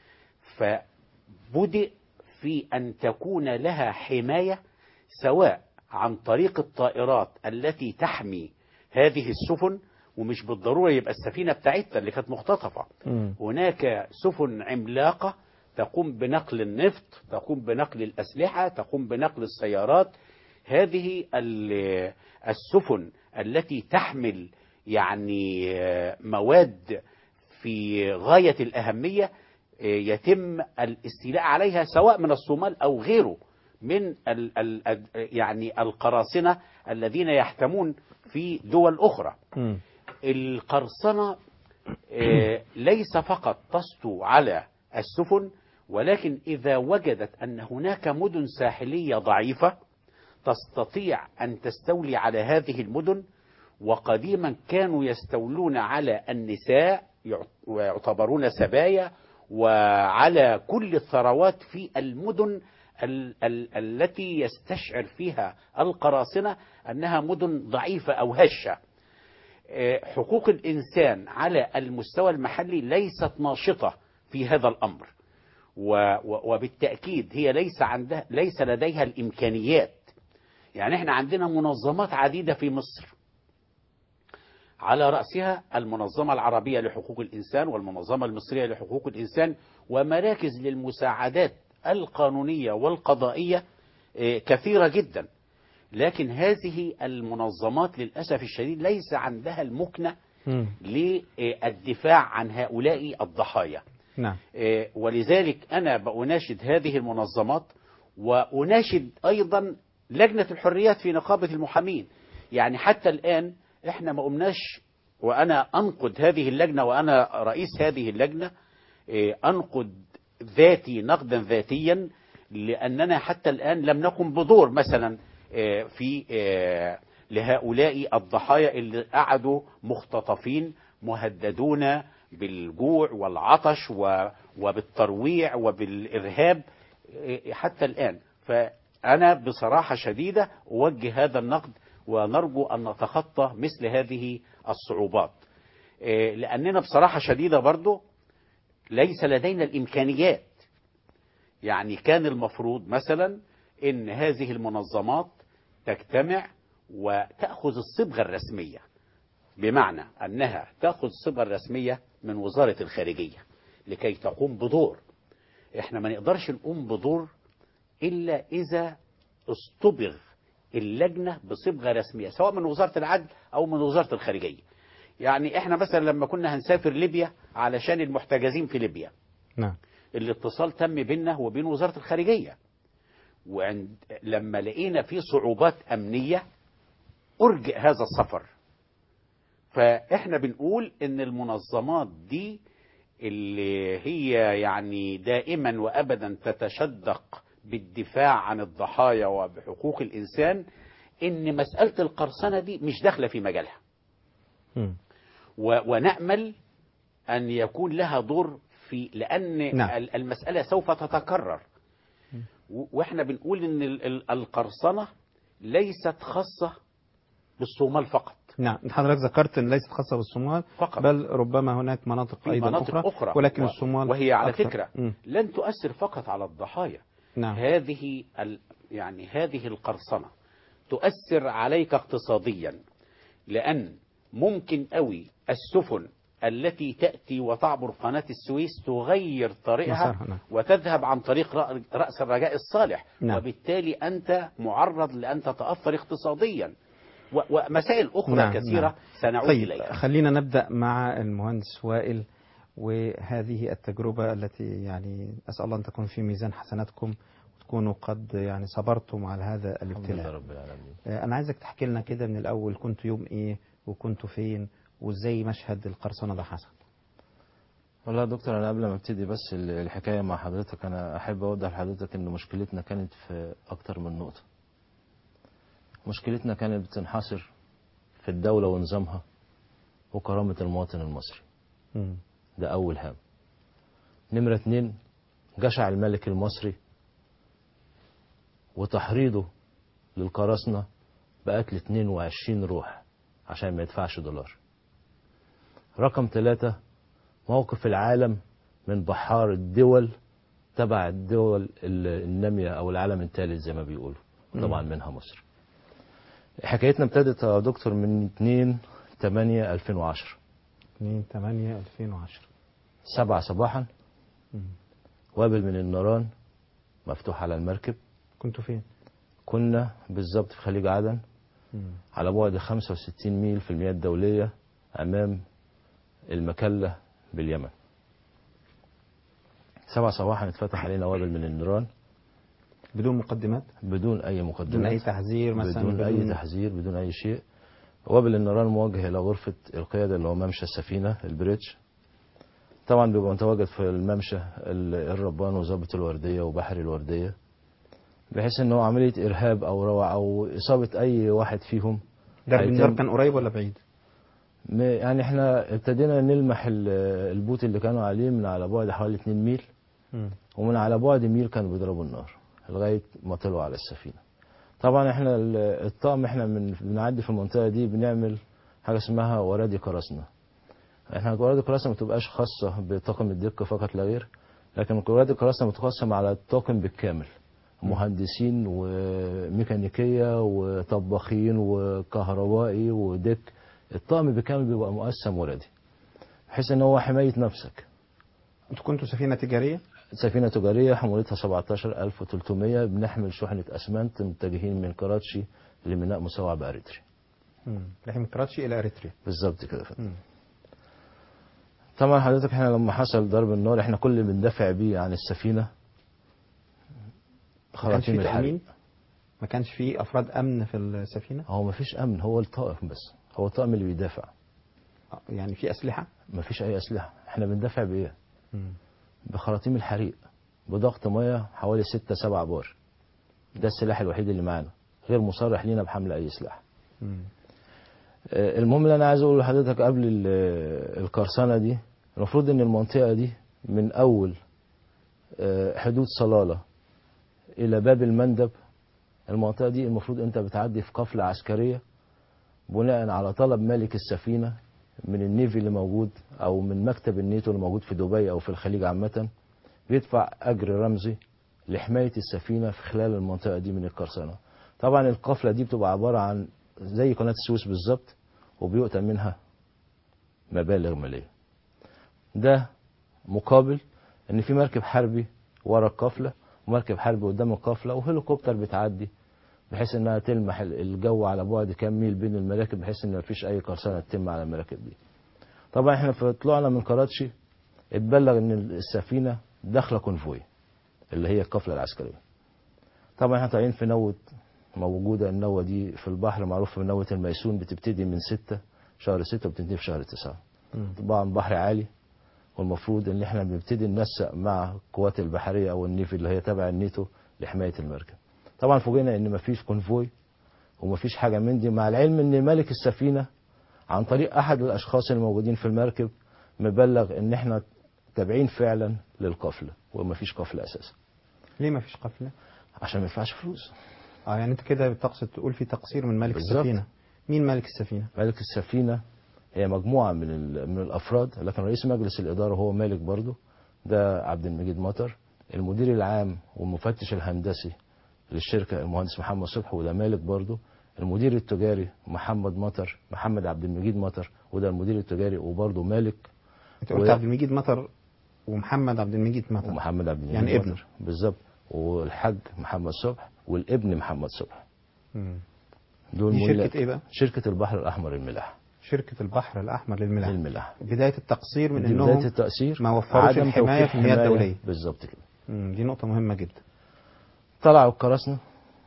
فبدأ في أن تكون لها حماية سواء عن طريق الطائرات التي تحمي هذه السفن ومش بالضرورة يبقى السفينة بتاعتها اللي كانت مختطفة هناك سفن عملاقة تقوم بنقل النفط تقوم بنقل الأسلحة تقوم بنقل السيارات هذه ال- السفن التي تحمل يعني آه، مواد في غاية الأهمية آه، يتم الاستيلاء عليها سواء من الصومال أو غيره من ال ال يعني القراصنة الذين يحكمون في دول أخرى القرصنة آه، ليس فقط تسطو على السفن ولكن إذا وجدت أن هناك مدن ساحلية ضعيفة تستطيع أن تستولي على هذه المدن وقديما كانوا يستولون على النساء يعت- ويعتبرون سبايا وعلى كل الثروات في المدن ال ال التي يستشعر فيها القراصنة أنها مدن ضعيفة أو هشة آه، حقوق الإنسان على المستوى المحلي ليست ناشطة في هذا الأمر و- و- وبالتأكيد هي ليس عندها ليس لديها الإمكانيات يعني احنا عندنا منظمات عديدة في مصر على رأسها المنظمة العربية لحقوق الإنسان والمنظمة المصرية لحقوق الإنسان ومراكز للمساعدات القانونية والقضائية آه، كثيرة جدا لكن هذه المنظمات للأسف الشديد ليس عندها المكنة للدفاع عن هؤلاء الضحايا نعم آه، ولذلك أنا بأناشد هذه المنظمات وأناشد أيضا لجنة الحريات في نقابة المحامين يعني حتى الآن إحنا ما قمناش وأنا أنقد هذه اللجنة وأنا رئيس هذه اللجنة آه، أنقد ذاتي نقدا ذاتيا لأننا حتى الآن لم نقم بدور مثلا آه، في آه، لهؤلاء الضحايا اللي قعدوا مختطفين مهددون بالجوع والعطش و- وبالترويع وبالإرهاب آه، حتى الآن فأنا بصراحة شديدة أوجه هذا النقد ونرجو أن نتخطى مثل هذه الصعوبات آه، لأننا بصراحة شديدة برضو ليس لدينا الإمكانيات يعني كان المفروض مثلا ان هذه المنظمات تجتمع وتأخذ الصبغة الرسمية بمعنى أنها تأخذ الصبغة الرسمية من وزارة الخارجية لكي تقوم بدور احنا ما نقدرش نقوم بدور إلا إذا اصطبغ اللجنة بصبغة رسمية سواء من وزارة العدل أو من وزارة الخارجية يعني احنا مثلا لما كنا هنسافر ليبيا علشان المحتجزين في ليبيا نعم الاتصال تم بيننا وبين وزارة الخارجية وعند لما لقينا في صعوبات أمنية أرجئ هذا السفر فإحنا بنقول إن المنظمات دي اللي هي يعني دائما وأبدا تتشدق بالدفاع عن الضحايا وبحقوق الإنسان إن مسألة القرصنة دي مش داخلة في مجالها و- ونأمل أن يكون لها دور في لأن نعم. ال- المسألة سوف تتكرر و- وإحنا بنقول إن ال- ال- القرصنة ليست خاصة بالصومال فقط نعم حضرتك ذكرت ان ليست خاصه بالصومال فقط. بل ربما هناك مناطق في ايضا مناطق اخرى, أخرى ولكن و- الصومال وهي على أكثر. فكرة مم. لن تؤثر فقط على الضحايا نعم. هذه ال... يعني هذه القرصنة تؤثر عليك اقتصاديا لأن ممكن قوي السفن التي تأتي وتعبر قناة السويس تغير طريقها مسارها، نعم. وتذهب عن طريق رأ- رأس الرجاء الصالح نعم. وبالتالي أنت معرض لأن تتأثر اقتصاديا و... ومسائل أخرى نعم، كثيرة نعم. سنعود طيب إليها خلينا نبدأ مع المهندس وائل وهذه التجربة التي يعني أسأل الله أن تكون في ميزان حسناتكم وتكونوا قد يعني صبرتم على هذا الحمد لله الابتلاء رب العالمين آه، أنا عايزك تحكي لنا كده من الأول كنتوا يوم إيه وكنتوا فين وإزاي مشهد القرصنة ده حصل والله يا دكتور انا قبل ما ابتدي بس ال- الحكايه مع حضرتك انا احب اوضح لحضرتك ان مشكلتنا كانت في اكتر من نقطه مشكلتنا كانت بتنحصر في الدوله ونظامها وكرامه المواطن المصري مم. ده اول هام نمره اتنين جشع الملك المصري وتحريضه للقراصنه بقتل 22 روح عشان ما يدفعش دولار رقم ثلاثة موقف العالم من بحار الدول تبع الدول ال- النامية أو العالم الثالث زي ما بيقولوا طبعا مم. منها مصر حكايتنا ابتدت يا دكتور من 2 8 2010 2 8 2010 7 صباحا مم. وابل من النيران مفتوح على المركب كنتوا فين؟ كنا بالظبط في خليج عدن مم. على بعد 65 ميل في المياه الدولية أمام المكلة باليمن سبع صباحا اتفتح علينا وابل من النيران بدون مقدمات بدون اي مقدمات بدون أي تحذير مثلا بدون, اي بدون- تحذير بدون اي شيء وابل النيران موجه الى غرفه القياده اللي هو ممشى السفينه البريدج طبعا بيبقى متواجد في الممشى ال- الربان وظابط الورديه وبحر الورديه بحيث ان هو عمليه ارهاب او روع او اصابه اي واحد فيهم درب هيتم- النار كان قريب ولا بعيد؟ م- يعني احنا ابتدينا نلمح ال- البوت اللي كانوا عليه من على بعد حوالي 2 ميل مم. ومن على بعد ميل كانوا بيضربوا النار لغايه ما طلعوا على السفينه. طبعا احنا ال- الطقم احنا من بنعدي في المنطقه دي بنعمل حاجه اسمها ورادي قراصنه. احنا ورادي قراصنه ما بتبقاش خاصه بطاقم الدقه فقط لا غير لكن ورادي قراصنه متقسم على الطاقم بالكامل. مهندسين وميكانيكيه وطباخين وكهربائي ودك الطقم بالكامل بيبقى مقسم وردي بحيث ان هو حمايه نفسك انتوا كنتوا سفينه تجاريه؟ سفينة تجارية حمولتها 17300 بنحمل شحنة أسمنت متجهين من كراتشي لميناء مسوع بأريتري مم. رايحين من كراتشي الى اريتريا بالظبط كده يا فندم. مم. طبعا حضرتك احنا لما حصل ضرب النار احنا كل اللي بندافع بيه عن السفينة ما كانش خراطيم في الحريق تامين؟ ما كانش في افراد امن في السفينه؟ هو ما فيش أمن هو الطاقم بس هو الطاقم اللي بيدافع يعني في اسلحه؟ ما فيش أي أسلحة احنا بندافع بإيه؟ مم. بخراطيم الحريق بضغط مية حوالي 6 7 بار ده السلاح الوحيد اللي معانا غير مصرح لينا بحمل أي سلاح مم. آه، المهم اللي انا عايز اقوله لحضرتك قبل ال- القرصنه دي المفروض ان المنطقه دي من اول آه، حدود صلاله الى باب المندب المنطقه دي المفروض انت بتعدي في قفله عسكريه بناء على طلب مالك السفينه من النيفي اللي موجود او من مكتب النيتو اللي موجود في دبي او في الخليج عامه بيدفع اجر رمزي لحمايه السفينه في خلال المنطقه دي من القرصنه طبعا القفله دي بتبقى عباره عن زي قناه السويس بالظبط وبيؤتى منها مبالغ ماليه ده مقابل ان في مركب حربي ورا القافله ومركب حربي قدام القافله وهليكوبتر بتعدي بحيث انها تلمح ال- الجو على بعد كام ميل بين المراكب بحيث ان مفيش اي قرصنه تتم على المراكب دي طبعا احنا في طلوعنا من كراتشي اتبلغ ان السفينه داخله كونفوي اللي هي القافله العسكريه طبعا احنا طالعين في نوة موجودة النوة دي في البحر معروف بنوة الميسون بتبتدي من ستة شهر ستة وبتنتهي في شهر تسعة طبعا بحر عالي والمفروض ان احنا بنبتدي ننسق مع القوات البحرية او النيفي اللي هي تبع النيتو لحماية المركب طبعا فوجئنا ان مفيش كونفوي ومفيش حاجة من دي مع العلم ان مالك السفينة عن طريق احد الاشخاص الموجودين في المركب مبلغ ان احنا تابعين فعلا للقافلة ومفيش قافلة اساسا ليه ما فيش قافله؟ عشان ما يدفعش فلوس اه يعني انت كده بتقصد تقول في تقصير من مالك بالظبط. السفينه مين مالك السفينه؟ مالك السفينة هي مجموعة من ال- من الأفراد لكن رئيس مجلس الإدارة هو مالك برضه ده عبد المجيد مطر المدير العام والمفتش الهندسي للشركة المهندس محمد صبحي وده مالك برضه المدير التجاري محمد مطر محمد عبد المجيد مطر وده المدير التجاري وبرضه مالك انت قلت و- عبد المجيد مطر ومحمد عبد المجيد مطر ومحمد عبد المجيد يعني ابنه مطر. بالظبط والحاج محمد صبح والابن محمد صبح مم. دول دي مولات. شركة ايه بقى؟ شركة البحر الأحمر الملاح شركة البحر الأحمر للملاح للملاح بداية التقصير من دي انهم بداية التأثير ما وفروش عدم الحماية توفير في المياه حماية. الدولية بالظبط كده مم. دي نقطة مهمة جدا طلعوا القراصنة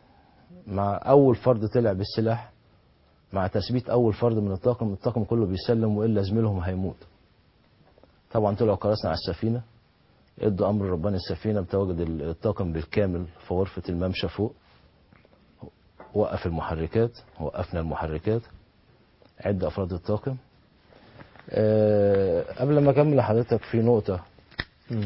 مع أول فرد طلع بالسلاح مع تثبيت أول فرد من الطاقم الطاقم كله بيسلم وإلا زميلهم هيموت طبعا طلعوا القراصنة على السفينة ادوا أمر ربان السفينة بتواجد الطاقم بالكامل في غرفة الممشى فوق وقف المحركات وقفنا المحركات عد أفراد الطاقم أه قبل ما أكمل لحضرتك في نقطة مم.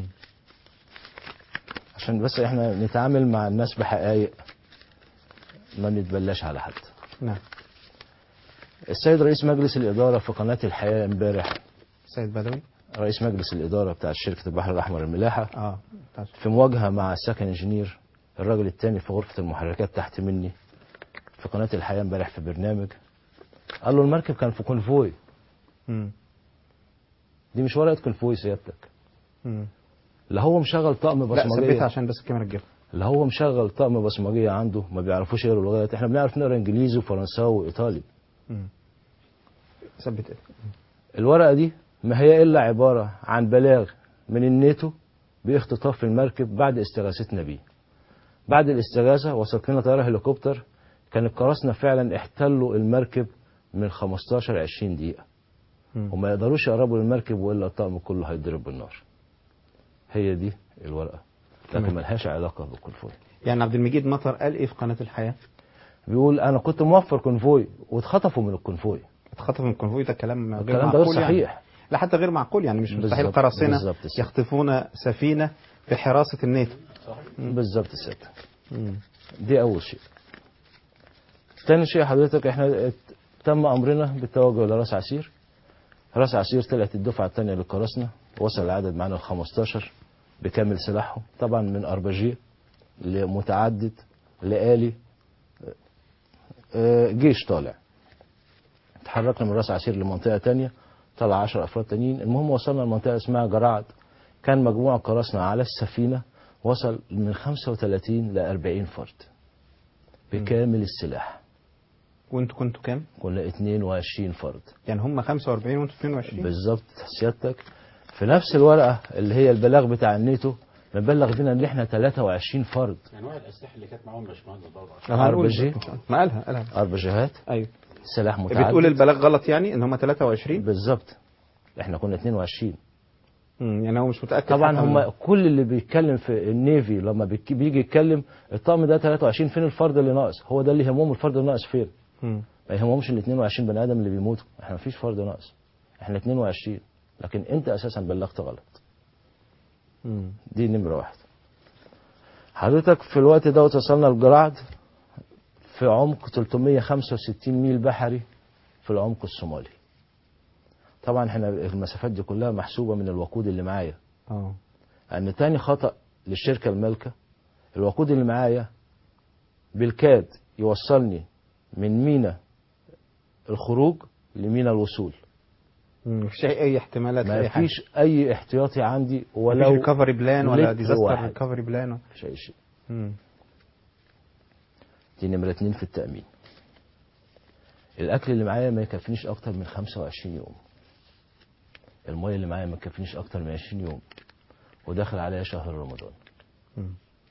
عشان بس احنا نتعامل مع الناس بحقائق ما نتبلاش على حد نعم السيد رئيس مجلس الإدارة في قناة الحياة امبارح سيد بدوي رئيس مجلس الإدارة بتاع شركة البحر الأحمر الملاحة اه بتاع- في مواجهة مع السكن انجينير الراجل التاني في غرفة المحركات تحت مني في قناة الحياة امبارح في برنامج قال له المركب كان في كونفوي مم. دي مش ورقة كونفوي سيادتك مم. لا هو مشغل طقم لا بصمجية ثبتها عشان بس الكاميرا تجيبها لا هو مشغل طقم بصمجية عنده ما بيعرفوش يقروا لغات احنا بنعرف نقرا انجليزي وفرنساوي وايطالي مم. ثبت ايه الورقة دي ما هي إلا عبارة عن بلاغ من الناتو باختطاف المركب بعد استغاثتنا بيه بعد الاستغاثة وصلت لنا طيارة هليكوبتر كان القراصنة فعلا احتلوا المركب من 15 20 دقيقة وما يقدروش يقربوا للمركب والا الطقم كله هيتضرب بالنار هي دي الورقة لكن تمام. ملهاش علاقة بالكونفوي يعني عبد المجيد مطر قال ايه في قناه الحياه؟ بيقول انا كنت موفر كونفوي واتخطفوا من الكونفوي اتخطفوا من الكونفوي ده كلام غير الكلام ده غير معقول يعني. صحيح. لا حتى غير معقول يعني مش مستحيل بالظبط، قراصنه بالظبط السيد. يخطفون سفينه في حراسه الناتو بالظبط الست دي اول شيء تاني شيء حضرتك احنا ات- تم امرنا بالتوجه لراس عسير راس عسير طلعت الدفعه الثانيه للقراصنه وصل العدد معنا ل 15 بكامل سلاحهم طبعا من اربجيه لمتعدد لآلي اه، جيش طالع تحركنا من راس عسير لمنطقه تانية طلع 10 افراد تانيين المهم وصلنا لمنطقه اسمها جرعد كان مجموع قراصنه على السفينه وصل من 35 ل 40 فرد بكامل السلاح وانتوا كنتوا كام؟ كنا 22 فرد يعني هم 45 وانتوا 22 بالظبط سيادتك في نفس الورقه اللي هي البلاغ بتاع الناتو مبلغ بينا ان احنا 23 فرد انواع الاسلحه اللي كانت معاهم يا باشمهندس برضه أنا هنقول اربجي ما قالها قالها اربجيهات ايوه سلاح متعدد بتقول البلاغ غلط يعني ان هم 23 بالظبط احنا كنا 22 مم، يعني هو مش متاكد طبعا حتى هم من- كل اللي بيتكلم في النيفي لما بيك- بيجي يتكلم الطقم ده 23 فين الفرد اللي ناقص هو ده اللي يهمهم الفرد اللي ناقص فين مم. ما يهمهمش ال 22 بني ادم اللي بيموتوا احنا مفيش فرد ناقص احنا 22 لكن انت اساسا بلغت غلط مم. دي نمره واحد حضرتك في الوقت ده وصلنا الجرعد في عمق 365 ميل بحري في العمق الصومالي طبعا احنا المسافات دي كلها محسوبه من الوقود اللي معايا اه ان تاني خطأ للشركة المالكة الوقود اللي معايا بالكاد يوصلني من مينا الخروج لمينا الوصول مم، مفيش اي اي احتمالات ما لاي حاجه فيش اي احتياطي عندي ولو مفيش ريكفري بلان ولا لتر ديزاستر واحد. ريكفري بلان مفيش اي شيء مم. دي نمرة اتنين في التأمين الأكل اللي معايا ما يكفينيش أكتر من 25 يوم المية اللي معايا ما يكفينيش أكتر من 20 يوم وداخل عليا شهر رمضان مم.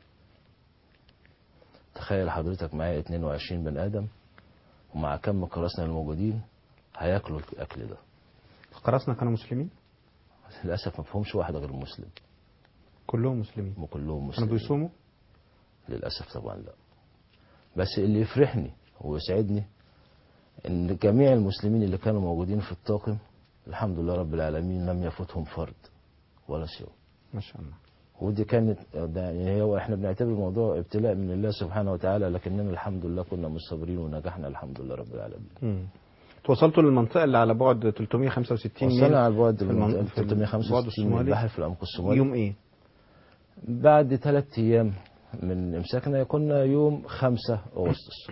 تخيل حضرتك معايا 22 بني آدم ومع كم قراصنة الموجودين هياكلوا الأكل ده القراصنه كانوا مسلمين للأسف ما فيهمش واحد غير مسلم كلهم مسلمين وكلهم كانوا مسلمين بيصوموا للأسف طبعا لا بس اللي يفرحني ويسعدني ان جميع المسلمين اللي كانوا موجودين في الطاقم الحمد لله رب العالمين لم يفوتهم فرد ولا صيام ما شاء الله ودي كانت ده يعني هو احنا بنعتبر الموضوع ابتلاء من الله سبحانه وتعالى لكننا الحمد لله كنا مصبرين ونجحنا الحمد لله رب العالمين مم. توصلتوا للمنطقه اللي على بعد 365 ميل وصلنا على بعد في المن- المنطقة في البعد 365 من الصومالي البحر في العمق الصومالي يوم ايه؟ بعد ثلاث ايام من امساكنا كنا يوم 5 اغسطس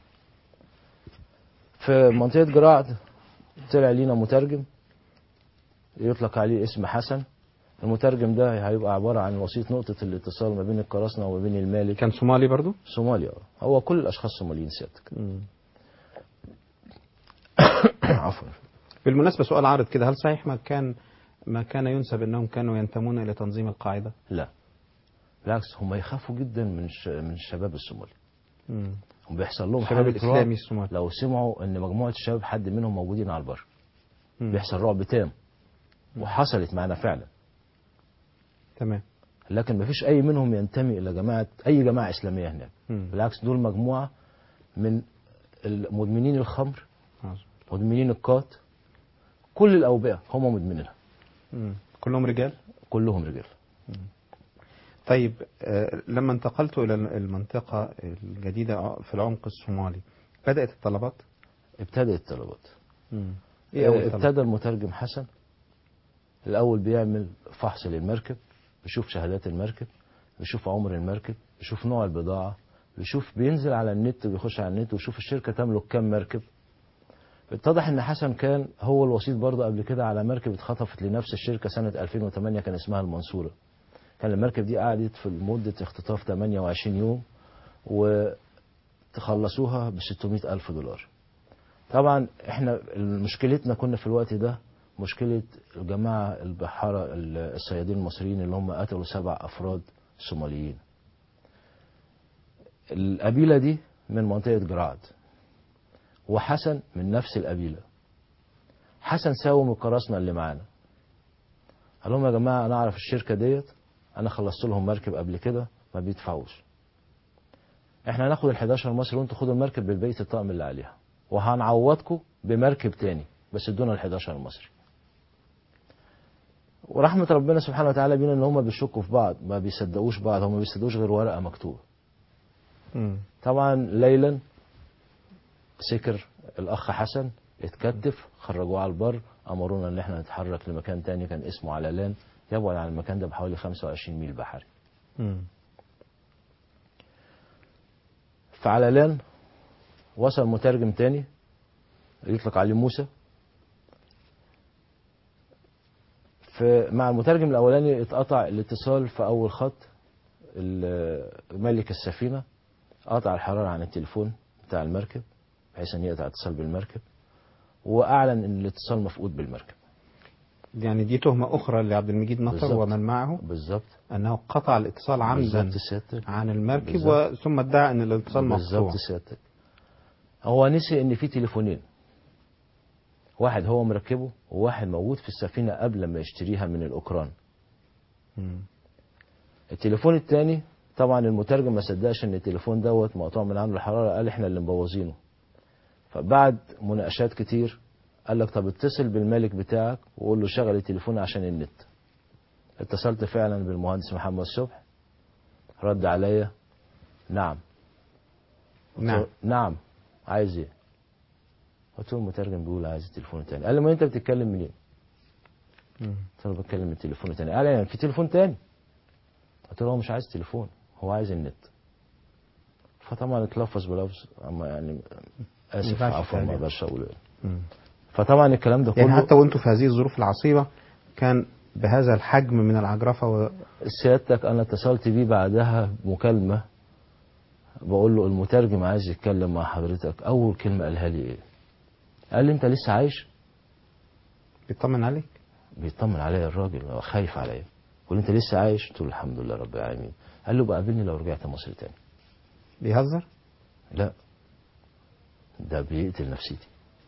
في منطقه جرعد طلع لينا مترجم يطلق عليه اسم حسن المترجم ده هيبقى عباره عن وسيط نقطه الاتصال ما بين القراصنه وما بين المالك كان صومالي برضو؟ صومالي اه هو كل الاشخاص صوماليين سيادتك مم. عفوا بالمناسبه سؤال عارض كده هل صحيح ما كان ما كان ينسب انهم كانوا ينتمون الى تنظيم القاعده؟ لا بالعكس هم يخافوا جدا من الش... من الشباب الصومالي مم. هم بيحصل لهم الشباب حالة الإسلامي رعب الصومالي. لو سمعوا ان مجموعه الشباب حد منهم موجودين على البر مم. بيحصل رعب تام وحصلت معنا فعلا تمام لكن ما فيش اي منهم ينتمي الى جماعه اي جماعه اسلاميه هناك مم. بالعكس دول مجموعه من مدمنين الخمر عظيم. مدمنين القات كل الاوبئه هم مدمنينها مم. كلهم رجال؟ كلهم رجال طيب آه، لما انتقلتوا إلى المنطقة الجديدة في العمق الصومالي بدأت الطلبات؟ ابتدت الطلبات مم. إيه أول طلب؟ ابتدى المترجم حسن الأول بيعمل فحص للمركب بيشوف شهادات المركب بيشوف عمر المركب بيشوف نوع البضاعة بيشوف بينزل على النت وبيخش على النت ويشوف الشركة تملك كام مركب اتضح ان حسن كان هو الوسيط برضه قبل كده على مركب اتخطفت لنفس الشركة سنة 2008 كان اسمها المنصورة كان المركب دي قعدت في مدة اختطاف 28 يوم وتخلصوها ب 600 ألف دولار طبعا احنا مشكلتنا كنا في الوقت ده مشكلة الجماعة البحارة الصيادين المصريين اللي هم قتلوا سبع أفراد صوماليين القبيلة دي من منطقة جرعد وحسن من نفس القبيلة حسن ساوم القراصنة اللي معانا قال لهم يا جماعة أنا أعرف الشركة ديت أنا خلصت لهم مركب قبل كده ما بيدفعوش احنا هناخد ال 11 مصري وانتوا خدوا المركب بالبيت الطقم اللي عليها وهنعوضكم بمركب تاني بس ادونا ال 11 مصري ورحمة ربنا سبحانه وتعالى بينا ان هم بيشكوا في بعض ما بيصدقوش بعض هم ما بيصدقوش غير ورقة مكتوبة مم. طبعا ليلا سكر الاخ حسن اتكتف خرجوه على البر امرونا ان احنا نتحرك لمكان تاني كان اسمه علالان يبعد عن المكان ده بحوالي 25 ميل بحري مم. في علالان وصل مترجم تاني يطلق عليه موسى فمع المترجم الاولاني اتقطع الاتصال في اول خط ال- مالك السفينه قطع الحراره عن التليفون بتاع المركب بحيث ان يقطع اتصال بالمركب واعلن ان الاتصال مفقود بالمركب يعني دي تهمة أخرى لعبد المجيد مطر بالظبط. ومن معه بالظبط أنه قطع الاتصال عمدا بالظبط سيادتك عن المركب بالظبط. ثم ادعى أن الاتصال بالظبط مقطوع سيادتك هو نسي ان في تليفونين واحد هو مركبه وواحد موجود في السفينه قبل ما يشتريها من الاوكران مم. التليفون التاني طبعا المترجم ما صدقش ان التليفون دوت مقطوع من عنده الحراره قال احنا اللي مبوظينه فبعد مناقشات كتير قال لك طب اتصل بالمالك بتاعك وقول له شغل التليفون عشان النت اتصلت فعلا بالمهندس محمد صبح رد عليا نعم قلت له نعم. نعم عايز ايه قلت له المترجم بيقول عايز التليفون التاني قال لي ما انت بتتكلم منين مم. قلت له بتكلم من التليفون التاني قال يعني في تليفون تاني قلت له هو مش عايز تليفون هو عايز النت فطبعا اتلفظ بلفظ اما يعني اسف ينفعش عفوا ما تتكلم. اقدرش اقوله مم. فطبعا الكلام ده كله يعني حتى وانتم في هذه الظروف العصيبة كان بهذا الحجم من العجرفة و... سيادتك انا اتصلت بيه بعدها مكالمه بقول له المترجم عايز يتكلم مع حضرتك اول كلمه قالها لي ايه قال لي انت لسه عايش بيطمن عليك بيطمن عليا الراجل هو خايف عليا يقول لي انت لسه عايش قلت له الحمد لله رب العالمين قال له بقابلني لو رجعت مصر تاني بيهزر لا ده بيقتل نفسيتي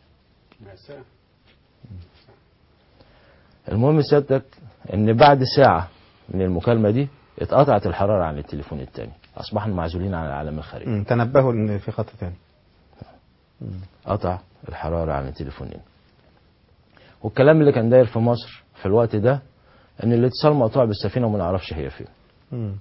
المهم سيادتك ان بعد ساعة من المكالمة دي اتقطعت الحرارة عن التليفون التاني اصبحنا معزولين عن العالم الخارجي مم. تنبهوا ان في خط تاني قطع الحرارة عن التليفونين والكلام اللي كان داير في مصر في الوقت ده ان الاتصال مقطوع بالسفينة وما نعرفش هي فين مم.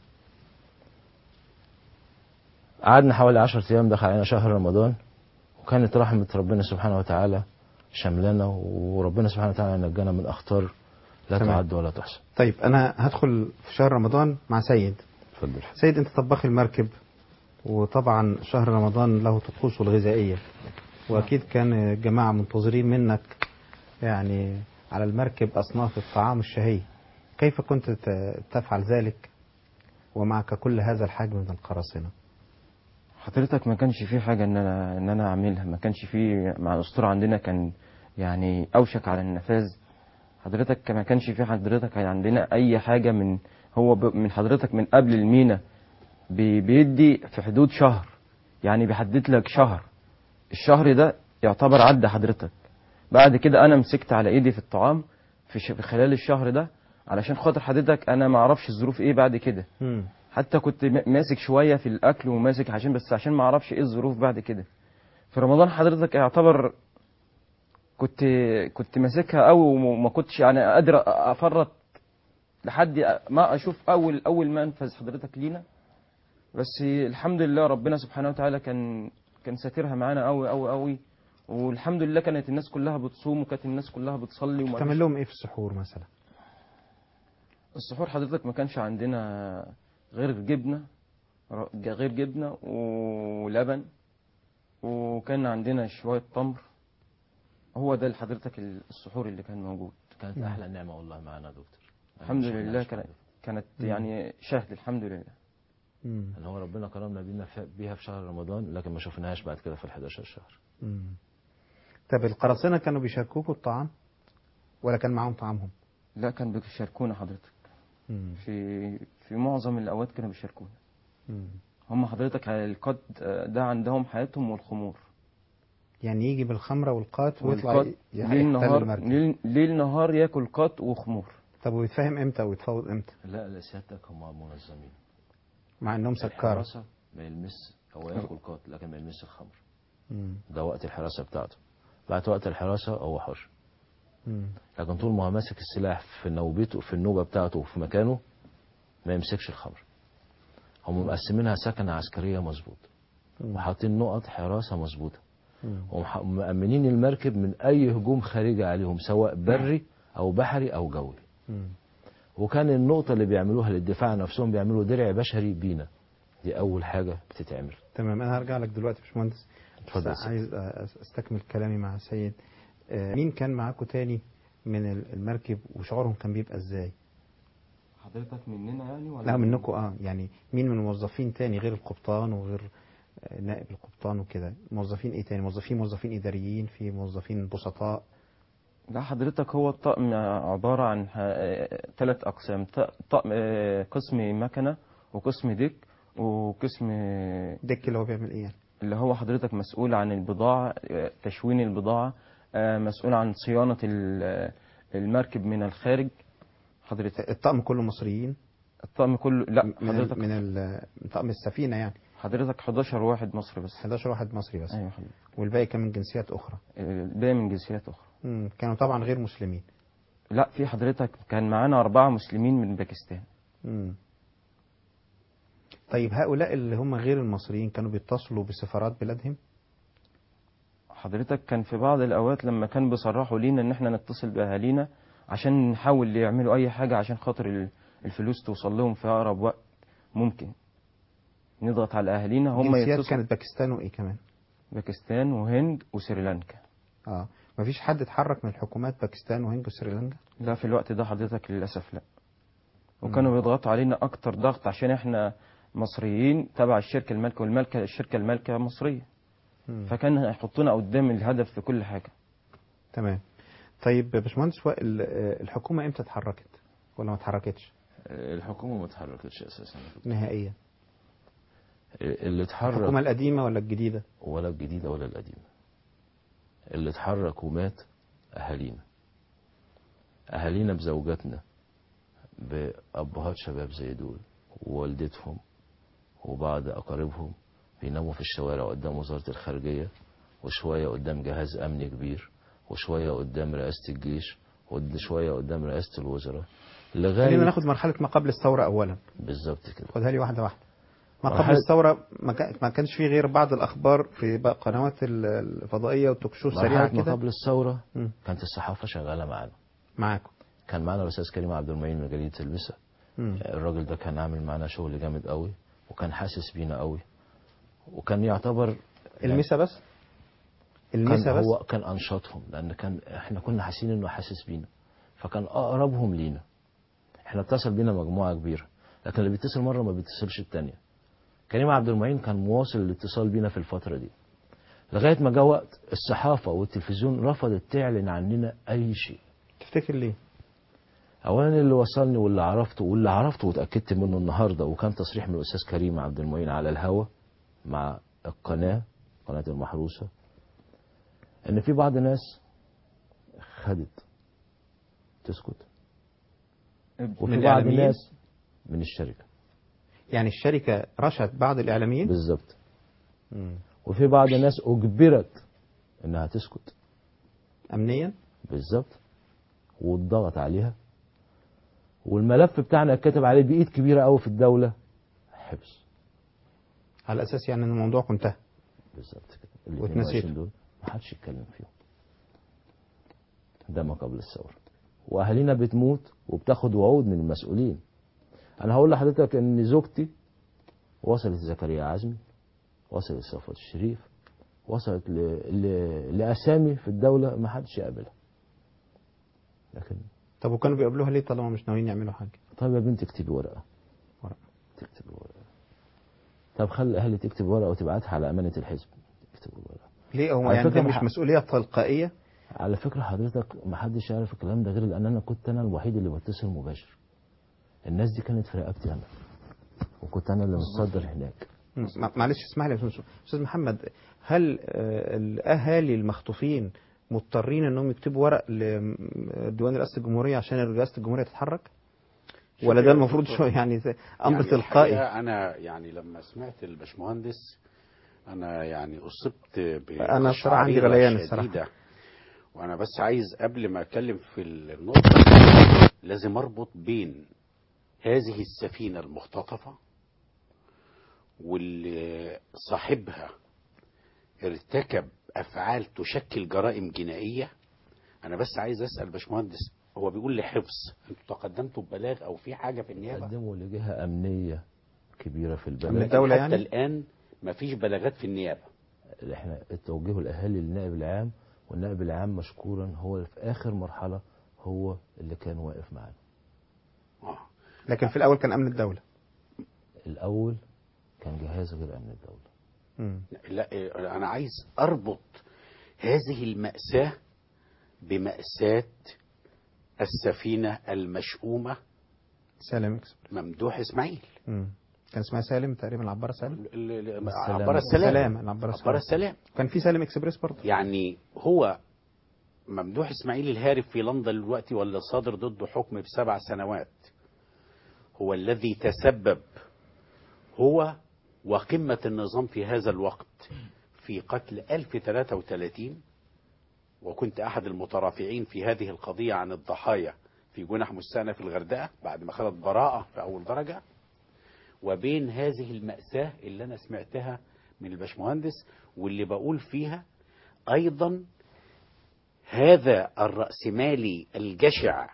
قعدنا حوالي عشرة أيام دخل علينا شهر رمضان وكانت رحمة ربنا سبحانه وتعالى شملنا وربنا سبحانه وتعالى نجانا من أخطار لا تمام. تعد ولا تحصى طيب أنا هدخل في شهر رمضان مع سيد اتفضل سيد أنت طباخ المركب وطبعا شهر رمضان له طقوسه الغذائية وأكيد كان جماعة منتظرين منك يعني على المركب أصناف الطعام الشهي كيف كنت ت- تفعل ذلك ومعك كل هذا الحجم من القراصنة حضرتك ما كانش فيه حاجة ان انا ان انا اعملها ما كانش فيه مع الاسطورة عندنا كان يعني اوشك على النفاذ حضرتك ما كانش فيه حضرتك عندنا اي حاجة من هو ب- من حضرتك من قبل المينا بي- بيدي في حدود شهر يعني بيحدد لك شهر الشهر ده يعتبر عدى حضرتك بعد كده انا مسكت على ايدي في الطعام في, ش... في خلال الشهر ده علشان خاطر حضرتك انا ما اعرفش الظروف ايه بعد كده مم. حتى كنت م- ماسك شويه في الاكل وماسك عشان بس عشان ما اعرفش ايه الظروف بعد كده في رمضان حضرتك يعتبر كنت كنت ماسكها قوي وما كنتش يعني قادر افرط لحد ما اشوف اول اول منفذ حضرتك لينا بس الحمد لله ربنا سبحانه وتعالى كان كان ساترها معانا قوي قوي قوي والحمد لله كانت الناس كلها بتصوم وكانت الناس كلها بتصلي وما تعمل لهم إيه في السحور مثلا السحور حضرتك ما كانش عندنا غير جبنة ر- غير جبنة ولبن وكان عندنا شوية تمر هو ده اللي حضرتك السحور اللي كان موجود كانت أحلى نعمة والله معانا يا دكتور الحمد ما لله شفناش كانت كانت مم. يعني شهد الحمد لله ان هو ربنا كرمنا بينا في- بيها في شهر رمضان لكن ما شفناهاش بعد كده في ال 11 شهر مم. طب القراصنة كانوا بيشاركوكوا الطعام ولا كان معاهم طعامهم لا كان بيشاركونا حضرتك مم. في في معظم الاوقات كانوا بيشاركونا مم. هم حضرتك القط ده عندهم حياتهم والخمور يعني يجي بالخمرة والقات ويطلع والقط ي- ليل يحتل نهار المركب ليل, ليل نهار ياكل قط وخمور طب ويتفهم امتى ويتفاوض امتى لا لا سيادتك هم منظمين مع انهم سكارى الحراسة ما يلمس هو ياكل قاتل لكن ما يلمس الخمر مم. ده وقت الحراسة بتاعته بعد وقت الحراسة هو حر مم. لكن طول ما هو ماسك السلاح في نوبته في النوبة بتاعته وفي مكانه ما يمسكش الخمر هم مقسمينها سكنة عسكرية مظبوط وحاطين نقط حراسة مظبوطة مم. ومأمنين المركب من أي هجوم خارجي عليهم سواء بري أو بحري أو جوي مم. وكان النقطة اللي بيعملوها للدفاع عن نفسهم بيعملوا درع بشري بينا دي أول حاجة بتتعمل تمام انا هرجع لك دلوقتي يا باشمهندس اتفضل بس يا عايز أ- استكمل كلامي مع سيد آه، مين كان معاكم تاني من ال- المركب وشعورهم كان بيبقى ازاي حضرتك مننا يعني ولا لا منكم اه يعني مين من الموظفين تاني غير القبطان وغير آه، نائب القبطان وكده موظفين ايه تاني موظفين موظفين اداريين في موظفين بسطاء لا حضرتك هو الطقم عبارة عن ثلاث أقسام ط- طقم آه، قسم مكنة وقسم ديك وقسم ديك اللي هو بيعمل ايه يعني اللي هو حضرتك مسؤول عن البضاعة آه، تشوين البضاعة آه، مسؤول عن صيانة ال- آه، المركب من الخارج حضرتك الطقم كله مصريين الطقم كله لا من ال- حضرتك من ال- من طقم السفينه يعني حضرتك 11 واحد مصري بس 11 واحد مصري بس ايوه حضرتك والباقي كان من جنسيات اخرى الباقي من جنسيات أخرى مم. كانوا طبعا غير مسلمين لا في حضرتك كان معانا أربعة مسلمين من باكستان مم. طيب هؤلاء اللي هم غير المصريين كانوا بيتصلوا بسفارات بلادهم حضرتك كان في بعض الأوقات لما كان بيصرحوا لينا إن إحنا نتصل بأهالينا عشان نحاول يعملوا أي حاجة عشان خاطر ال- الفلوس توصل لهم في أقرب وقت ممكن نضغط على أهالينا هم جنسيات يتصلوا كانت باكستان وايه كمان باكستان وهند وسريلانكا اه مفيش حد اتحرك من الحكومات باكستان وهند وسريلانكا لا في الوقت ده حضرتك للأسف لا وكانوا بيضغطوا علينا أكتر ضغط عشان إحنا مصريين تبع الشركة المالكة والمالكة الشركة المالكة مصرية مم. فكان هيحطونا قدام الهدف في كل حاجة تمام طيب يا باشمهندس وائل آه، الحكومه امتى اتحركت ولا ما اتحركتش الحكومة ما اتحركتش أساسا نهائيا اللي اتحرك الحكومه القديمه ولا الجديده ولا الجديدة ولا القديمة اللي اتحرك ومات أهالينا أهالينا بزوجاتنا بأبهات شباب زي دول ووالدتهم وبعض أقاربهم بيناموا في الشوارع قدام وزارة الخارجية وشوية قدام جهاز أمني كبير وشوية قدام رئاسة الجيش وشوية قدام رئاسة الوزراء خلينا لغاية ناخد مرحله ما قبل الثوره اولا بالظبط كده خدها لي واحده واحده ما قبل مرحلة- الثوره ما كان- ما كانش فيه غير بعض الاخبار في بقى قنوات ال- الفضائيه والتوك شو سريعه مرحلة ما كده قبل الثورة مم. كانت الصحافة شغالة معانا معاكم كان معانا الأستاذ كريم عبد المعين من جريدة البسة مم. الراجل ده كان عامل معانا شغل جامد قوي وكان حاسس بينا قوي وكان يعتبر المسا بس كان المسا بس هو كان انشطهم لان كان احنا كنا حاسين انه حاسس بينا فكان اقربهم لينا احنا اتصل بينا مجموعه كبيره لكن اللي بيتصل مره ما بيتصلش التانية كريم عبد المعين كان مواصل الاتصال بينا في الفتره دي لغايه ما جاء وقت الصحافه والتلفزيون رفضت تعلن عننا اي شيء تفتكر ليه اولا اللي وصلني واللي عرفته واللي عرفته واتاكدت منه النهارده وكان تصريح من الاستاذ كريم عبد المعين على الهوا مع القناه قناه المحروسه ان في بعض الناس خدت تسكت وفي من بعض الإعلاميين؟ الناس من الشركه يعني الشركه رشت بعض الاعلاميين بالظبط مم. وفي بعض الناس اجبرت انها تسكت امنيا بالظبط واتضغط عليها والملف بتاعنا اتكتب عليه بايد كبيره قوي في الدوله حبس على اساس يعني ان الموضوع انتهى بالظبط كده ال واتنسيتوا. 22 دول ما حدش يتكلم فيهم ده ما قبل الثوره واهالينا بتموت وبتاخد وعود من المسؤولين انا هقول لحضرتك ان زوجتي وصلت لزكريا عزمي وصلت لصفوت الشريف وصلت ل... ل... لاسامي في الدوله ما حدش يقابلها لكن طب وكانوا بيقابلوها ليه طالما مش ناويين يعملوا حاجه طيب يا بنتي اكتبي ورقه ورقة. تكتب ورقه طب خلي الاهل تكتب ورقه وتبعتها على امانه الحزب اكتبوا ورقه ليه هو على يعني فكرة ده مش بح- مسؤوليه تلقائيه على فكرة حضرتك ما حدش يعرف الكلام ده غير لان انا كنت انا الوحيد اللي بتصل مباشر الناس دي كانت في رقبتي انا وكنت انا اللي متصدر هناك مع- معلش اسمح لي يا أستاذ- استاذ محمد هل آه، الاهالي المخطوفين مضطرين انهم يكتبوا ورق لديوان رئاسه الجمهوريه عشان رئاسه الجمهوريه تتحرك ولا شوف ده يا المفروض دكتور، شو يعني زي امر يعني تلقائي الحقيقة انا يعني لما سمعت الباشمهندس انا يعني اصبت أنا الصراحة عندي بقشعريرة غليان الصراحة. شديدة. وانا بس عايز قبل ما اتكلم في النقطة لازم اربط بين هذه السفينة المختطفة واللي صاحبها ارتكب افعال تشكل جرائم جنائية انا بس عايز اسال باشمهندس هو بيقول لي حفظ انتوا تقدمتوا ببلاغ او في حاجة في النيابة قدموا لجهة امنية كبيرة في البلد من الدولة حتى الآن مفيش بلاغات في النيابة احنا التوجيه الاهالي للنائب العام والنائب العام مشكورا هو في اخر مرحلة هو اللي كان واقف معانا لكن في الاول كان امن الدوله الاول كان جهاز غير امن الدولة لا إيه، أنا عايز أربط هذه المأساة بمأساة السفينة المشؤومة سالم اكسبريس ممدوح إسماعيل مم. كان اسمها سالم تقريبا العباره سالم ال- ال- السلام. عبارة السلام سلام العباره عبارة السلام كان في سالم اكسبريس برضه يعني هو ممدوح اسماعيل الهارب في لندن دلوقتي واللي صادر ضده حكم بسبع سنوات هو الذي تسبب هو وقمة النظام في هذا الوقت في قتل 1033 وكنت أحد المترافعين في هذه القضية عن الضحايا في جنح مستأنف في الغردقة بعد ما خدت براءة في أول درجة وبين هذه المأساة اللي أنا سمعتها من الباشمهندس واللي بقول فيها أيضا هذا الرأسمالي الجشع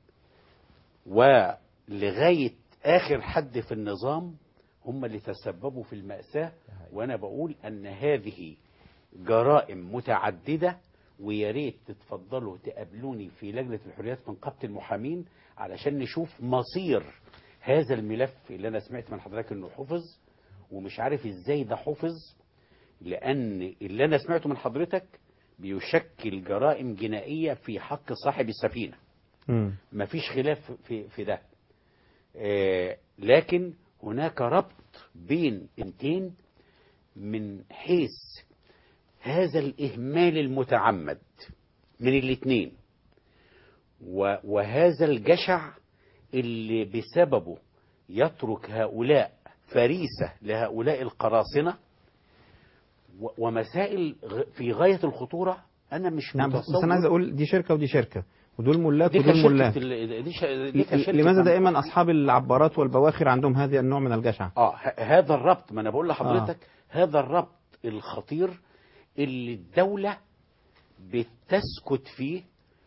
ولغاية آخر حد في النظام هم اللي تسببوا في المأساة وأنا بقول أن هذه جرائم متعددة ويا ريت تتفضلوا تقابلوني في لجنة الحريات من قبل المحامين علشان نشوف مصير هذا الملف اللي أنا سمعت من حضرتك إنه حفظ ومش عارف إزاي ده حفظ لأن اللي أنا سمعته من حضرتك بيشكل جرائم جنائية في حق صاحب السفينة مم. مفيش خلاف في, في ده آه لكن هناك ربط بين انتين من حيث هذا الإهمال المتعمد من الاثنين و- وهذا الجشع اللي بسببه يترك هؤلاء فريسة لهؤلاء القراصنة و- ومسائل غ- في غاية الخطورة أنا مش نعم بس متصور بس انا عايز اقول دي شركه ودي شركه ودول ملاك دي ودول كشركة ملاك ال- دي ش- دي كشركة لماذا عم- دائما اصحاب العبارات والبواخر عندهم هذا النوع من الجشع اه ه- هذا الربط ما انا بقول لحضرتك آه. هذا الربط الخطير اللي الدولة بتسكت فيه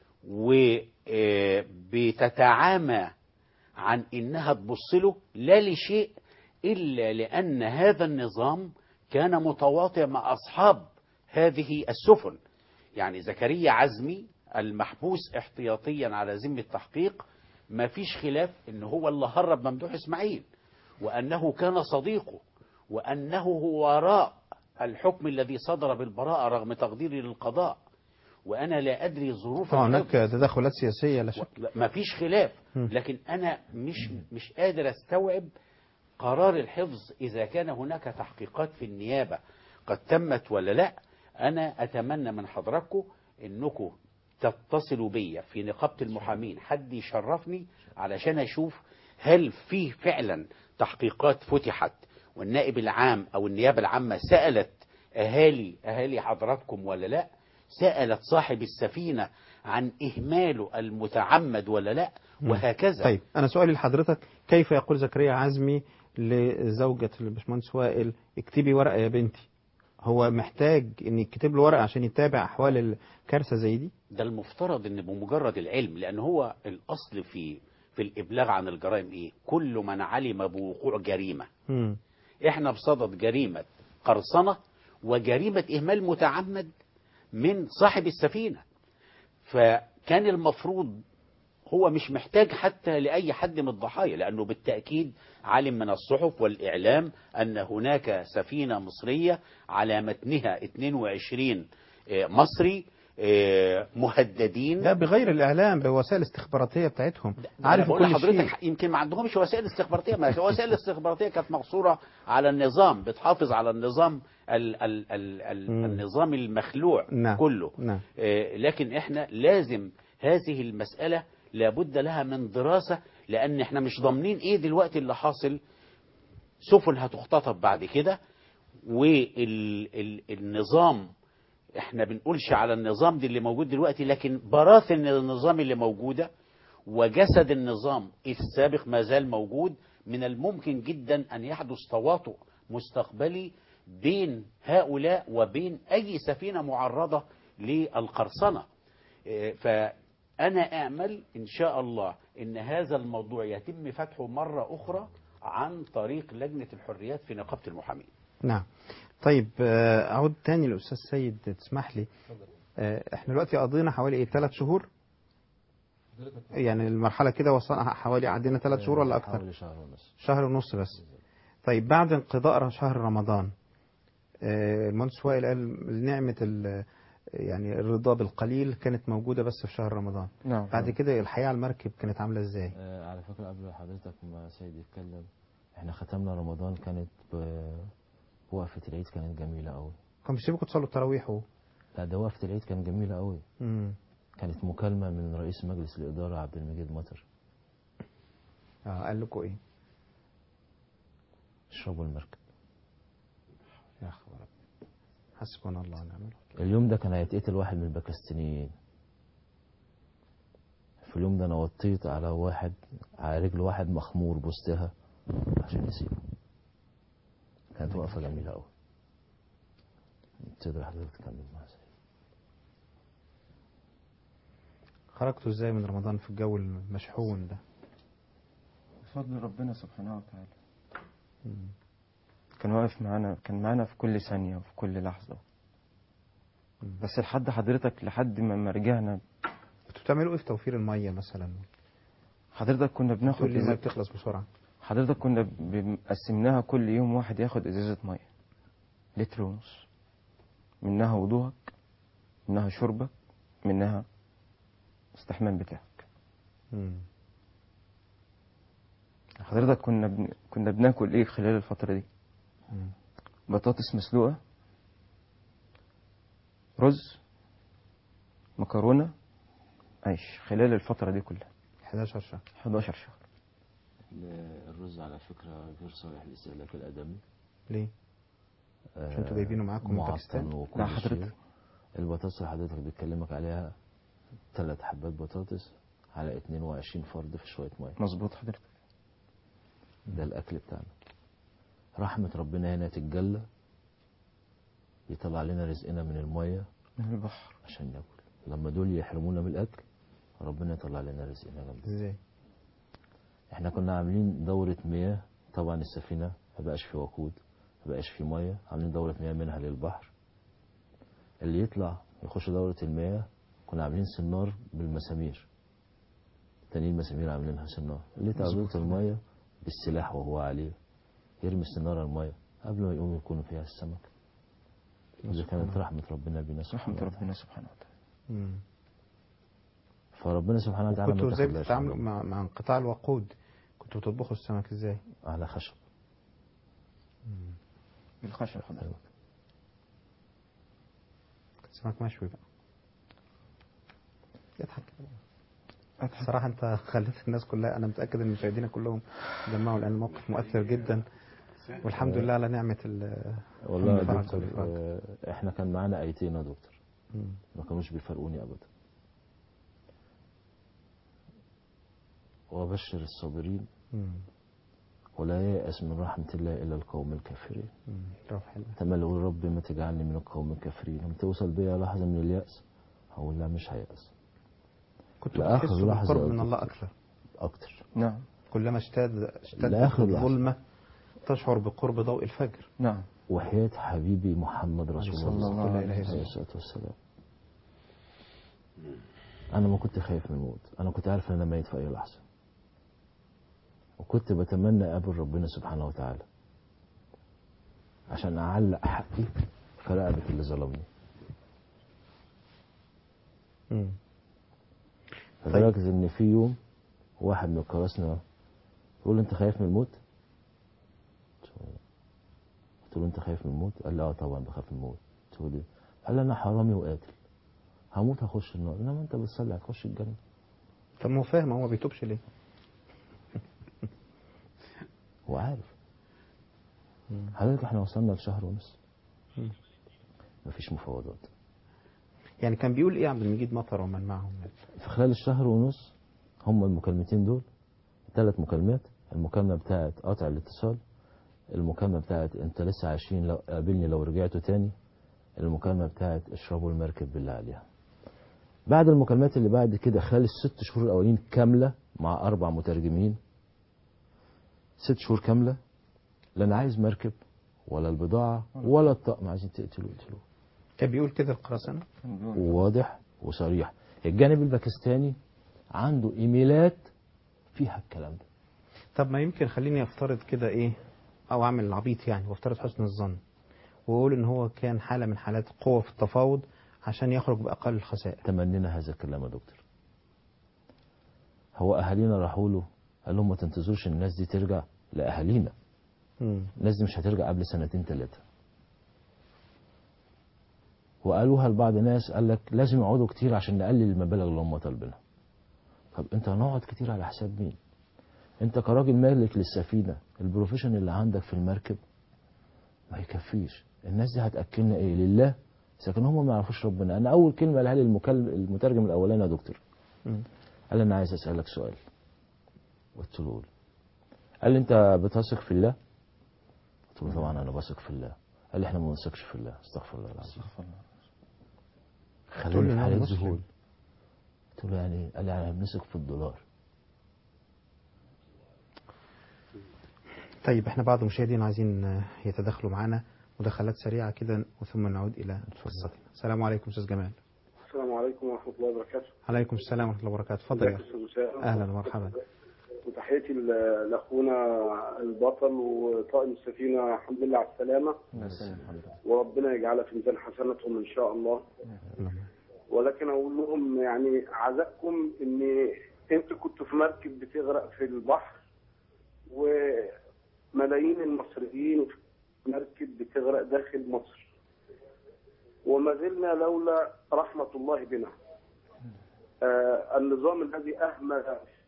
وبتتعامى عن انها تبص له لا لشيء الا لان هذا النظام كان متواطئ مع اصحاب هذه السفن يعني زكريا عزمي المحبوس احتياطيا على ذمه التحقيق ما فيش خلاف ان هو اللي هرب ممدوح اسماعيل وانه كان صديقه وانه هو وراء الحكم الذي صدر بالبراءه رغم تقديري للقضاء وانا لا ادري ظروف طبعا هناك الحفظ. تدخلات سياسيه لا شك لا، ما فيش خلاف مم. لكن انا مش مش قادر استوعب قرار الحفظ اذا كان هناك تحقيقات في النيابه قد تمت ولا لا انا اتمنى من حضراتكم انكم تتصلوا بيا في نقابه المحامين حد يشرفني علشان اشوف هل في فعلا تحقيقات فتحت والنائب العام او النيابه العامه سالت اهالي اهالي حضراتكم ولا لا سالت صاحب السفينه عن اهماله المتعمد ولا لا وهكذا طيب انا سؤالي لحضرتك كيف يقول زكريا عزمي لزوجة الباشمهندس وائل اكتبي ورقة يا بنتي هو محتاج ان يكتب له ورقة عشان يتابع احوال الكارثة زي دي ده المفترض ان بمجرد العلم لان هو الاصل في في الابلاغ عن الجرائم ايه كل من علم بوقوع جريمه مم. احنا بصدد جريمه قرصنه وجريمه اهمال متعمد من صاحب السفينه فكان المفروض هو مش محتاج حتى لاي حد من الضحايا لانه بالتاكيد علم من الصحف والاعلام ان هناك سفينه مصريه على متنها 22 مصري آه، مهددين لا بغير الاعلام بوسائل استخباراتيه بتاعتهم عارف عارف بقول كل لحضرتك شيء يمكن ما عندهمش وسائل استخباراتيه ما الوسائل الاستخباراتيه كانت مقصوره على النظام بتحافظ على النظام ال ال ال ال مم. النظام المخلوع نعم. كله نعم آه، لكن احنا لازم هذه المسألة لابد لها من دراسة لأن احنا مش ضامنين ايه دلوقتي اللي حاصل سفن هتختطف بعد كده والنظام احنا بنقولش على النظام دي اللي موجود دلوقتي لكن براثن النظام اللي موجودة وجسد النظام السابق ما زال موجود من الممكن جدا أن يحدث تواطؤ مستقبلي بين هؤلاء وبين أي سفينة معرضة للقرصنة إيه، فأنا أعمل إن شاء الله إن هذا الموضوع يتم فتحه مرة أخرى عن طريق لجنة الحريات في نقابة المحامين نعم طيب آه، اعود تاني للاستاذ سيد تسمح لي آه، احنا دلوقتي قضينا حوالي ايه ثلاث شهور يعني المرحله كده وصلنا حوالي عدينا ثلاث شهور ولا اكثر حوالي شهر ونص شهر ونص بس طيب بعد انقضاء شهر رمضان آه، المهندس وائل قال نعمة ال- يعني الرضا بالقليل كانت موجودة بس في شهر رمضان نعم بعد كده الحياة على المركب كانت عاملة ازاي آه، على فكرة قبل حضرتك ما سيد يتكلم احنا ختمنا رمضان كانت ب- وقفة العيد كانت جميلة قوي كان بيسيبكم تصلوا التراويح و... لا ده وقفة العيد كانت جميلة قوي مم. كانت مكالمة من رئيس مجلس الإدارة عبد المجيد مطر اه قال لكم ايه اشربوا المركب يا خبر حسبنا الله ونعم الوكيل اليوم ده كان هيتقتل واحد من الباكستينيين في اليوم ده انا وطيت على واحد على رجل واحد مخمور بوستها عشان يسيبه كانت وقفة جميلة قوي تقدر حضرتك تكمل معايا خرجتوا ازاي من رمضان في الجو المشحون ده بفضل ربنا سبحانه وتعالى مم. كان واقف معانا كان معانا في كل ثانية وفي كل لحظة بس لحد حضرتك لحد ما ما رجعنا كنتوا بتعملوا ايه في توفير المية مثلا حضرتك كنا بناخد تقول لي المية إزازة- بتخلص بسرعة حضرتك كنا ب- قسمناها كل يوم واحد ياخد ازازة مية لتر ونص منها وضوءك منها شربك منها استحمام بتاعك مم. حضرتك كنا بن... كنا بناكل ايه خلال الفترة دي مم. بطاطس مسلوقة رز مكرونة عيش خلال الفترة دي كلها 11 شهر 11 شهر الرز على فكرة غير صالح للاستهلاك الآدمي ليه؟ مش انتوا جايبينه معاكم من معطل باكستان؟ وكل لا شيء. حضرتك. البطاطس اللي حضرتك بتكلمك عليها ثلاث حبات بطاطس على 22 فرد في شوية مية مظبوط حضرتك ده الأكل بتاعنا رحمة ربنا هنا تتجلى يطلع لنا رزقنا من المية من البحر عشان ناكل لما دول يحرمونا من الأكل ربنا يطلع لنا رزقنا جنب ازاي؟ احنا كنا عاملين دورة مياه طبعا السفينة ما بقاش في وقود ما بقاش في مياه عاملين دورة مياه منها للبحر اللي يطلع يخش دورة المياه كنا عاملين سنار بالمسامير تانيين مسامير عاملينها سنار اللي يطلع دورة المياه بالسلاح وهو عليه يرمي السنارة المياه قبل ما يقوم يكونوا فيها السمك إذا كانت رحمة ربنا بنا سبحانه رحمة وتعالى ربنا سبحانه وتعالى مم. فربنا سبحانه وتعالى ما كنتوا ازاي تخلاش بتتعاملوا عنه. مع مع انقطاع الوقود؟ كنتوا بتطبخوا السمك ازاي؟ على خشب بالخشب حضرتك سمك مشوي بقى يضحك صراحة انت خليت الناس كلها انا متأكد ان مشاهدينا كلهم جمعوا لان الموقف مؤثر جدا والحمد لله على نعمة ال والله يا الفرج دكتور والإفراج. آه، احنا كان معانا ايتين يا دكتور مم. ما كانوش بيفرقوني ابدا وبشر الصابرين مم. ولا ييأس من رحمة الله إلا القوم الكافرين مم. روح حلوة. تملي أقول ربي ما تجعلني من القوم الكافرين لما توصل بيا لحظة من اليأس هقول لا مش هيأس كنتوا لآخر بتحسوا لحظة بالقرب من يا الله دكتور. أكثر أكتر نعم كلما اشتد اشتدت لآخر لحظة. الظلمة تشعر بقرب ضوء الفجر نعم وحياة حبيبي محمد رسول صلى الله الله عليه عليه وسلم. الصلاة والسلام أنا ما كنت خايف من الموت أنا كنت عارف إن أنا ميت في أي لحظة وكنت بتمنى أقابل ربنا سبحانه وتعالى عشان أعلق حقي في رقبة اللي ظلمني مم. لدرجة إن في يوم واحد من القراصنة يقول لي أنت خايف من الموت؟ قلت له أنت خايف من الموت؟ قال لي أه طبعا بخاف من الموت قلت له ليه؟ قال لي أنا حرامي وقاتل هموت هخش النار إنما أنت بتصلي هتخش الجنة طب ما هو فاهم هو ما بيتوبش ليه؟ هو عارف حضرتك احنا وصلنا لشهر ونص مم. مفيش مفاوضات يعني كان بيقول ايه عبد المجيد مطر ومن معهم في خلال الشهر ونص هم المكالمتين دول ثلاث مكالمات المكالمة بتاعت قطع الاتصال المكالمة بتاعت انت لسه عايشين لو قابلني لو رجعتوا تاني المكالمة بتاعت اشربوا المركب بالله عليها بعد المكالمات اللي بعد كده خلال الست شهور الاولين كاملة مع اربع مترجمين ست شهور كاملة لا انا عايز مركب ولا البضاعة ولا الطقم عايزين تقتلوا اقتلوه كان بيقول كده القراصنة وواضح وصريح الجانب الباكستاني عنده ايميلات فيها الكلام ده طب ما يمكن خليني افترض كده ايه او اعمل العبيط يعني وافترض حسن الظن واقول ان هو كان حالة من حالات قوة في التفاوض عشان يخرج باقل الخسائر تمنينا هذا الكلام يا دكتور هو اهالينا راحوا له قال لهم ما تنتظروش الناس دي ترجع لاهالينا مم. الناس دي مش هترجع قبل سنتين ثلاثة وقالوها لبعض ناس قال لك لازم يقعدوا كتير عشان نقلل المبالغ اللي هم طالبينها طب انت هنقعد كتير على حساب مين انت كراجل مالك للسفينة البروفيشن اللي عندك في المركب ما يكفيش الناس دي هتأكلنا ايه لله لكن هم ما يعرفوش ربنا انا اول كلمة قالها لي المكلم المترجم الاولاني يا دكتور مم. قال لي انا عايز اسألك سؤال قلت له قول قال لي انت بتثق في الله قلت له طبعا انا بثق في الله قال لي احنا ما بنثقش في الله استغفر الله العظيم تقول خلاني لي في إن هو حالة مسلم. ذهول قلت له يعني إيه؟ قال لي يعني بنثق في الدولار طيب احنا بعض المشاهدين عايزين آه، يتدخلوا معانا مداخلات سريعة كده وثم نعود إلى قصتنا السلام عليكم أستاذ جمال السلام عليكم ورحمة الله وبركاته عليكم السلام ورحمة الله وبركاته اتفضل يا ازيك أخي يا أستاذ أسامة؟ أهلا ومرحبا وتحياتي ل- لأخونا البطل وطاقم السفينة الحمد لله على السلامة وربنا يجعلها في ميزان حسناتهم إن شاء الله ولكن أقول لهم يعني عزائكم إن أنتوا كنتوا في مركب بتغرق في البحر وملايين المصريين في مركب بتغرق داخل مصر وما زلنا لولا رحمة الله بنا آه النظام الذي أهمل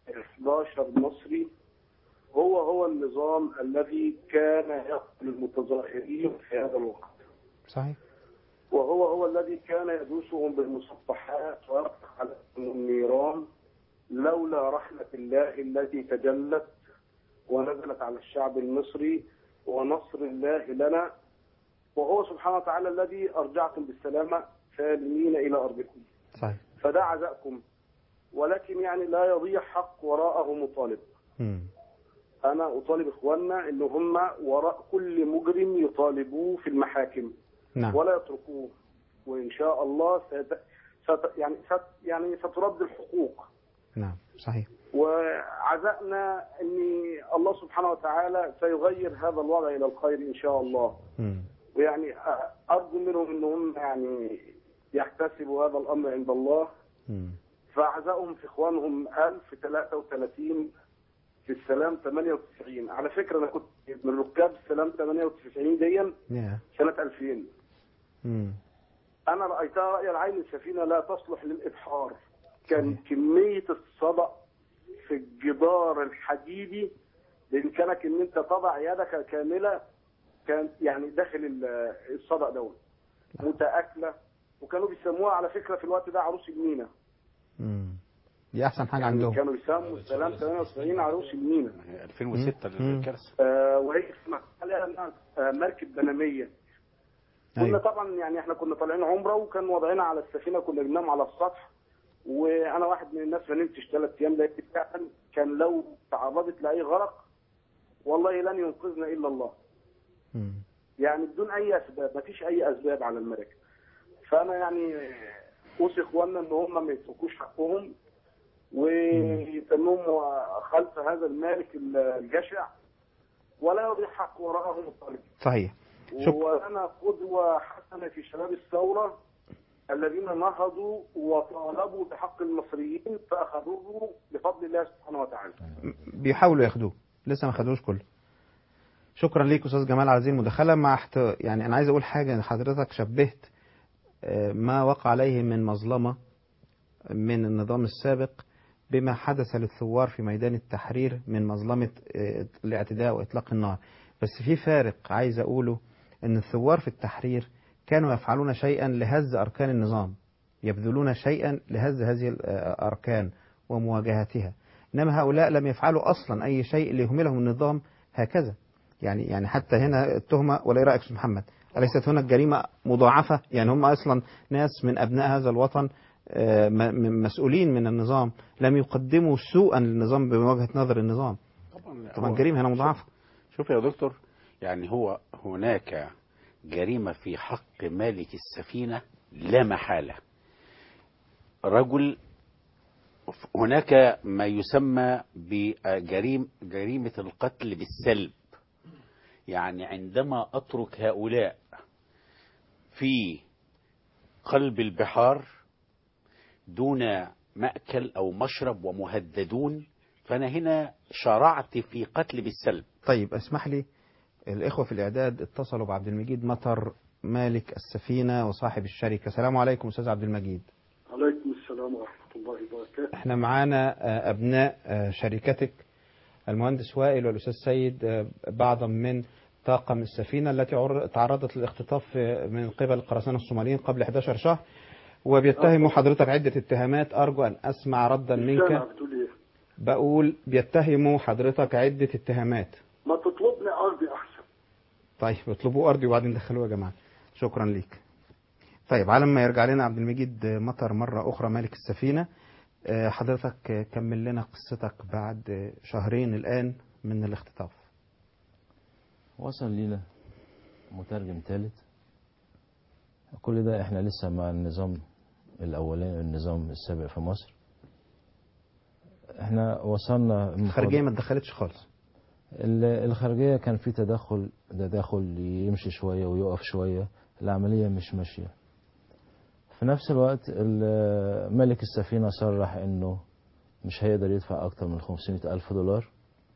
11 مصري هو هو النظام الذي كان يقتل المتظاهرين في هذا الوقت صحيح وهو هو الذي كان يدوسهم بالمسطحات ويطلق عليهم النيران لولا رحمة الله التي تجلت ونزلت على الشعب المصري ونصر الله لنا وهو سبحانه وتعالى الذي أرجعكم بالسلامة سالمين إلى أرضكم صحيح فده عزاءكم ولكن يعني لا يضيع حق وراءه مطالب مم. أنا أطالب إخواننا إن هم وراء كل مجرم يطالبوه في المحاكم نعم ولا يتركوه وإن شاء الله ست... ست... يعني ست... يعني سترد الحقوق نعم صحيح وعزائنا ان الله سبحانه وتعالى سيغير هذا الوضع الى الخير ان شاء الله مم. ويعني ارجو منهم انهم يعني يحتسبوا هذا الامر عند الله مم. فعزائهم في اخوانهم 1033 في السلام 98 على فكره انا كنت من ركاب السلام 98 دي يا. سنه 2000 مم. انا رايتها راي العين السفينه لا تصلح للابحار كان كميه الصدأ في الجدار الحديدي بامكانك ان انت تضع يدك كامله كان يعني داخل ال- الصدأ دوت متاكله وكانوا بيسموها على فكره في الوقت ده عروس المينا مم. دي أحسن حاجة يعني عندهم كانوا بيسموا السلام 98 عروس المينا 2006 مم. الكارثه آه وهي اسمها عليها إنها، آه مركب بنميه كنا أيوة. طبعا يعني احنا كنا طالعين عمره وكان وضعنا على السفينه كنا بننام على السطح وانا واحد من الناس ما نمتش ثلاث ايام لقيت فعلا كان لو تعرضت لاي غرق والله لن ينقذنا الا الله مم. يعني بدون اي اسباب ما فيش اي اسباب على المراكب فانا يعني اوصي اخواننا ان هم ما يتركوش حقهم ويتموا خلف هذا المالك الجشع ولا يضيع حق وراءه مطالب صحيح شكرا وانا قدوه حسنه في شباب الثوره الذين نهضوا وطالبوا بحق المصريين فاخذوه بفضل الله سبحانه وتعالى بيحاولوا ياخدوه لسه ما خدوش كله شكرا ليك استاذ جمال على هذه المداخله مع احت... يعني انا عايز اقول حاجه ان حضرتك شبهت آه، ما وقع عليه من مظلمه من النظام السابق بما حدث للثوار في ميدان التحرير من مظلمه آه، الاعتداء واطلاق النار بس في فارق عايز اقوله ان الثوار في التحرير كانوا يفعلون شيئا لهز اركان النظام يبذلون شيئا لهز هذه الاركان ومواجهتها انما هؤلاء لم يفعلوا اصلا اي شيء ليهملهم النظام هكذا يعني يعني حتى هنا التهمه ولا ايه رايك استاذ محمد؟ اليست هناك جريمه مضاعفه يعني هم اصلا ناس من ابناء هذا الوطن آه، م- م- مسؤولين من النظام لم يقدموا سوءا للنظام بوجهه نظر النظام طبعا طبعا هو- الجريمه هنا مضاعفه شوف يا دكتور يعني هو هناك جريمة في حق مالك السفينة لا محالة رجل هناك ما يسمى بجريم جريمة القتل بالسلب يعني عندما أترك هؤلاء في قلب البحار دون مأكل أو مشرب ومهددون فأنا هنا شرعت في قتل بالسلب طيب اسمح لي الاخوه في الاعداد اتصلوا بعبد المجيد مطر مالك السفينه وصاحب الشركه السلام عليكم استاذ عبد المجيد عليكم السلام ورحمة الله وبركاته احنا معانا آه، ابناء آه، شركتك المهندس وائل والاستاذ سيد آه، بعضا من طاقم السفينه التي عر- تعرضت للاختطاف آه، من قبل القراصنه الصوماليين قبل 11 شهر وبيتهموا حضرتك عده اتهامات ارجو ان اسمع ردا سامع منك بتقول ايه بقول بيتهموا حضرتك عده اتهامات ما تطلبني ارضي احسن طيب اطلبوا ارضي وبعدين دخلوه يا جماعه شكرا ليك طيب على ما يرجع لنا عبد المجيد مطر مره اخرى مالك السفينه آه، حضرتك آه، كمل لنا قصتك بعد آه، شهرين الان من الاختطاف وصل لينا مترجم ثالث كل ده احنا لسه مع النظام الاولاني النظام السابق في مصر احنا وصلنا الخارجيه ما اتدخلتش خالص ال- الخارجية كان في تدخل تدخل يمشي شوية ويقف شوية العملية مش ماشية في نفس الوقت ال- ملك السفينة صرح انه مش هيقدر يدفع اكتر من 500 الف دولار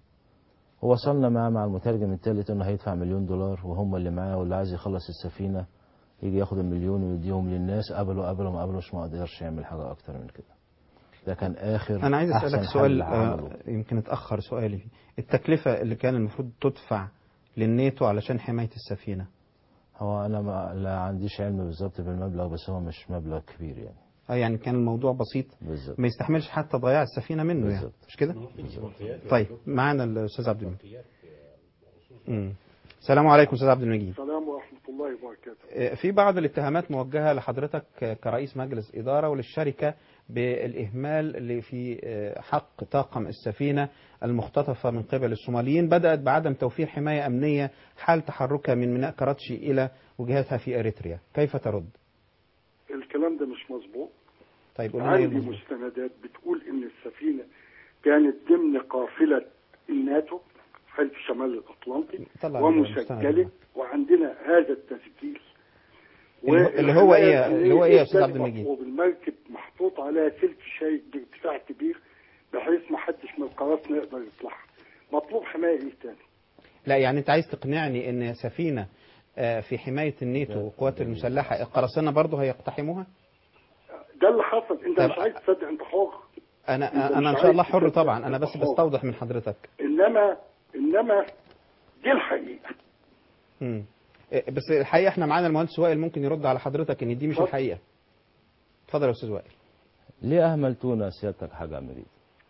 ووصلنا معاه مع المترجم الثالث انه هيدفع مليون دولار وهم اللي معاه واللي عايز يخلص السفينة يجي ياخد المليون ويديهم للناس قبلوا قبلوا ما قبلوش ما قدرش يعمل حاجة اكتر من كده ده كان اخر انا عايز أحسن اسالك حل سؤال عمله. آه، يمكن اتاخر سؤالي فيه التكلفه اللي كان المفروض تدفع للناتو علشان حمايه السفينه هو انا ما لا عنديش علم بالظبط بالمبلغ بس هو مش مبلغ كبير يعني اه يعني كان الموضوع بسيط بالظبط ما يستحملش حتى ضياع السفينه منه يعني بالظبط. مش كده طيب معانا الاستاذ عبد المجيد مم. السلام عليكم استاذ عبد المجيد السلام ورحمة الله وبركاته آه، في بعض الاتهامات موجهه لحضرتك آه، كرئيس مجلس اداره وللشركه بالاهمال اللي في آه، حق طاقم السفينه المختطفه من قبل الصوماليين بدات بعدم توفير حمايه امنيه حال تحركها من ميناء كراتشي الى وجهتها في اريتريا كيف ترد الكلام ده مش مظبوط طيب قول لنا إيه عندي المظبوط؟ مستندات بتقول ان السفينة كانت ضمن قافلة الناتو حلف شمال الاطلنطي طلع ومسجلة وعندنا هذا التسجيل اللي هو- اللي هو ايه اللي هو ايه يا استاذ عبد والحماية المجيد والمركب محطوط عليها سلك شاي بارتفاع كبير بحيث ما حدش من القراصنة يقدر يطلعها مطلوب حماية ايه تاني لا يعني انت عايز تقنعني ان سفينه آه، في حمايه الناتو والقوات المسلحه القراصنه برضه هيقتحموها ده اللي حصل انت طب- مش عايز تصدق انت حر أنت انا مش انا ان شاء عايز الله حر تصدق، طبعا انا أنت بس حر. بستوضح من حضرتك انما انما دي الحقيقه مم. إيه، بس الحقيقه احنا معانا المهندس وائل ممكن يرد على حضرتك ان دي مش اتفضل. الحقيقه اتفضل يا استاذ وائل ليه اهملتونا سيادتك حاج عمريد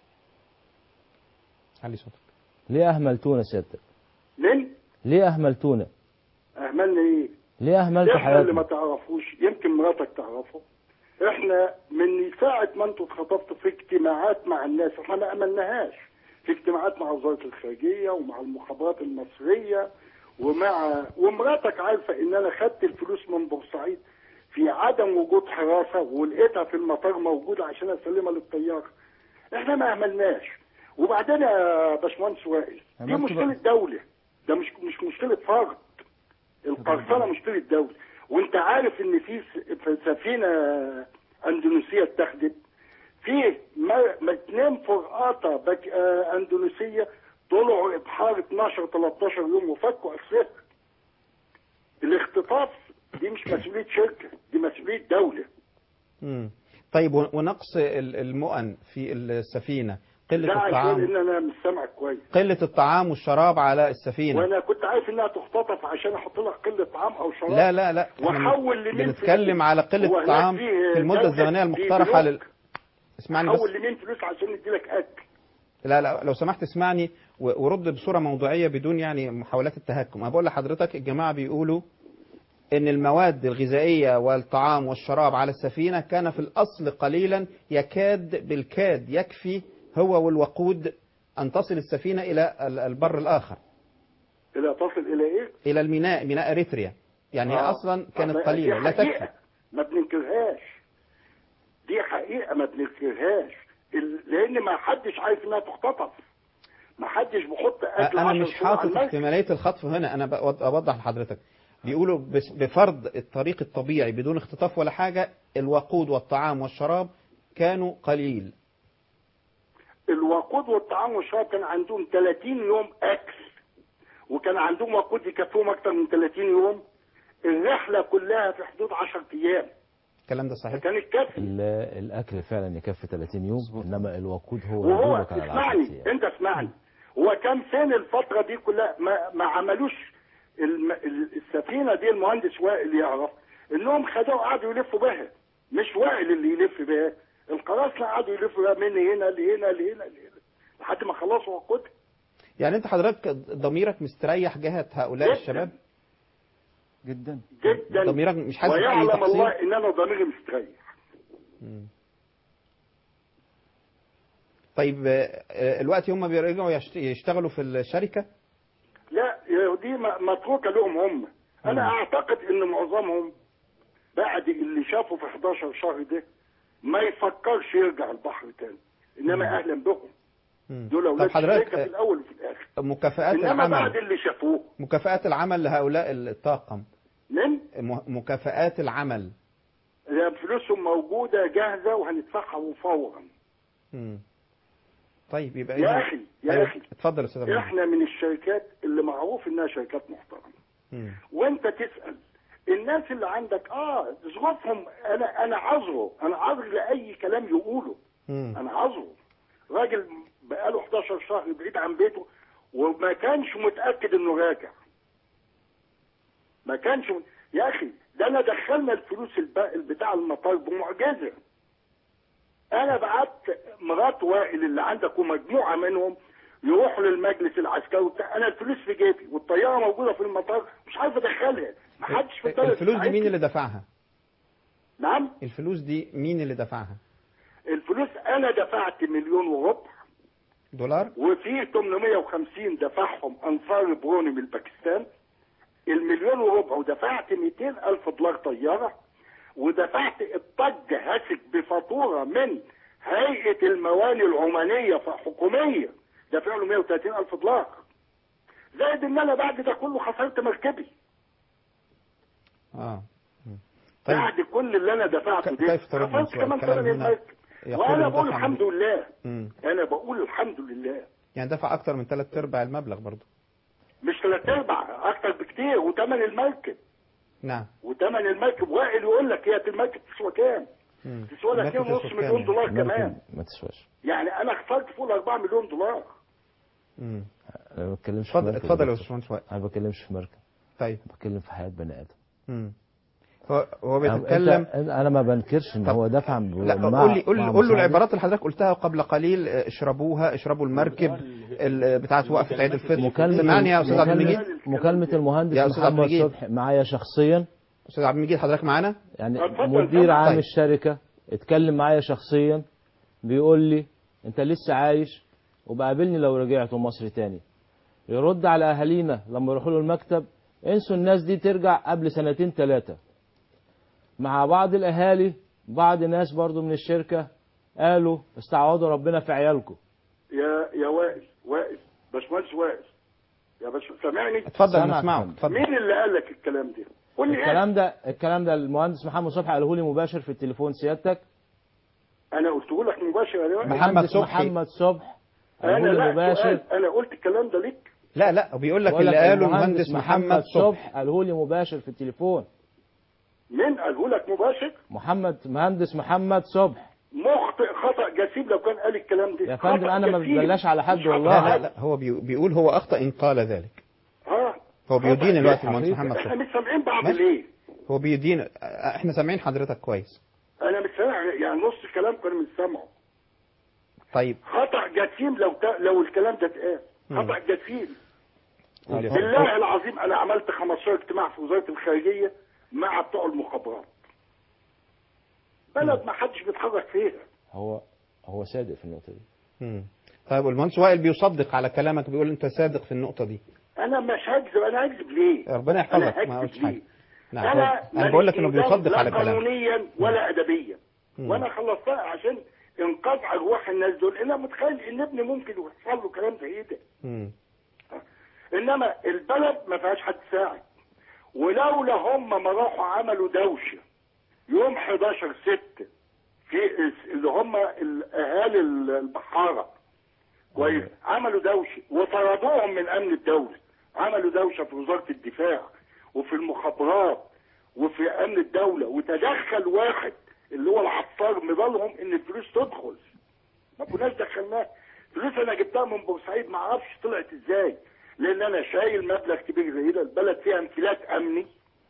علي صوتك ليه اهملتونا سيادتك من ليه اهملتونا اهملنا ايه ليه اهملتوا احنا اللي ما حياتنا تعرفوش يمكن مراتك تعرفه احنا من ساعة ما انتوا اتخطفتوا في اجتماعات مع الناس احنا ما امناهاش في اجتماعات مع وزارة الخارجية ومع المخابرات المصرية ومع ومراتك عارفة ان انا خدت الفلوس من بورسعيد في عدم وجود حراسة ولقيتها في المطار موجودة عشان اسلمها للطيارة احنا ما اهملناش وبعدين يا باشمهندس وائل دي عملت مشكلة بقى- دولة ده مش مش مشكلة فرد القرصنة مشكلة دولة وانت عارف ان في س- في سفينه اندونيسيه اتخذت في ما- ما اتنين فرقاطه بك آه، اندونيسيه طلعوا ابحار 12 13 يوم وفكوا اسرها الاختطاف دي مش مسؤوليه شركه دي مسؤوليه دوله مم. طيب و- ونقص ال- المؤن في السفينة ده قلة عشان الطعام ان انا مش سامعك كويس قلة الطعام والشراب على السفينة وانا كنت عارف انها تختطف عشان احط لك قله طعام او شراب لا لا لا إحنا وحول لمين بنتكلم فلوس؟ على هو قلة هناك الطعام فيه في المدة دولة الزمنية في المقترحة بنوك. لل... اسمعني بس حول لمين فلوس عشان يدي لك اكل لا لا لو سمحت اسمعني و- ورد بصورة موضوعية بدون يعني محاولات التهكم أنا بقول لحضرتك الجماعة بيقولوا إن المواد الغذائية والطعام والشراب على السفينة كان في الأصل قليلا يكاد بالكاد يكفي هو والوقود أن تصل السفينة إلى ال- البر الآخر الى تصل الى ايه؟ إلى الميناء ميناء أريتريا يعني هي آه. أصلا كانت دي قليلة لا حقيقة. تكفي ما بننكرهاش دي حقيقه ما بننكرهاش ال- لان ما حدش عارف انها تختطف ما حدش بيحط اكل أنا 10 مش شهور على حاطط المركب. احتمالية الخطف هنا أنا بوض- أوضح لحضرتك بيقولوا بس- بفرض الطريق الطبيعي بدون اختطاف ولا حاجة الوقود والطعام والشراب كانوا قليل الوقود والطعام والشراب كان عندهم 30 يوم اكل وكان عندهم وقود يكفيهم اكتر من 30 يوم الرحله كلها في حدود 10 ايام الكلام ده صحيح كانت كافيه ال- الاكل فعلا يكفي 30 يوم انما الوقود هو وهو يدوبك على العشر اسمعني ايام انت اسمعني هو كان فين الفتره دي كلها ما, ما عملوش الم... ال- السفينه دي المهندس وائل يعرف انهم خدوها وقعدوا يلفوا بها مش وائل اللي يلف بها القراصنه قعدوا يلفوا بها من هنا لهنا لهنا لهنا لحد ما خلصوا وقودها يعني انت حضرتك ضميرك مستريح جهة هؤلاء جداً. الشباب جدا جدا ضميرك مش حاسس بأي ويعلم تقصير الله ان انا ضميري مستريح مم. طيب آه، آه، الوقت هم بيرجعوا يشت- يشتغلوا في الشركة لا يا دي م- متروكه لهم هم انا اعتقد ان معظمهم بعد اللي شافوا في 11 شهر ده ما يفكرش يرجع البحر تاني انما اهلا بهم مم. دول طب اولاد حضرتك الشركه في الاول وفي الاخر آه، مكافآت انما بعد العمل اللي شافوه مكافآت العمل لهؤلاء الطاقم من م- مكافآت العمل فلوسهم موجوده جاهزه وهندفعها فورا مم. طيب يبقى يا إذن- اخي يا أيوة، اخي اتفضل يا استاذ عبد احنا من الشركات اللي معروف انها شركات محترمه مم. وانت تسال الناس اللي عندك اه ظروفهم انا انا عذره انا عذر لاي كلام يقوله مم. انا عذره راجل بقاله 11 شهر بعيد عن بيته وما كانش متاكد انه راجع ما كانش م... يا اخي ده انا دخلنا الفلوس الب... بتاع المطار بمعجزه انا بعت مرات وائل اللي عندك ومجموعه منهم يروحوا للمجلس العسكري وبتاع انا الفلوس في جيبي والطياره موجوده في المطار مش عارف ادخلها ما حدش في البلد الفلوس دي ساعدني. مين اللي دفعها نعم الفلوس دي مين اللي دفعها الفلوس انا دفعت مليون وربع دولار وفي 850 دفعهم انصار بروني من باكستان المليون وربع ودفعت 200 الف دولار طياره ودفعت الطج هسك بفاتوره من هيئه المواني العمانيه حكوميه دافع له 130 الف دولار زائد ان انا بعد ده كله خسرت مركبي اه بعد كل اللي انا دفعته ده كيف ترد من خسرت سؤال كمان الكلام ثمن هنا المركب يقول وانا إن بقول دفع الحمد من- لله مم. انا بقول الحمد لله يعني دفع اكتر من ثلاث ارباع المبلغ برضو مش ثلاث ارباع اكتر بكتير وثمن المركب نعم وثمن المركب وائل يقول لك هي المركب تسوى كام؟ مم. تسوى لك المركب 2.5 تسوى مليون كام؟ دولار ممكن كمان ما تسواش يعني انا خسرت فوق ال 4 مليون دولار مم. انا ما بتكلمش اتفضل- في مركب اتفضل يا دكتور. باشمهندس وائل. انا ما بتكلمش في مركب طيب بتكلم في حياه بني ادم مم. هو هو أنا- بيتكلم أنت- انا ما بنكرش ان هو دفع لا مع- قول لي قول لي مع قول له مساعدة. العبارات اللي حضرتك قلتها قبل قليل اه، اشربوها اشربوا المركب ال- بتاعت وقفة عيد الفطر مكالمة سمعني يا استاذ عبد المجيد مكالمة, مكالمة المهندس يا أستاذ عبد محمد المجيد. صبحي معايا شخصيا استاذ عبد المجيد حضرتك معانا يعني اتفضل، مدير اتفضل. عام طيب. الشركة اتكلم معايا شخصيا بيقول لي انت لسه عايش وبقابلني لو رجعت مصر تاني يرد على اهالينا لما يروحوا له المكتب انسوا الناس دي ترجع قبل سنتين ثلاثة مع بعض الاهالي بعض ناس برضو من الشركة قالوا استعوضوا ربنا في عيالكم يا يا وائل وائل باشمهندس وائل يا باش سامعني اتفضل سامعك نسمعه فندم. اتفضل مين اللي قال لك الكلام ده؟ قول لي إيه؟ الكلام ده الكلام ده المهندس محمد صبحي قاله لي مباشر في التليفون سيادتك انا قلته لك مباشر يا لؤي. محمد صبحي محمد صبحي قاله انا لي لا مباشر سؤال. انا قلت الكلام ده ليك لا لا بيقول لك بقول اللي لك قاله المهندس محمد صبحي صبحي قاله لي مباشر في التليفون مين قاله لك مباشر محمد مهندس محمد صبحي مخطئ خطا جسيم لو كان قال الكلام ده يا فندم خطأ انا ما جسيم. بتبلاش على حد مش لا والله لا لا هو بي- بيقول هو اخطا ان قال ذلك اه هو بيدين الوقت خطأ المهندس جسيم. محمد احنا صبحي مش سامعين بعض ماشي. ليه؟ هو بيدين احنا سامعين حضرتك كويس انا مش سامع يعني نص الكلام كان مش سامعه طيب خطا جسيم لو ت... لو الكلام ده اتقال مم. خطا جسيم قول يا بالله العظيم انا عملت 15 اجتماع في وزاره الخارجيه مع بتوع المخابرات بلد ما حدش بيتحرك فيها هو هو صادق في النقطه دي مم. طيب والمهندس وائل بيصدق على كلامك بيقول انت صادق في النقطه دي انا مش هكذب انا هكذب ليه؟ ربنا انا يحفظك ما هكذب قلتش ليه؟ حاجه نعم انا انا بقول لك انه ماليش بيصدق لا على كلامك قانونيا ولا ادبيا مم. وانا خلصتها عشان انقاذ ارواح الناس دول انا متخيل ان ابني ممكن يحصل له كلام زي ده مم. انما البلد ما فيهاش حد ساعد ولولا هم ما راحوا عملوا دوشه يوم 11 6 في اللي هم الاهالي البحاره كويس عملوا دوشه وطردوهم من امن الدوله عملوا دوشه في وزاره الدفاع وفي المخابرات وفي امن الدوله وتدخل واحد اللي هو العطار مضالهم ان الفلوس تدخل ما كناش دخلناها فلوس انا جبتها من بورسعيد ما اعرفش طلعت ازاي لان انا شايل مبلغ كبير زي ده البلد فيها انفلات امني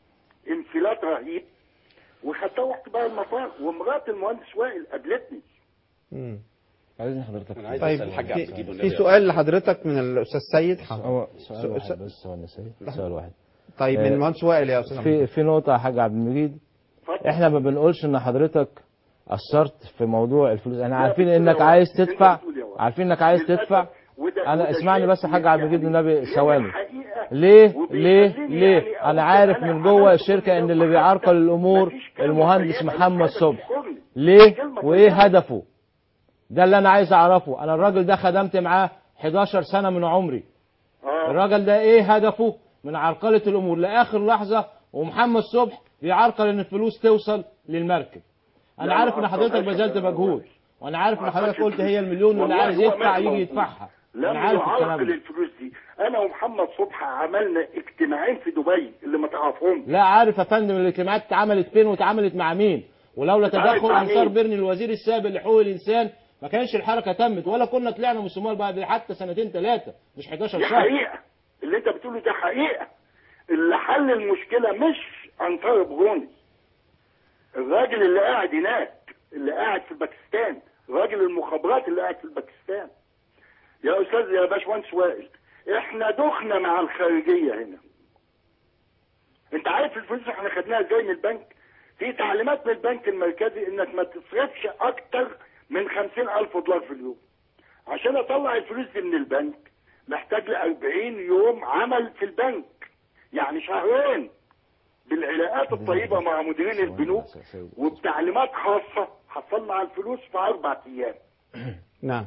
انفلات رهيب وخدتها رحت بقى المطار ومرات المهندس وائل قابلتني مم. عايزين حضرتك أنا عايز طيب أسأل الحاج عبد في, الجيد في والنبي. سؤال لحضرتك من الاستاذ سيد حاضر. هو سؤال سؤال- واحد بس ولا سيد سؤال واحد طيب من آه، المهندس وائل يا استاذ في في نقطة يا حاج عبد المجيد احنا ما بنقولش ان حضرتك قصرت في موضوع الفلوس احنا عارفين انك عايز تدفع عارفين انك عايز تدفع انا اسمعني بس يا حاج عبد المجيد النبي ثواني ليه ليه ليه انا عارف من جوه الشركة ان اللي بيعرقل الامور المهندس محمد صبحي ليه وايه هدفه ده اللي انا عايز اعرفه انا الراجل ده خدمت معاه 11 سنة من عمري الراجل ده ايه هدفه من عرقلة الامور لاخر لحظة ومحمد صبح بيعرقل ان الفلوس توصل للمركب انا لا، عارف ما ان حضرتك عرقلهاش بذلت يا مجهود وانا عارف ان ما حضرتك عرقلش قلت هي المليون واللي والله عايز هو يدفع مات يجي موجود. يدفعها لم انا عارف الكلام يعرقل ده الفلوس دي انا ومحمد صبحي عملنا اجتماعين في دبي اللي ما تعرفهمش لا عارف يا فندم الاجتماعات اتعملت فين واتعملت مع مين ولولا اتعملت تدخل مع انصار مين؟ بيرني الوزير السابق لحقوق الانسان ما كانش الحركه تمت ولا كنا طلعنا من الصومال بعد حتى سنتين ثلاثه مش 11 دي شهر حقيقة اللي انت بتقوله ده حقيقة اللي حل المشكلة مش انصار بغوني الراجل اللي قاعد هناك اللي قاعد في الباكستان راجل المخابرات اللي قاعد في الباكستان يا استاذ يا باشمهندس وائل احنا دخنا مع الخارجية هنا انت عارف الفلوس احنا خدناها ازاي من البنك في تعليمات من البنك المركزي انك ما تصرفش اكتر من خمسين الف دولار في اليوم عشان اطلع الفلوس دي من البنك محتاج ل 40 يوم عمل في البنك يعني شهرين بالعلاقات الطيبه مع مديرين البنوك وبتعليمات خاصه حصلنا على الفلوس في اربع ايام نعم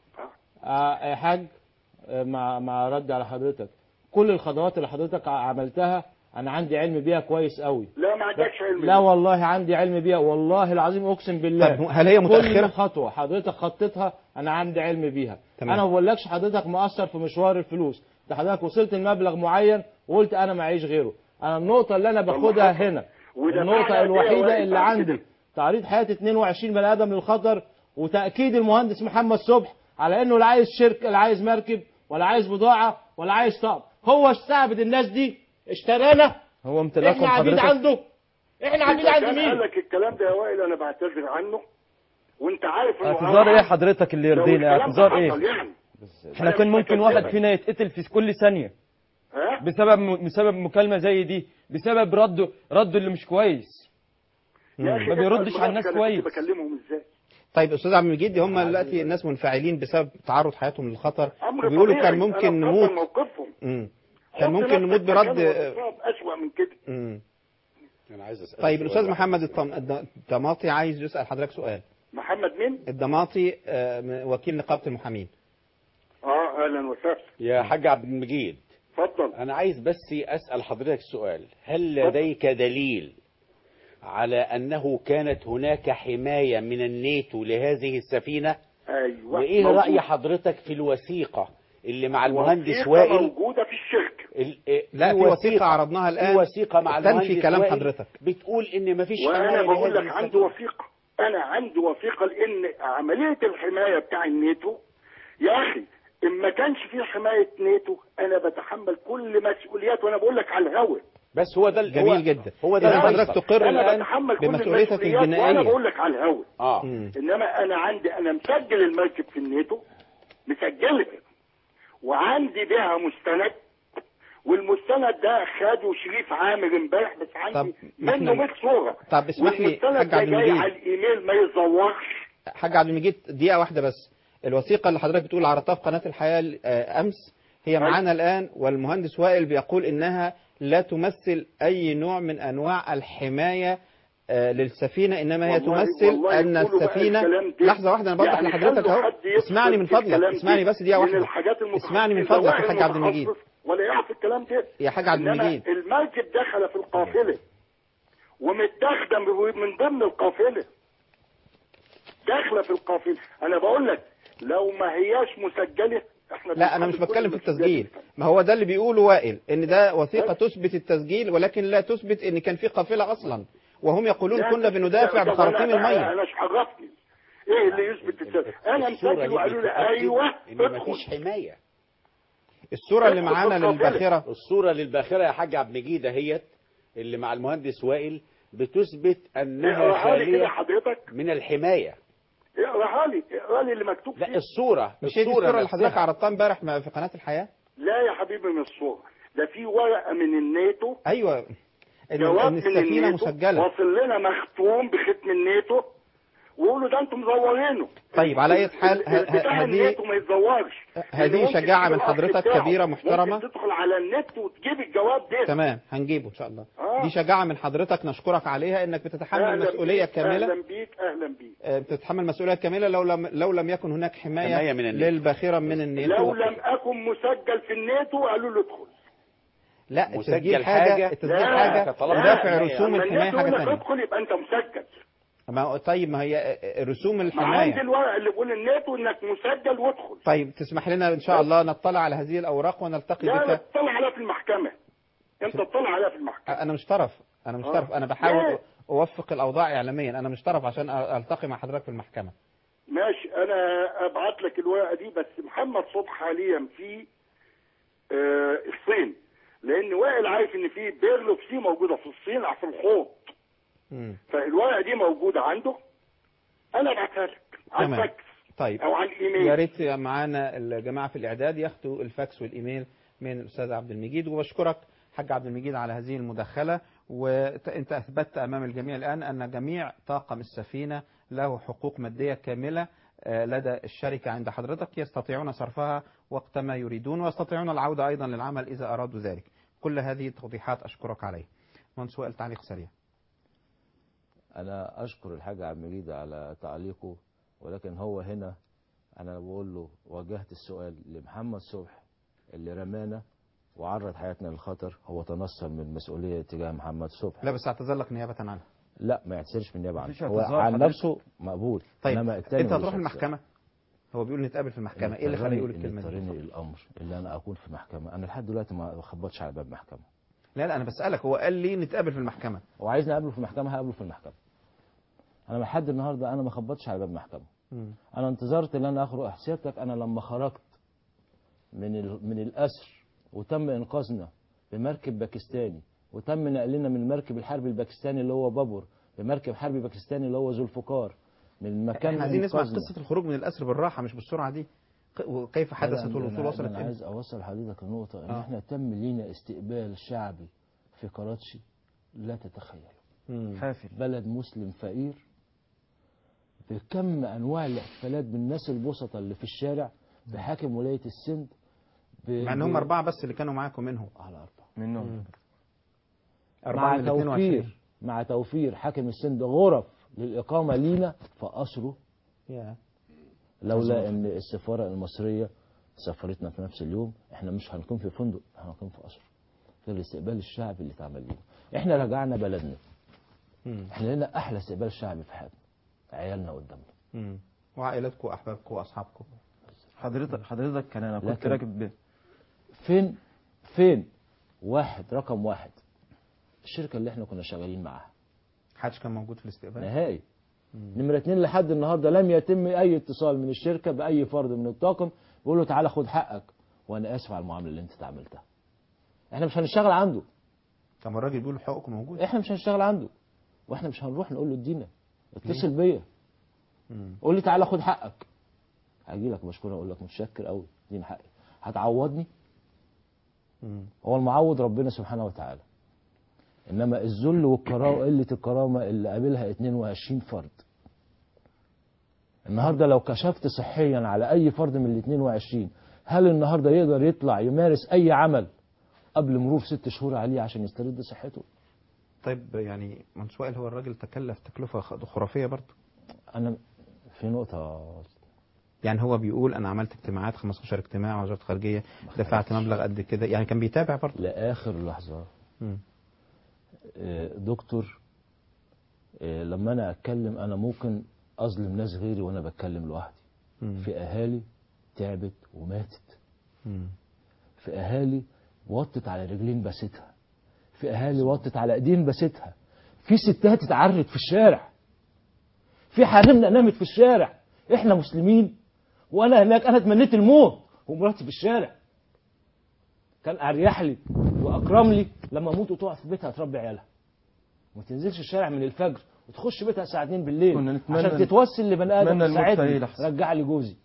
آه يا حاج آه، مع مع رد على حضرتك كل الخطوات اللي حضرتك ع- عملتها انا عندي علم بيها كويس قوي لا ما عندكش علم لا والله عندي علم بيها والله العظيم اقسم بالله طب هل هي متأخرة؟ كل خطوه حضرتك خطيتها انا عندي علم بيها تمام. انا ما بقولكش حضرتك مقصر في مشوار الفلوس ده حضرتك وصلت لمبلغ معين وقلت انا معيش غيره انا النقطه اللي انا باخدها هنا ودفعنا النقطه قد إيه يا الوحيده وائل اللي بعد عندي كده؟ تعريض حياه 22 بني ادم للخطر وتاكيد المهندس محمد صبح على انه لا عايز شركه لا عايز مركب ولا عايز بضاعه ولا عايز طقم هو استعبد الناس دي اشترانا هو امتلاكهم احنا عبيد حضرتك عنده احنا عبيد إذا عند كان مين قال لك الكلام ده يا وائل انا بعتذر عنه وانت عارف انه اعتذار ايه حضرتك اللي لو يرضينا الكلام ده اعتذار ايه حصل يعني احنا كان ممكن واحد فينا يتقتل في كل ثانية ها بسبب بسبب مكالمة زي دي بسبب رده رده اللي مش كويس يا أخي ما ده بيردش على الناس أنا كنت كويس بكلمهم ازاي طيب استاذ عبد المجيد هم دلوقتي الناس منفعلين بسبب تعرض حياتهم للخطر امر وبيقولوا طبيعي. كان ممكن أنا نموت مقدر موقفهم مم. كان حط ممكن نموت نفسك برد مكانهم وتصاب اسوأ من كده مم. انا عايز اسال طيب سؤال الاستاذ واحد. محمد الطم- الد- الضماطي عايز يسال حضرتك سؤال محمد مين؟ الضماطي آه، م- وكيل نقابه المحامين اه اهلا وسهلا يا حاج عبد المجيد اتفضل انا عايز بس اسال حضرتك سؤال هل اتفضل. لديك دليل على انه كانت هناك حمايه من الناتو لهذه السفينه ايوه وايه موجود. راي حضرتك في الوثيقه اللي مع المهندس وثيقة وائل موجوده في الشركه ال- إيه، لا في وثيقة عرضناها الآن في وثيقه مع تنفي المهندس كلام وائل حضرتك بتقول ان مفيش وانا حمايه بقول لهذه لك عندي السفينة. وثيقه انا عندي وثيقه لان عمليه الحمايه بتاع الناتو يا اخي ان ما كانش في حمايه ناتو انا بتحمل كل مسؤوليات وانا بقول لك على الهوا بس هو ده ال- جميل هو جدا هو ده إذا الفيصل. حضرتك تقر انا الآن بتحمل كل بمسؤوليتك المسؤوليات وانا الجنائية بقول لك على الهوا اه انما انا عندي انا مسجل المركب في الناتو مسجلها وعندي بها مستند والمستند ده خده شريف عامر امبارح بس عندي طب ما منه احنا- 100 صوره طب اسمح لي والمستند حاج ده عبد جاي المجيد على الايميل ما يزورش حاج عبد المجيد دقيقة واحدة بس الوثيقة اللي حضرتك بتقول عرضتها في قناة الحياة آه، أمس هي معانا الآن والمهندس وائل بيقول إنها لا تمثل أي نوع من أنواع الحماية آه، للسفينة إنما هي والله- تمثل والله أن يقولوا بقى السفينة الكلام ده. لحظة واحدة أنا بوضح يعني لحضرتك خلوا أهو حد يفصل اسمعني من في فضلك الكلام اسمعني ده بس دقيقة من واحدة الحاجات المتخصصة اسمعني من فضلك يا واحد حاج عبد المجيد متخصص ولا يعرف الكلام ده يا حاج عبد إنما المجيد المركب دخل في القافله ومتاخده من ضمن القافله داخله في القافله انا بقول لك لو ما هياش مسجله احنا لا انا مش بنحمل كل بتكلم في المسؤوليات. التسجيل ما هو ده اللي بيقوله وائل ان ده وثيقه تثبت التسجيل ولكن لا تثبت ان كان في قافله اصلا وهم يقولون لا، كنا طب- بندافع طب بخراطيم أنا- الميه انا مش عرفني ايه اللي يثبت التسجيل انا الصورة مسجل دي وقالوا لي بتؤكد ايوه ان ادخل مفيش حمايه الصوره اللي معانا للباخره الصوره للباخره يا حاج عبد المجيد اهيت اللي مع المهندس وائل بتثبت انها اقراها لي كده خاليه حضرتك من الحمايه اقراها لي اقرا لي اللي مكتوب لا فيه الصوره مش هي دي الصوره اللي نفسها. حضرتك عرضتها امبارح ما- في قناه الحياه لا يا حبيبي من الصورة ده في ورقة من الناتو ايوه ان جواب إن من السفينه الناتو مسجله واصل لنا مختوم بختم الناتو ويقولوا ده انتم مزورينه طيب على اي حال ه- ه- بتاع هذه الناتو ما يتزورش هذه لأن ممكن شجاعه تجيب من الأخ حضرتك بتاعه. كبيره محترمه ممكن تدخل على النت وتجيب الجواب ده تمام هنجيبه ان شاء الله آه. دي شجاعه من حضرتك نشكرك عليها انك بتتحمل أهلاً مسؤوليه بيك، كامله اهلا بيك اهلا بيك آه، بتتحمل مسؤوليه كامله لو لم لو لم يكن هناك حمايه, حماية من الناتو. للباخره من الناتو لو لم اكن مسجل في الناتو قالوا له ادخل لا مسجل التسجيل حاجة، حاجه التسجيل لا، حاجه طالما ودافع حماية. رسوم أما الحمايه الناتو حاجه يقول لك ثانيه ادخل يبقى انت مسجل ما طيب ما هي رسوم ما عندي الحمايه الورق اللي بيقول الناتو انك مسجل وادخل طيب تسمح لنا ان شاء الله نطلع على هذه الاوراق ونلتقي لا لا بك تطلع عليها في المحكمة انت تطلع عليها في المحكمة انا مش طرف انا مش آه. طرف انا بحاول ليه؟ اوفق الاوضاع اعلاميا انا مش طرف عشان التقي مع حضرتك في المحكمه ماشي انا ابعت لك الورقه دي بس محمد صبحي حاليا في آه الصين لان وائل عارف ان في بيرلوكسي موجوده في الصين في الحوض مم. فالورقه دي موجوده عنده انا ابعتها لك على تمام. الفاكس طيب او على الايميل يا ريت معانا الجماعه في الاعداد ياخدوا الفاكس والايميل من الاستاذ عبد المجيد وبشكرك حاج عبد المجيد على هذه المداخله وانت اثبتت امام الجميع الان ان جميع طاقم السفينه له حقوق ماديه كامله آه، لدى الشركه عند حضرتك يستطيعون صرفها وقت ما يريدون ويستطيعون العوده ايضا للعمل اذا ارادوا ذلك كل هذه التوضيحات اشكرك عليه من سؤال تعليق سريع انا اشكر الحاج عبد المجيد على تعليقه ولكن هو هنا انا بقول له وجهت السؤال لمحمد صبح اللي رمانا وعرض حياتنا للخطر هو تنصل من المسؤوليه تجاه محمد صبح لا بس اعتذر لك نيابه عنه لا ما يعتذرش من النيابه عنه مفيش هو اعتذار عن حضرتك. نفسه مقبول طيب انما التاني انت ملوش هتروح اعتذار. المحكمه هو بيقول نتقابل في المحكمه ايه اللي خلاه يقول الكلمه دي اضطرني الامر اللي انا اكون في محكمه انا لحد دلوقتي ما خبطش على باب محكمه لا لا انا بسالك هو قال لي نتقابل في المحكمه هو عايزني اقابله في المحكمه هقابله في المحكمه انا لحد النهارده انا ما خبطتش على باب محكمه مم. انا انتظرت ان انا اخرج احسيتك انا لما خرجت من ال... من الاسر وتم انقاذنا بمركب باكستاني وتم نقلنا من المركب الحربي الباكستاني اللي هو بابور بمركب حربي باكستاني اللي هو ذو الفقار من المكان احنا عايزين نسمع إنقاذنا. قصه الخروج من الاسر بالراحه مش بالسرعه دي ق- وكيف حدثت أنا- والوصول أنا- وصلت انا إلى عايز اوصل حضرتك النقطه ان آه. احنا تم لينا استقبال شعبي في كراتشي لا تتخيل حافل بلد مسلم فقير بكم انواع الاحتفالات بالناس البسطة اللي في الشارع بحاكم ولايه السند ب... مع ان هم اربعه بس اللي كانوا معاكم منهم على اربعه منهم اربعه مع من ال 22 توفير مع توفير حاكم السند غرف للاقامه لينا في قصره يا لولا ان السفاره المصريه سفرتنا في نفس اليوم احنا مش هنكون في فندق احنا هنكون في قصر غير الاستقبال الشعبي اللي اتعمل لنا احنا رجعنا بلدنا مم. احنا لنا احلى استقبال شعبي في حياتنا عيالنا قدامنا مم. وعائلتكم واحبابكم واصحابكم حضرتك حضرتك كان انا كنت لكن- راكب ب- فين فين واحد رقم واحد الشركه اللي احنا كنا شغالين معاها محدش كان موجود في الاستقبال نهائي نمرة اتنين لحد النهارده لم يتم اي اتصال من الشركه باي فرد من الطاقم بيقول له تعالى خد حقك وانا اسف على المعامله اللي انت تعملتها احنا مش هنشتغل عنده طب الراجل بيقول حقوقكم موجود احنا مش هنشتغل عنده واحنا مش هنروح نقول له ادينا اتصل بيا مم. قول لي تعالى خد حقك هاجي لك مشكور اقول لك متشكر قوي اديني حقي هتعوضني مم. هو المعوض ربنا سبحانه وتعالى انما الذل والكرامه وقله الكرامه اللي قابلها 22 فرد النهارده لو كشفت صحيا على اي فرد من ال 22 هل النهارده يقدر يطلع يمارس اي عمل قبل مرور ست شهور عليه عشان يسترد صحته طيب يعني من سؤال هو الراجل تكلف تكلفة خ- خرافية برضه انا في نقطه يعني هو بيقول انا عملت اجتماعات 15 اجتماع مع وزاره الخارجيه دفعت مبلغ قد كده يعني كان بيتابع برضه لاخر لحظه مم. آه، دكتور آه، لما انا اتكلم انا ممكن اظلم ناس غيري وانا بتكلم لوحدي مم. في اهالي تعبت وماتت مم. في اهالي وطت على رجلين بستها في اهالي وطت على ايدين بستها في ستات اتعرت في الشارع في حريمنا نامت في الشارع احنا مسلمين وانا هناك انا تمنيت الموت ومراتي في الشارع كان اريح لي واكرم لي لما اموت وتقعد في بيتها تربي عيالها ما تنزلش الشارع من الفجر وتخش بيتها الساعه 2 بالليل كنا نتمنى- عشان تتوسل لبني ادم نتمنى الموت يساعدني قليل أحسن. رجع لي جوزي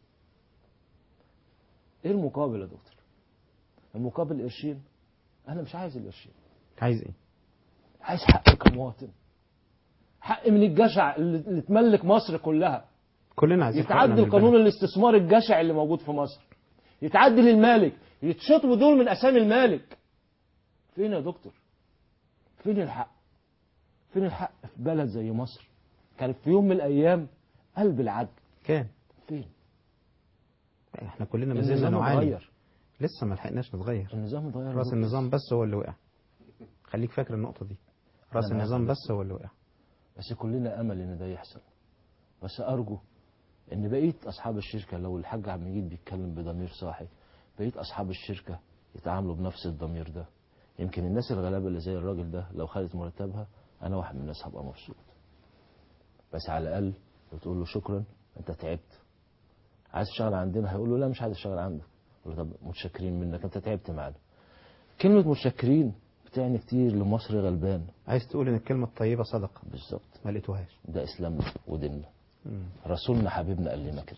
ايه المقابل يا دكتور المقابل قرشين انا مش عايز القرشين عايز ايه عايز حقي كمواطن حق من الجشع اللي اللي تملك مصر كلها كلنا عايزين حقنا من يتعدل قانون البلد. الاستثمار الجشع اللي موجود في مصر يتعدل المالك يتشطبوا دول من اسامي المالك فين يا دكتور فين الحق فين الحق في بلد زي مصر كانت في يوم من الايام قلب العدل كان فين احنا كلنا ما زلنا النظام نعاني اتغير. لسه ما لحقناش نتغير النظام اتغير يا راس دكتور. النظام بس هو اللي وقع خليك فاكر النقطه دي راس أنا النظام معاك. بس هو اللي وقع بس كلنا امل ان ده يحصل بس ارجو ان بقيه اصحاب الشركه لو الحاج عبد المجيد بيتكلم بضمير صاحي بقيه اصحاب الشركه يتعاملوا بنفس الضمير ده يمكن الناس الغلابه اللي زي الراجل ده لو خدت مرتبها انا واحد من الناس هبقى مبسوط بس على الاقل بتقول له شكرا انت تعبت عايز تشتغل عندنا هيقول له لا مش عايز اشتغل عندك يقول له طب متشكرين منك انت تعبت معانا كلمه متشكرين بتعني كتير لمصر غلبان عايز تقول ان الكلمه الطيبه صدقه بالظبط ما لقيتوهاش ده اسلامنا وديننا مم. رسولنا حبيبنا قال لنا كده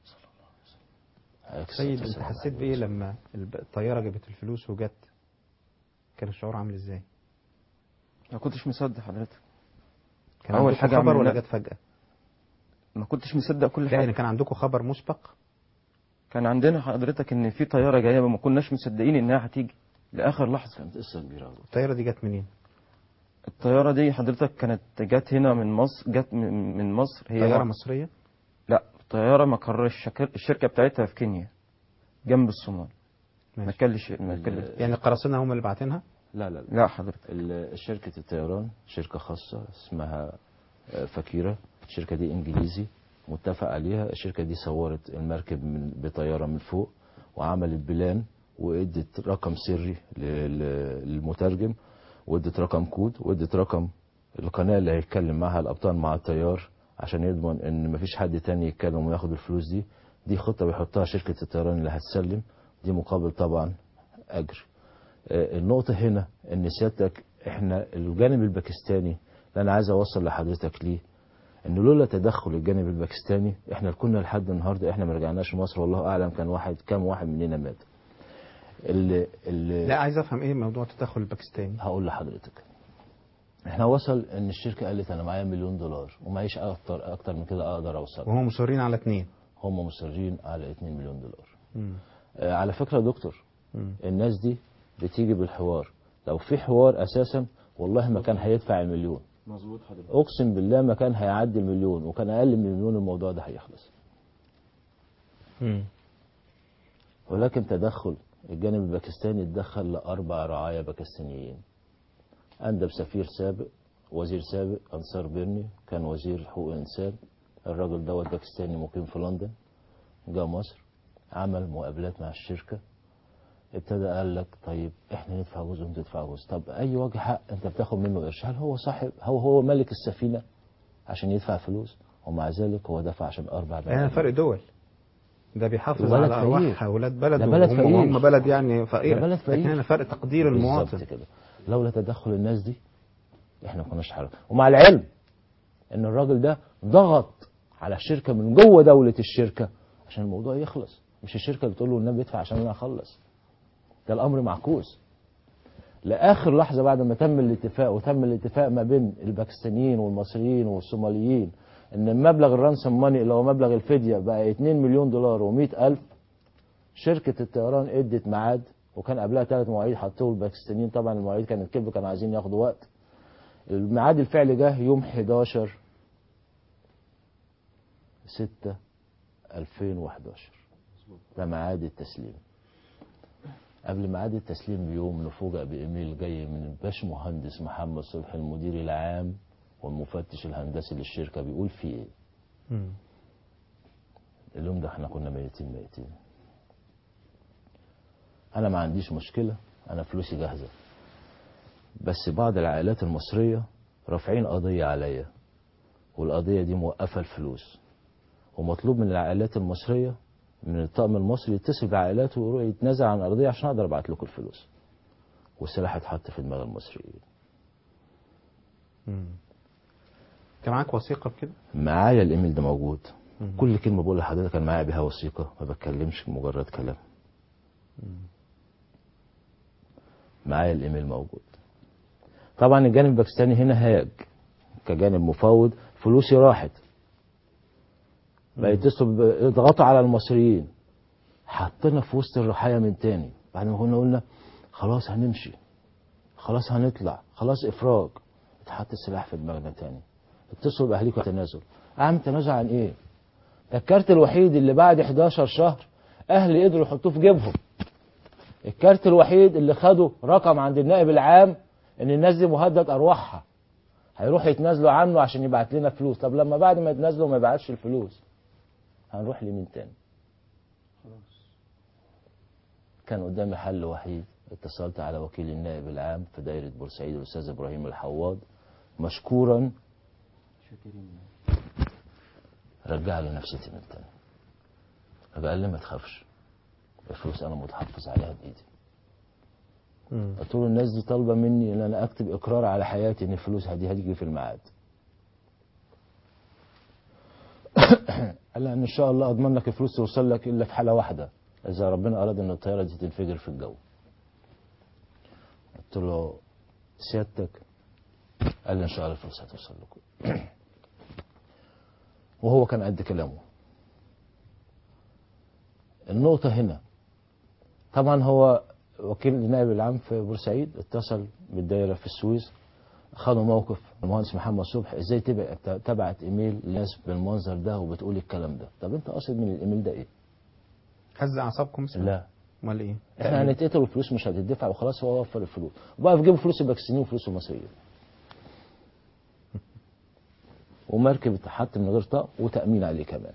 عليك الصلاة سيد انت والسلام حسيت بايه لما الب- الطياره جابت الفلوس وجت كان الشعور عامل ازاي ما كنتش مصدق حضرتك كان أول عندكم حاجة خبر ولا عملنا- جت فجاه ما كنتش مصدق كل لا حاجه يعني كان عندكم خبر مسبق كان عندنا حضرتك ان في طياره جايه ما كناش مصدقين انها هتيجي لاخر لحظه كانت قصه كبيره الطياره دي جت منين الطياره دي حضرتك كانت جت هنا من مصر جت من من مصر هي طياره مصريه لا طياره مقر الشك- الشركه بتاعتها في كينيا جنب الصومال ماشي. مكان الش- مكان يعني القراصنه هم اللي باعتينها لا لا لا حضرتك ال- شركة الطيران شركة خاصة اسمها آه، فكيرة الشركة دي انجليزي متفق عليها الشركة دي صورت المركب من بطيارة من فوق وعملت بلان وادت رقم سري ل- ل- للمترجم وادت رقم كود وادت رقم القناة اللي هيتكلم معها الأبطال مع الطيار عشان يضمن ان مفيش حد تاني يتكلم وياخد الفلوس دي دي خطة بيحطها شركة الطيران اللي هتسلم دي مقابل طبعا أجر آه، النقطة هنا ان سيادتك احنا الجانب الباكستاني اللي انا عايز اوصل لحضرتك ليه ان لولا تدخل الجانب الباكستاني احنا كنا لحد النهارده احنا ما رجعناش مصر والله اعلم كان واحد كام واحد مننا مات اللي اللي لا عايز افهم ايه موضوع التدخل الباكستاني هقول لحضرتك احنا وصل ان الشركه قالت انا معايا مليون دولار ومعيش اكتر اكتر من كده اقدر اوصل وهم مصرين على اتنين هم مصرين على 2 مليون دولار مم. آه، على فكره يا دكتور مم. الناس دي بتيجي بالحوار لو في حوار اساسا والله ما كان هيدفع المليون مظبوط حضرتك اقسم بالله ما كان هيعدي المليون وكان اقل من المليون الموضوع ده هيخلص مم. ولكن تدخل الجانب الباكستاني اتدخل لأربع رعايا باكستانيين أندب سفير سابق وزير سابق أنصار بيرني كان وزير حقوق الإنسان الراجل دوت باكستاني مقيم في لندن جاء مصر عمل مقابلات مع الشركة ابتدى قال لك طيب احنا ندفع جزء وانت تدفع جزء طب اي وجه حق انت بتاخد منه قرش هل هو صاحب هو هو ملك السفينة عشان يدفع فلوس ومع ذلك هو دفع عشان اربع يعني فرق دول ده بيحافظ وبلد على فقير. ارواح اولاد بلده ده بلد وهم- فقير. هم بلد يعني فقير ده بلد فقير. لكن هنا فرق تقدير المواطن بالظبط كده لولا تدخل الناس دي احنا ما كناش حرق ومع العلم ان الراجل ده ضغط على الشركه من جوه دوله الشركه عشان الموضوع يخلص مش الشركه بتقول له النبي ادفع عشان انا اخلص ده الامر معكوس لاخر لحظه بعد ما تم الاتفاق وتم الاتفاق ما بين الباكستانيين والمصريين والصوماليين ان مبلغ الرانسم ماني اللي هو مبلغ الفديه بقى 2 مليون دولار و100 الف شركه الطيران ادت ميعاد وكان قبلها ثلاث مواعيد حطوه الباكستانيين طبعا المواعيد كانت كذب كانوا عايزين ياخدوا وقت الميعاد الفعلي جه يوم 11 6 2011 ده ميعاد التسليم قبل ميعاد التسليم بيوم نفوجئ بايميل جاي من الباش مهندس محمد صبحي المدير العام والمفتش الهندسي للشركه بيقول في ايه مم. اليوم ده احنا كنا ميتين ميتين انا ما عنديش مشكله انا فلوسي جاهزه بس بعض العائلات المصريه رافعين قضيه عليا والقضيه دي موقفه الفلوس ومطلوب من العائلات المصريه من الطاقم المصري يتصل بعائلاته ويروح يتنازل عن القضيه عشان اقدر ابعت لكم الفلوس والسلاح اتحط في دماغ المصريين مم. كان معاك وثيقه بكده معايا الايميل ده موجود مم. كل كلمه بقول لحضرتك انا معايا بيها وثيقه ما بتكلمش مجرد كلام معايا الايميل موجود طبعا الجانب الباكستاني هنا هاج كجانب مفاوض فلوسي راحت بقى يتصلوا ب- يضغطوا على المصريين حطينا في وسط الرحايا من تاني بعد ما كنا قلنا خلاص هنمشي خلاص هنطلع خلاص افراج اتحط السلاح في دماغنا تاني اتصلوا باهليكم تنازل اعمل تنازل عن ايه ده الكارت الوحيد اللي بعد 11 شهر اهلي قدروا يحطوه في جيبهم الكارت الوحيد اللي خدوا رقم عند النائب العام ان الناس دي مهدد ارواحها هيروحوا يتنازلوا عنه عشان يبعت لنا فلوس طب لما بعد ما يتنازلوا ما يبعتش الفلوس هنروح لمين تاني كان قدامي حل وحيد اتصلت على وكيل النائب العام في دائرة بورسعيد الأستاذ إبراهيم الحواض مشكورا رجع لي نفسيتي من تاني فقال لي ما تخافش الفلوس أنا متحفظ عليها بإيدي قلت له الناس دي طالبة مني إن أنا أكتب إقرار على حياتي إن الفلوس دي هتيجي في الميعاد قال لي ان شاء الله اضمن لك الفلوس توصل لك الا في حاله واحده اذا ربنا اراد ان الطياره دي تنفجر في الجو قلت له سيادتك قال لي ان شاء الله الفلوس هتوصل لكم وهو كان قد كلامه النقطة هنا طبعا هو وكيل النائب العام في بورسعيد اتصل بالدائرة في السويس خدوا موقف المهندس محمد صبحي ازاي تبقى تبعت ايميل لناس بالمنظر ده وبتقول الكلام ده طب انت قاصد من الايميل ده ايه هز اعصابكم مثلا لا امال ايه احنا هنتقتل والفلوس مش هتدفع وخلاص هو وفر الفلوس وبقى في جيبه فلوس الباكستانيين وفلوس المصريين ومركب اتحط من غير طاق وتأمين عليه كمان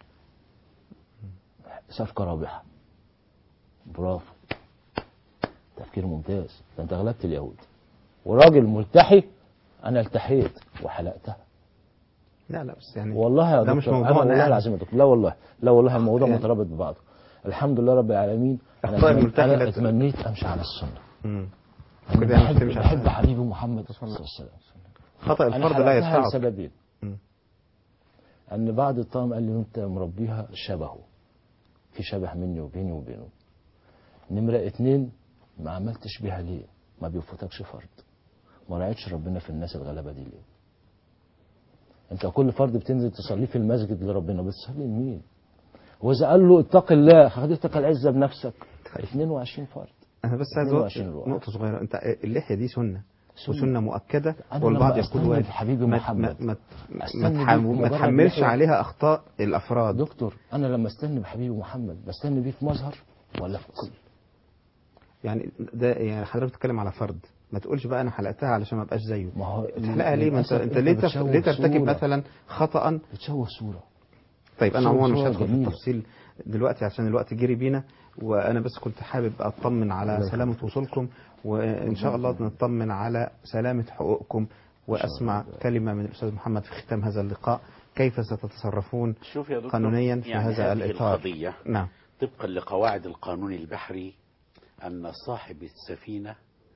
صفقة رابحة برافو تفكير ممتاز ده انت غلبت اليهود وراجل ملتحي انا التحيت وحلقتها لا لا بس يعني والله يا ده دكتور مش انا موضوعنا والله يعني. العظيم يا دكتور لا والله لا والله الموضوع يعني- مترابط ببعضه الحمد لله رب العالمين انا أخطاء أتمنى- الملتحي أنا لا ت- اتمنيت امشي على السنه مم. انا كده يعني بحب, بتمشي على بحب السنة. حبيبي محمد صلى الله عليه وسلم خطأ أنا الفرد لا حلقتها يدفعك لسببين مم. ان بعض الطاقم قال لي انت مربيها شبهه في شبه مني وبيني وبينه نمرة اتنين ما عملتش بيها ليه ما بيفوتكش فرد ما راعيتش ربنا في الناس الغلابة دي ليه انت كل فرد بتنزل تصليه في المسجد لربنا بتصلي لمين واذا قال له اتق الله حضرتك العزة بنفسك 22 فرد انا بس عايز 22 أقول روح. نقطة صغيرة انت اللحية دي سنة سنة. وسنة مؤكدة أنا والبعض لما يقول أستنى واجب بحبيبي ما- محمد. ما, ما, ما, أستنى تح- بيه ما بمجرد تحملش لحية. عليها اخطاء الافراد دكتور انا لما استنى بحبيبي محمد بستنى بيه في مظهر ولا في كل يعني ده يعني حضرتك بتتكلم على فرد ما تقولش بقى انا حلقتها علشان ما ابقاش زيه ما هو تحلقها ليه ما انت للأسف انت أنت ليه تف- بتشوه ليه ترتكب صورة. مثلا خطا بتشوه صوره طيب انا صورة- عموما مش صورة هدخل في جميلة. التفصيل دلوقتي عشان الوقت جري بينا وانا بس كنت حابب اطمن على الله سلامه وصولكم وان شاء الله نطمن على سلامه حقوقكم واسمع كلمه من الاستاذ محمد في ختام هذا اللقاء كيف ستتصرفون شوف يا دكتور قانونيا في يعني هذا هذه الاطار القضية نعم طبقا لقواعد القانون البحري أن صاحب السفينة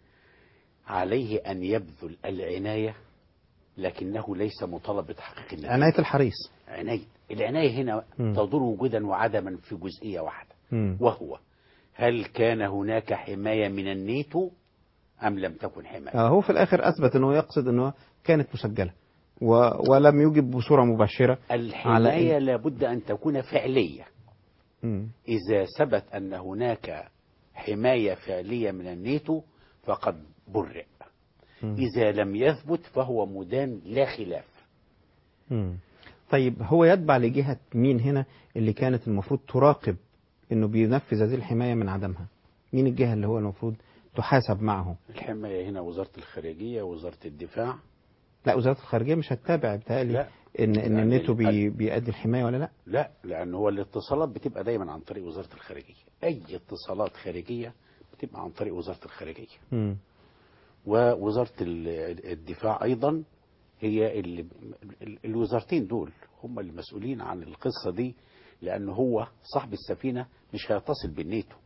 عليه أن يبذل العناية لكنه ليس مطالب بتحقيق النتيجة عنايه الحريص عناية العناية هنا مم. تدور وجودا وعدما في جزئية واحدة مم. وهو هل كان هناك حماية من النيتو أم لم تكن حماية آه، هو في الاخر اثبت انه يقصد انه كانت مسجله و... ولم يجب بصوره مباشره الحماية إن- لابد أن تكون فعلية مم. إذا ثبت أن هناك حماية فعلية من الناتو فقد برئ مم. إذا لم يثبت فهو مدان لا خلاف مم. طيب هو يتبع لجهة مين هنا اللي كانت المفروض تراقب انه بينفذ هذه الحماية من عدمها مين الجهة اللي هو المفروض تحاسب معه الحماية هنا وزارة الخارجية وزارة الدفاع لا وزارة الخارجية مش هتتابع بتهيألي لا. ان ان يعني الناتو ال- بي بيأدي الحماية ولا لا لا لأن هو الاتصالات بتبقى دايما عن طريق وزارة الخارجية أي اتصالات خارجية بتبقى عن طريق وزارة الخارجية مم. ووزارة ال- الدفاع أيضا هي اللي ال- الوزارتين دول هم المسؤولين عن القصة دي لأن هو صاحب السفينة مش هيتصل بالنيتو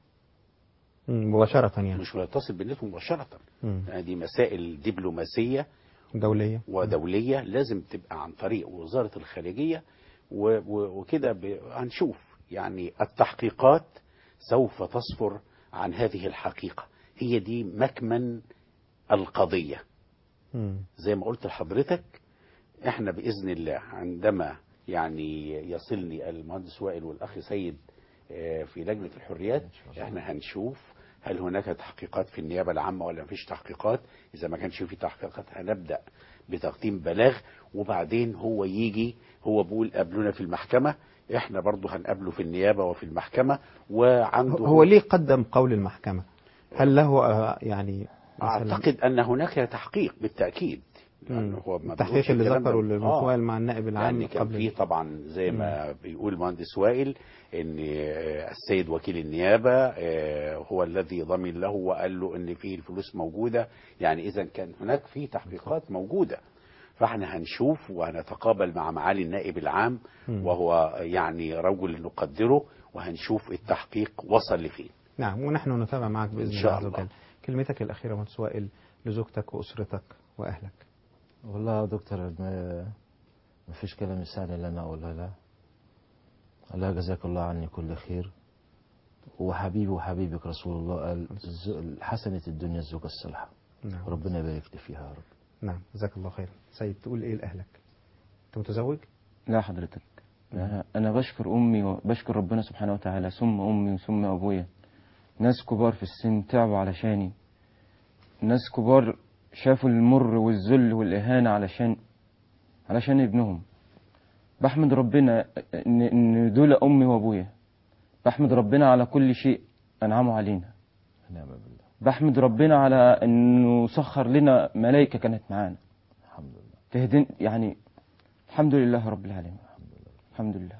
مم. مباشرة يعني مش هيتصل بالنيتو مباشرة مم. يعني دي مسائل دبلوماسية دولية ودولية لازم تبقى عن طريق وزارة الخارجية و- و- وكده ب- هنشوف يعني التحقيقات سوف تصفر عن هذه الحقيقة هي دي مكمن القضية مم. زي ما قلت لحضرتك احنا بإذن الله عندما يعني يصلني المهندس وائل والأخ سيد آه، في لجنة الحريات احنا هنشوف هل هناك تحقيقات في النيابة العامة ولا مفيش تحقيقات إذا ما كانش في تحقيقات هنبدأ بتقديم بلاغ وبعدين هو يجي هو بيقول قابلونا في المحكمة احنا برضو هنقابله في النيابة وفي المحكمة وعنده هو ليه قدم قول المحكمة هل له آه، يعني مثلا أعتقد أن هناك تحقيق بالتأكيد لأنه هو ما التحقيق بيقولش اللي الكلام ده. ذكره المسؤول مع النائب العام يعني كان قبل في طبعا زي ما بيقول مهندس وائل ان آه، السيد وكيل النيابه آه، هو الذي ضمن له وقال له ان في الفلوس موجوده يعني اذا كان هناك في تحقيقات موجوده فاحنا هنشوف وهنتقابل مع معالي النائب العام مم. وهو يعني رجل نقدره وهنشوف التحقيق وصل لفين نعم ونحن نتابع معك بإذن إن الله شاء عز الله. وجل كلمتك الأخيرة مهندس وائل لزوجتك وأسرتك وأهلك والله يا دكتور ما ما فيش كلام يسعني اللي انا اقولها لها الله جزاك الله عني كل خير وحبيبي وحبيبك رسول الله قال الز- حسنة الدنيا الزوجة الصالحة نعم. ربنا يبارك لي فيها يا رب نعم جزاك الله خير سيد تقول إيه لأهلك أنت متزوج لا حضرتك أنا- أنا بشكر أمي وبشكر ربنا سبحانه وتعالى ثم أمي ثم أبويا ناس كبار في السن تعبوا علشاني ناس كبار شافوا المر والذل والإهانة علشان علشان ابنهم بحمد ربنا إن إن دول أمي وأبويا بحمد ربنا على كل شيء أنعموا علينا نعم بالله بحمد ربنا على إنه سخر لنا ملائكة كانت معانا الحمد لله تهدين يعني الحمد لله رب العالمين الحمد لله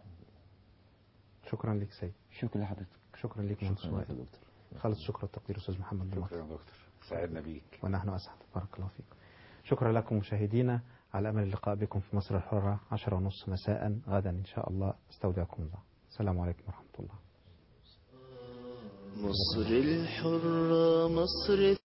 شكرا لك سيد شكرا لحضرتك شكرا لك مهندس شكرا لك وائل يا دكتور خالص شكر التقدير أستاذ محمد بن شكرا يا دكتور سعدنا بيك ونحن أسعد بارك الله فيكم شكرا لكم مشاهدينا على أمل اللقاء بكم في مصر الحرة عشرة ونص مساء غدا إن شاء الله استودعكم الله السلام عليكم ورحمة الله مصر الحرة مصر